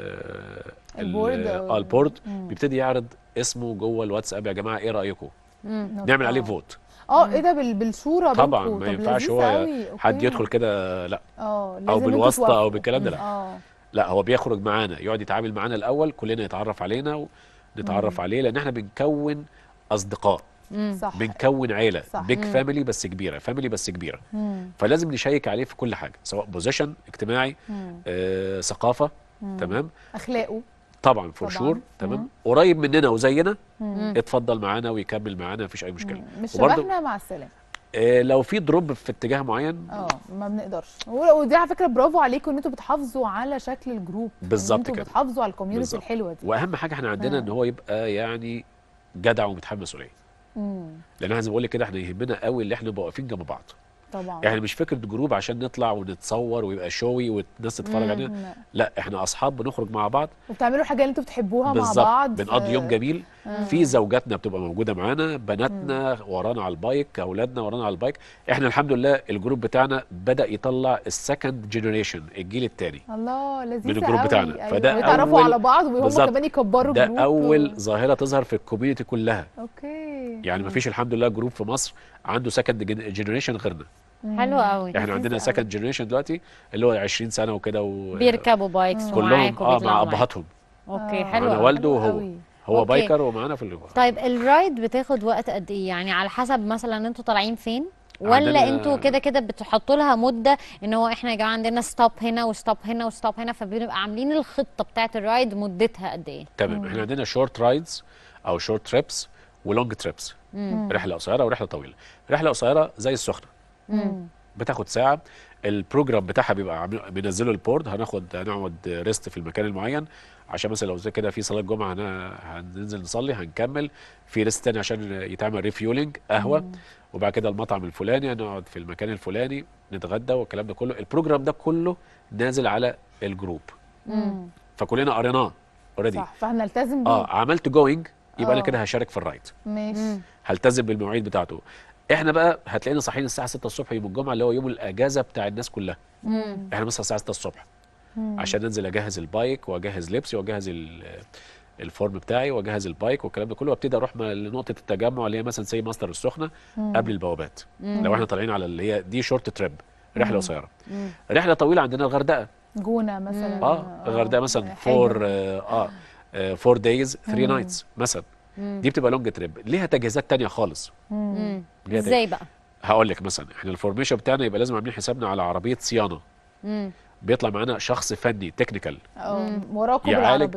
البورد ال- أو- آه، البورد مم. بيبتدي يعرض اسمه جوه الواتساب يا جماعه ايه رايكم مم. نعمل عليه آه. فوت اه ايه ده بال... بالشورى طبعا بينكوا؟ ما طب ينفعش لذيذ هو قوي. حد أوكي. يدخل كده لا اه لازم او انتوا بالواسطه او توافقوا. بالكلام ده لا اه لا هو بيخرج معانا يقعد يتعامل معانا الاول كلنا يتعرف علينا ونتعرف عليه لان احنا بنكون اصدقاء صح بنكون عيله صح. بيج مم. فاميلي بس كبيره فاميلي بس كبيره مم. فلازم نشيك عليه في كل حاجه سواء بوزيشن اجتماعي مم. آه، ثقافه مم. تمام اخلاقه طبعا فور طبعاً. شور مم. تمام قريب مننا وزينا مم. اتفضل معانا ويكمل معانا مفيش اي مشكله مش وبرضه شبهنا مع السلامه آه، لو في دروب في اتجاه معين اه ما بنقدرش و- ودي على فكره برافو عليكم ان انتوا بتحافظوا على شكل الجروب بالظبط إن انتوا كده. بتحافظوا على الكوميونتي بالظبط. الحلوه دي واهم حاجه احنا عندنا آه. ان هو يبقى يعني جدع ومتحمل مسؤوليه مم. لان احنا زي ما بقول لك كده احنا يهمنا قوي اللي احنا نبقى واقفين جنب بعض طبعا يعني مش فكره جروب عشان نطلع ونتصور ويبقى شوي والناس تتفرج علينا مم. لا احنا اصحاب بنخرج مع بعض وبتعملوا حاجه اللي انتوا بتحبوها مع بالظبط بعض بنقضي يوم جميل آه. في زوجاتنا بتبقى موجوده معانا بناتنا ورانا على البايك اولادنا ورانا على البايك احنا الحمد لله الجروب بتاعنا بدا يطلع السكند جينيريشن الجيل الثاني الله لذيذ من الجروب قوي. بتاعنا. أيوة. فده ويتعرفوا أول- على بعض وهم بالظبط. كمان يكبروا ده جروب اول و... ظاهره تظهر في الكوميونتي كلها اوكي يعني ما فيش الحمد لله جروب في مصر عنده سكند جينيريشن غيرنا حلو قوي احنا عندنا سكند جينيريشن دلوقتي اللي هو 20 سنه وكده و... بيركبوا بايكس كلهم ومعاك اه وبيطلعوا مع معاك. ابهاتهم اوكي حلو معانا قوي. والده وهو قوي. هو أوكي. بايكر ومعانا في اللي طيب الرايد بتاخد وقت قد ايه يعني على حسب مثلا انتوا طالعين فين ولا عندنا- انتوا كده كده بتحطوا لها مده ان هو احنا يا جماعه عندنا ستوب هنا وستوب هنا وستوب هنا فبنبقى عاملين الخطه بتاعه الرايد مدتها قد ايه تمام احنا عندنا شورت رايدز او شورت تريبس ولونج تريبس مم. رحله قصيره ورحله طويله رحله قصيره زي السخنه مم. بتاخد ساعه البروجرام بتاعها بيبقى عامل- بينزلوا البورد هناخد هنقعد ريست في المكان المعين عشان مثلا لو زي كده في صلاه جمعه هن- هننزل نصلي هنكمل في ريست تاني عشان يتعمل ريفيولينج قهوه وبعد كده المطعم الفلاني هنقعد في المكان الفلاني نتغدى والكلام ده كله البروجرام ده كله نازل على الجروب مم. فكلنا قريناه اوريدي صح فهنلتزم بيه اه عملت جوينج يبقى انا آه. كده هشارك في الرايد ماشي هلتزم بالمواعيد بتاعته احنا بقى هتلاقينا صاحيين الساعه 6 الصبح يوم الجمعه اللي هو يوم الاجازه بتاع الناس كلها مم. احنا بنصحى الساعه 6 الصبح عشان انزل اجهز البايك واجهز لبسي واجهز ال- الفورم بتاعي واجهز البايك والكلام ده كله وابتدي اروح م- لنقطه التجمع اللي هي مثلا زي ماستر السخنه قبل البوابات لو احنا طالعين على اللي هي دي شورت تريب رحله قصيره رحله طويله عندنا الغردقه جونه مثلا اه الغردقه مثلا حاجة. فور اه فور دايز 3 نايتس مثلا دي بتبقى لونج تريب ليها تجهيزات تانية خالص مم. ليها ازاي بقى هقول لك مثلا احنا الفورميشن بتاعنا يبقى لازم عاملين حسابنا على عربيه صيانه مم. بيطلع معانا شخص فني تكنيكال اه وراكم يعالج. بالعربيه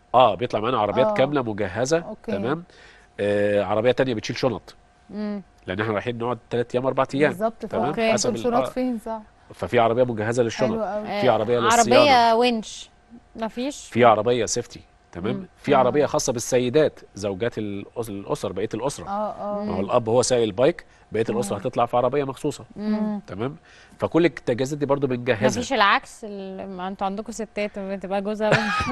اه بيطلع معانا عربيات آه. كامله مجهزه أوكي. تمام آه عربيه تانية بتشيل شنط مم. لان احنا رايحين نقعد ثلاث ايام اربع ايام بالظبط تمام اوكي حسب ال- الشنط آه. فين صح ففي عربيه مجهزه للشنط حلو قوي. في عربيه للصيانه عربيه ونش مفيش في عربيه سيفتي تمام مم. في عربيه خاصه بالسيدات زوجات الأس- الاسر بقيه الاسره اه ما هو اه الاب هو سايق البايك بقيه الاسره هتطلع في عربيه مخصوصه مم. تمام فكل التجهيزات دي برضو بنجهزها مفيش العكس ال- ما انتوا عندكم ستات بتبقى جوزها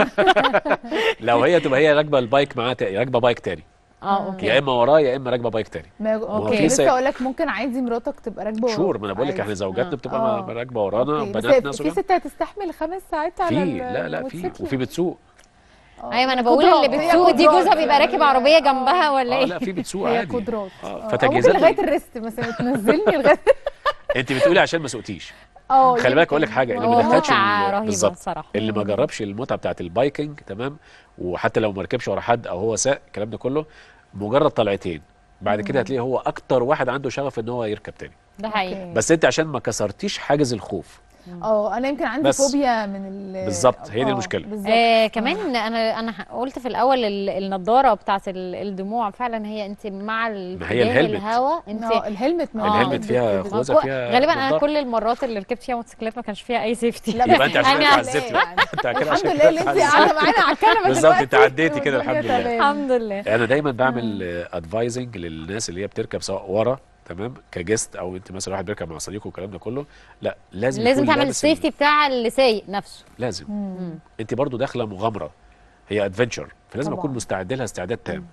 لو هي تبقى هي راكبه البايك معاها تا- راكبه بايك تاني اه اوكي يا اما وراه يا اما راكبه بايك تاني ما هو اوكي في لسه سي- اقول لك ممكن عادي مراتك تبقى راكبه وراك. شور ما انا بقول لك عادي. احنا زوجاتنا بتبقى آه. ما- راكبه ورانا أوكي. بس بناتنا في صغيرة. ست هتستحمل خمس ساعات على في ال- لا لا في الموتوسيكل. وفي بتسوق آه. ايوه ما انا بقول قدرات. اللي هي بتسوق دي قدرات. جوزها بيبقى راكب عربيه جنبها ولا اه ايه لا في بتسوق هي عادي قدرات اه آه. أو ممكن فتجهيزات لغايه الريست مثلا تنزلني لغايه انت بتقولي عشان ما سوقتيش اه خلي بالك اقول لك يمكن. حاجه اللي هو ما دخلش متعة ال- رهيبة بالظبط الصراحة. اللي ما جربش المتعه بتاعت البايكنج تمام وحتى لو ما ركبش ورا حد او هو ساق الكلام ده كله مجرد طلعتين بعد كده هتلاقيه هو اكتر واحد عنده شغف ان هو يركب تاني ده حقيقي أوكي. بس انت عشان ما كسرتيش حاجز الخوف اه انا يمكن عندي بس. فوبيا من ال بالظبط، هي دي آه، المشكلة. بالظبط آه كمان انا انا ح- قلت في الاول ال- النضاره بتاعت ال- الدموع فعلا هي انت مع الاتجاه الهلمت. الهواء انت اه الهلمت ما آه. الهلمت فيها بت- خوذه كو- فيها غالبا انا نضارة. كل المرات اللي ركبت فيها موتوسيكلات ما كانش فيها اي سيفتي لا، يبقى انت عشان أنا- كده اتعذبتي بقى. انت كده الحمد عشان لله كده اللي انت اتعذبتي. قاعده معانا على الكنبه بالظبط، دلوقتي انت عديتي كده والدنيا الحمد لله. تمام. الحمد لله انا دايما بعمل ادفايزنج للناس اللي هي بتركب سواء ورا تمام كجست او انت مثلا واحد بيركب مع صديقه والكلام ده كله لا لازم لازم يكون تعمل لابس ال- السيفتي بتاع اللي سايق نفسه لازم انت برضو داخله مغامره هي ادفنتشر فلازم طبعاً. اكون مستعد لها استعداد تام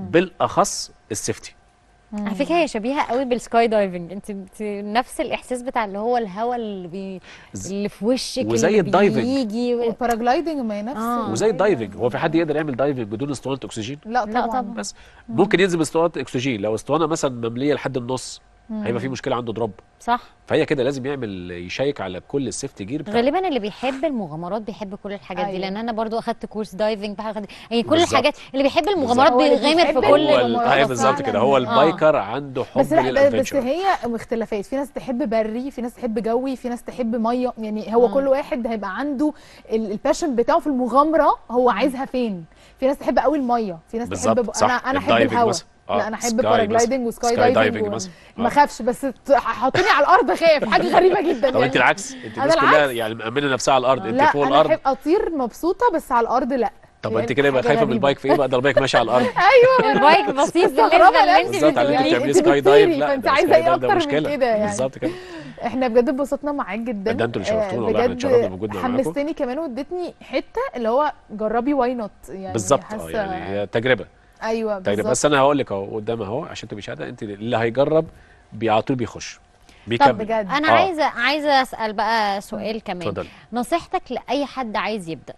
بالاخص السيفتي على فكره هي شبيهه قوي بالسكاي دايفنج انت انت نفس الاحساس بتاع اللي هو الهواء اللي بي... ز- اللي في وشك وزي اللي الدايفنج. بيجي و... والباراجلايدنج ما هي نفس آه. ال- وزي الدايفنج هو في حد يقدر يعمل دايفنج بدون اسطوانه اكسجين لا لا طبعا طبعا. بس ممكن ينزل باسطوانه اكسجين لو اسطوانه مثلا ممليه لحد النص هيبقى في مشكله عنده دروب صح فهي كده لازم يعمل يشيك على كل السيفتي جير بتاعه غالبا اللي بيحب المغامرات بيحب كل الحاجات دي أيوة. لان انا برضو اخدت كورس دايفنج بخد... يعني كل بالظبط. الحاجات اللي بيحب المغامرات هو اللي بيغامر في بيحب كل هو ال- المغامرات ايوه بالظبط فعلاً. كده هو آه. البايكر عنده حب بس لا ب- بس للادفنتشر هي اختلافات في ناس تحب بري في ناس تحب جوي في ناس تحب ميه يعني هو كل واحد هيبقى عنده ال- الباشن بتاعه في المغامره هو عايزها فين في ناس تحب قوي الميه في ناس بالظبط، تحب ب... صح. انا انا احب الدايفنج الهواء مثلا. آه، لا انا احب سكاي باراجلايدنج مثلا. وسكاي سكاي دايفنج دايفنج و... مثلا. ما آه. خافش بس ت- حطوني على الارض خاف حاجه غريبه جدا طب انت يعني. العكس انت أنا الناس كلها العكس. يعني مأمنه نفسها على الارض انت لا فوق انا الارض احب اطير مبسوطه بس على الارض لا طب يعني انت كده يبقى حاجة خايفه من غريبة. البايك في ايه بقى ده البايك ماشي على الارض ايوه البايك بسيط بالنسبه مستغربة اللي انت بالظبط على اللي انت بتقوليه بتعمليه انت سكاي دايف بتطيري، لا فانت ده عايزة سكاي ايه دايف ده أكتر من مشكله كده يعني؟ بالظبط كده احنا بجد اتبسطنا معاك جدا ده انتوا اللي آه، شرفتونا والله، احنا بجد اتشرفنا بوجودنا معاكم. حمستني كمان وادتني حته اللي هو جربي واي نوت يعني بالظبط اه حاسة- يعني هي تجربه ايوه تجربه بالظبط بس انا هقول لك اهو قدام اهو عشان تبقي شهاده انت اللي هيجرب بي- على طول بيخش بيكمل طب بجد. انا آه. عايزه عايزه اسال بقى سؤال كمان اتفضلي. نصيحتك لاي حد عايز يبدا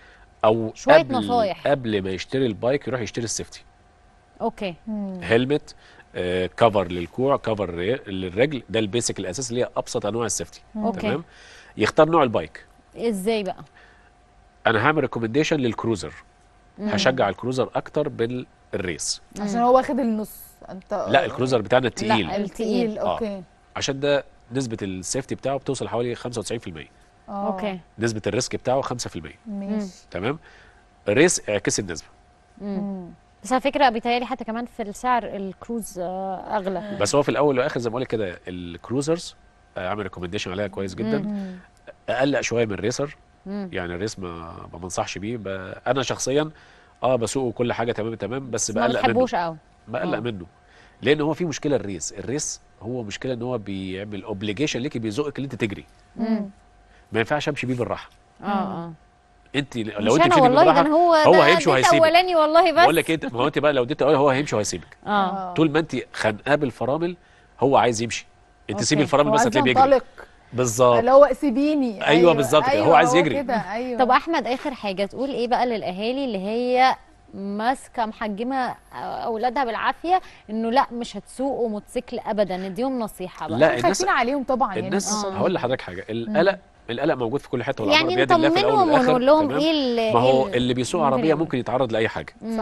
او شوية قبل نصايح. قبل ما يشتري البايك يروح يشتري السيفتي اوكي هيلمت آه، كفر للكوع كفر ري- للرجل ده البيسك الاساسي اللي هي ابسط انواع السيفتي أوكي. تمام يختار نوع البايك ازاي بقى انا هعمل ريكومنديشن للكروزر هشجع الكروزر اكتر بالريس عشان هو واخد النص انت لا الكروزر بتاعنا التقيل لا، التقيل آه. اوكي عشان ده نسبه السيفتي بتاعه بتوصل حوالي 95% اه اوكي نسبه الريسك بتاعه 5% ماشي تمام الريس اعكس النسبه بس على فكره بيتهيألي حتى كمان في السعر الكروز آه، اغلى بس هو في الاول والاخر زي ما بقول لك كده الكروزرز آه، عامل ريكومنديشن عليها كويس جدا اقلق شويه من الريسر مم. يعني الريس ما ما بنصحش بيه ب... انا شخصيا اه بسوقه كل حاجه تمام تمام بس ما بقلق منه بتحبوش قوي بقلق آه. منه لان هو في مشكله الريس الريس هو مشكله ان هو بيعمل اوبليجيشن ليكي بيزقك ان انت تجري مم. ما ينفعش امشي بيه بالراحه اه اه انت لو مش انت انا مشيتي بيه والله ده بالراحه أنا هو هو ده هيمشي اديت وهيسيبك اولاني والله بس بقول لك انت ما هو انت بقى لو اديت هو هيمشي وهيسيبك اه طول ما انت خانقاه بالفرامل هو عايز يمشي انت سيبي أوكي. الفرامل هو بس عايز هتلاقيه بيجري ينطلق. بالظبط اللي هو سيبيني أيوة بالظبط كده، هو عايز يجري. كده ايوه طب احمد اخر حاجه تقول ايه بقى للاهالي اللي هي ماسكه محجمه اولادها بالعافيه انه لا مش هتسوقوا موتوسيكل ابدا نديهم نصيحه بقى لا خايفين الناس عليهم طبعا يعني الناس آه. هقول لحضرتك حاجه القلق القلق موجود في كل حته والامر يعني بيد الله في الاول نطمنهم والاخر ونقول لهم تمام؟ ايه اللي ما هو إيه اللي بيسوق ممكن عربيه يعمل. ممكن يتعرض لاي حاجه مم. صح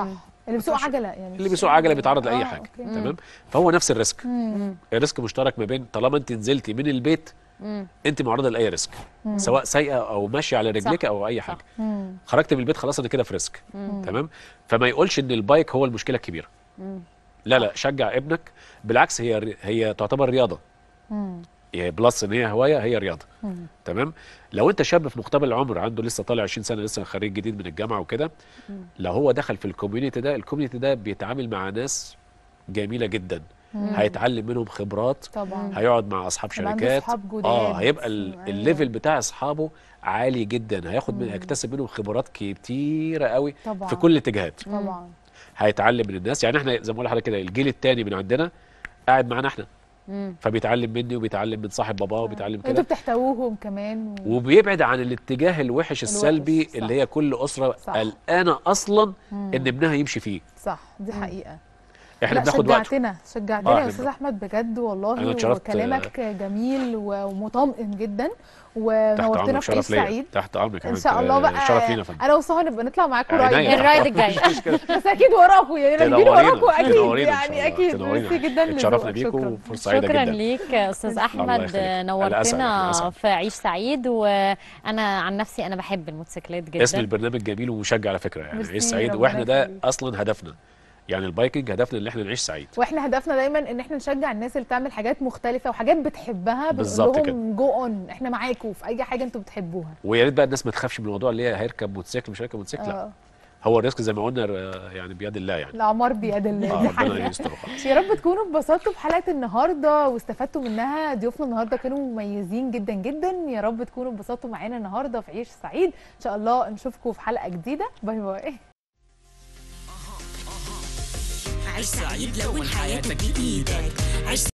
اللي بيسوق عجله يعني اللي بيسوق عجله بيتعرض لاي آه، حاجه أوكي. تمام فهو نفس الريسك مم. الريسك مشترك ما بين طالما انت نزلتي من البيت مم. انت معرضه لاي ريسك مم. سواء سايقه او ماشيه على رجلك صح. او اي حاجه مم. خرجت من البيت خلاص انا كده في ريسك مم. تمام فما يقولش ان البايك هو المشكله الكبيره مم. لا لا شجع ابنك بالعكس هي هي تعتبر رياضه مم. هي بلس ان هي هوايه هي رياضه مم. تمام لو انت شاب في مقتبل العمر عنده لسه طالع 20 سنه لسه خريج جديد من الجامعه وكده مم. لو هو دخل في الكوميونتي ده الكوميونتي ده بيتعامل مع ناس جميله جدا مم. هيتعلم منهم خبرات طبعا هيقعد مع اصحاب يبقى عنده شركات صحاب جداد. اه هيبقى ال- أيوة. الليفل بتاع اصحابه عالي جدا هياخد من هيكتسب منهم خبرات كتيره قوي طبعا في كل الاتجاهات طبعا هيتعلم من الناس يعني احنا زي ما بقول لحضرتك كده الجيل الثاني من عندنا قاعد معانا احنا مم. فبيتعلم مني وبيتعلم من صاحب باباه وبيتعلم انتوا كده بتحتووهم كمان و... وبيبعد عن الاتجاه الوحش السلبي صح. اللي هي كل اسره صح. قلقانه اصلا مم. ان ابنها يمشي فيه صح دي حقيقه احنا لا بناخد وقت شجعتنا شجعتنا آه، يا إحنا استاذ بن- احمد بجد والله أنا اتشرفت، وكلامك جميل ومطمئن جدا تحت ونورتنا امرك في عيش شرف ليا سعيد تحت امرك ان شاء الله بقى شرف لينا يا فندم انا وسهى نبقى نطلع معاكم عينيا. رايد الرايد الجاي بس اكيد وراكم يعني راكبين تنورينا. وراكم اكيد تنورينا إن شاء يعني الله. اكيد تنورينا. ميرسي جدا اتشرفنا لذوقك. بيكم شكراً. وفرصه سعيده شكرا جدا ليك يا استاذ الله احمد يخليك. أنا أسعد، نورتنا أنا أسعد. في عيش سعيد وانا عن نفسي انا بحب الموتوسيكلات جدا اسم البرنامج جميل ومشجع على فكره يعني ميرسي، عيش سعيد ربنا واحنا ده يخليك. اصلا هدفنا يعني البايكنج هدفنا ان احنا نعيش سعيد واحنا هدفنا دايما ان احنا نشجع الناس اللي بتعمل حاجات مختلفه وحاجات بتحبها بنقول بالظبط لهم جو اون احنا معاكم في اي حاجه انتوا بتحبوها ويا ريت بقى الناس ما تخافش من الموضوع اللي هي هيركب موتوسيكل مش هيركب موتوسيكل لا آه. هو الريسك زي ما قلنا آه، يعني بيد الله يعني الاعمار بيد الله آه، دي ربنا حقيقه يستر وخلاص يا رب تكونوا اتبسطتوا بحلقه النهارده واستفدتوا منها ضيوفنا النهارده كانوا مميزين جدا جدا يا رب تكونوا اتبسطتوا معانا النهارده في عيش سعيد ان شاء الله نشوفكم في حلقه جديده باي باي عيش سعيد لون حياتك بإيدك عيش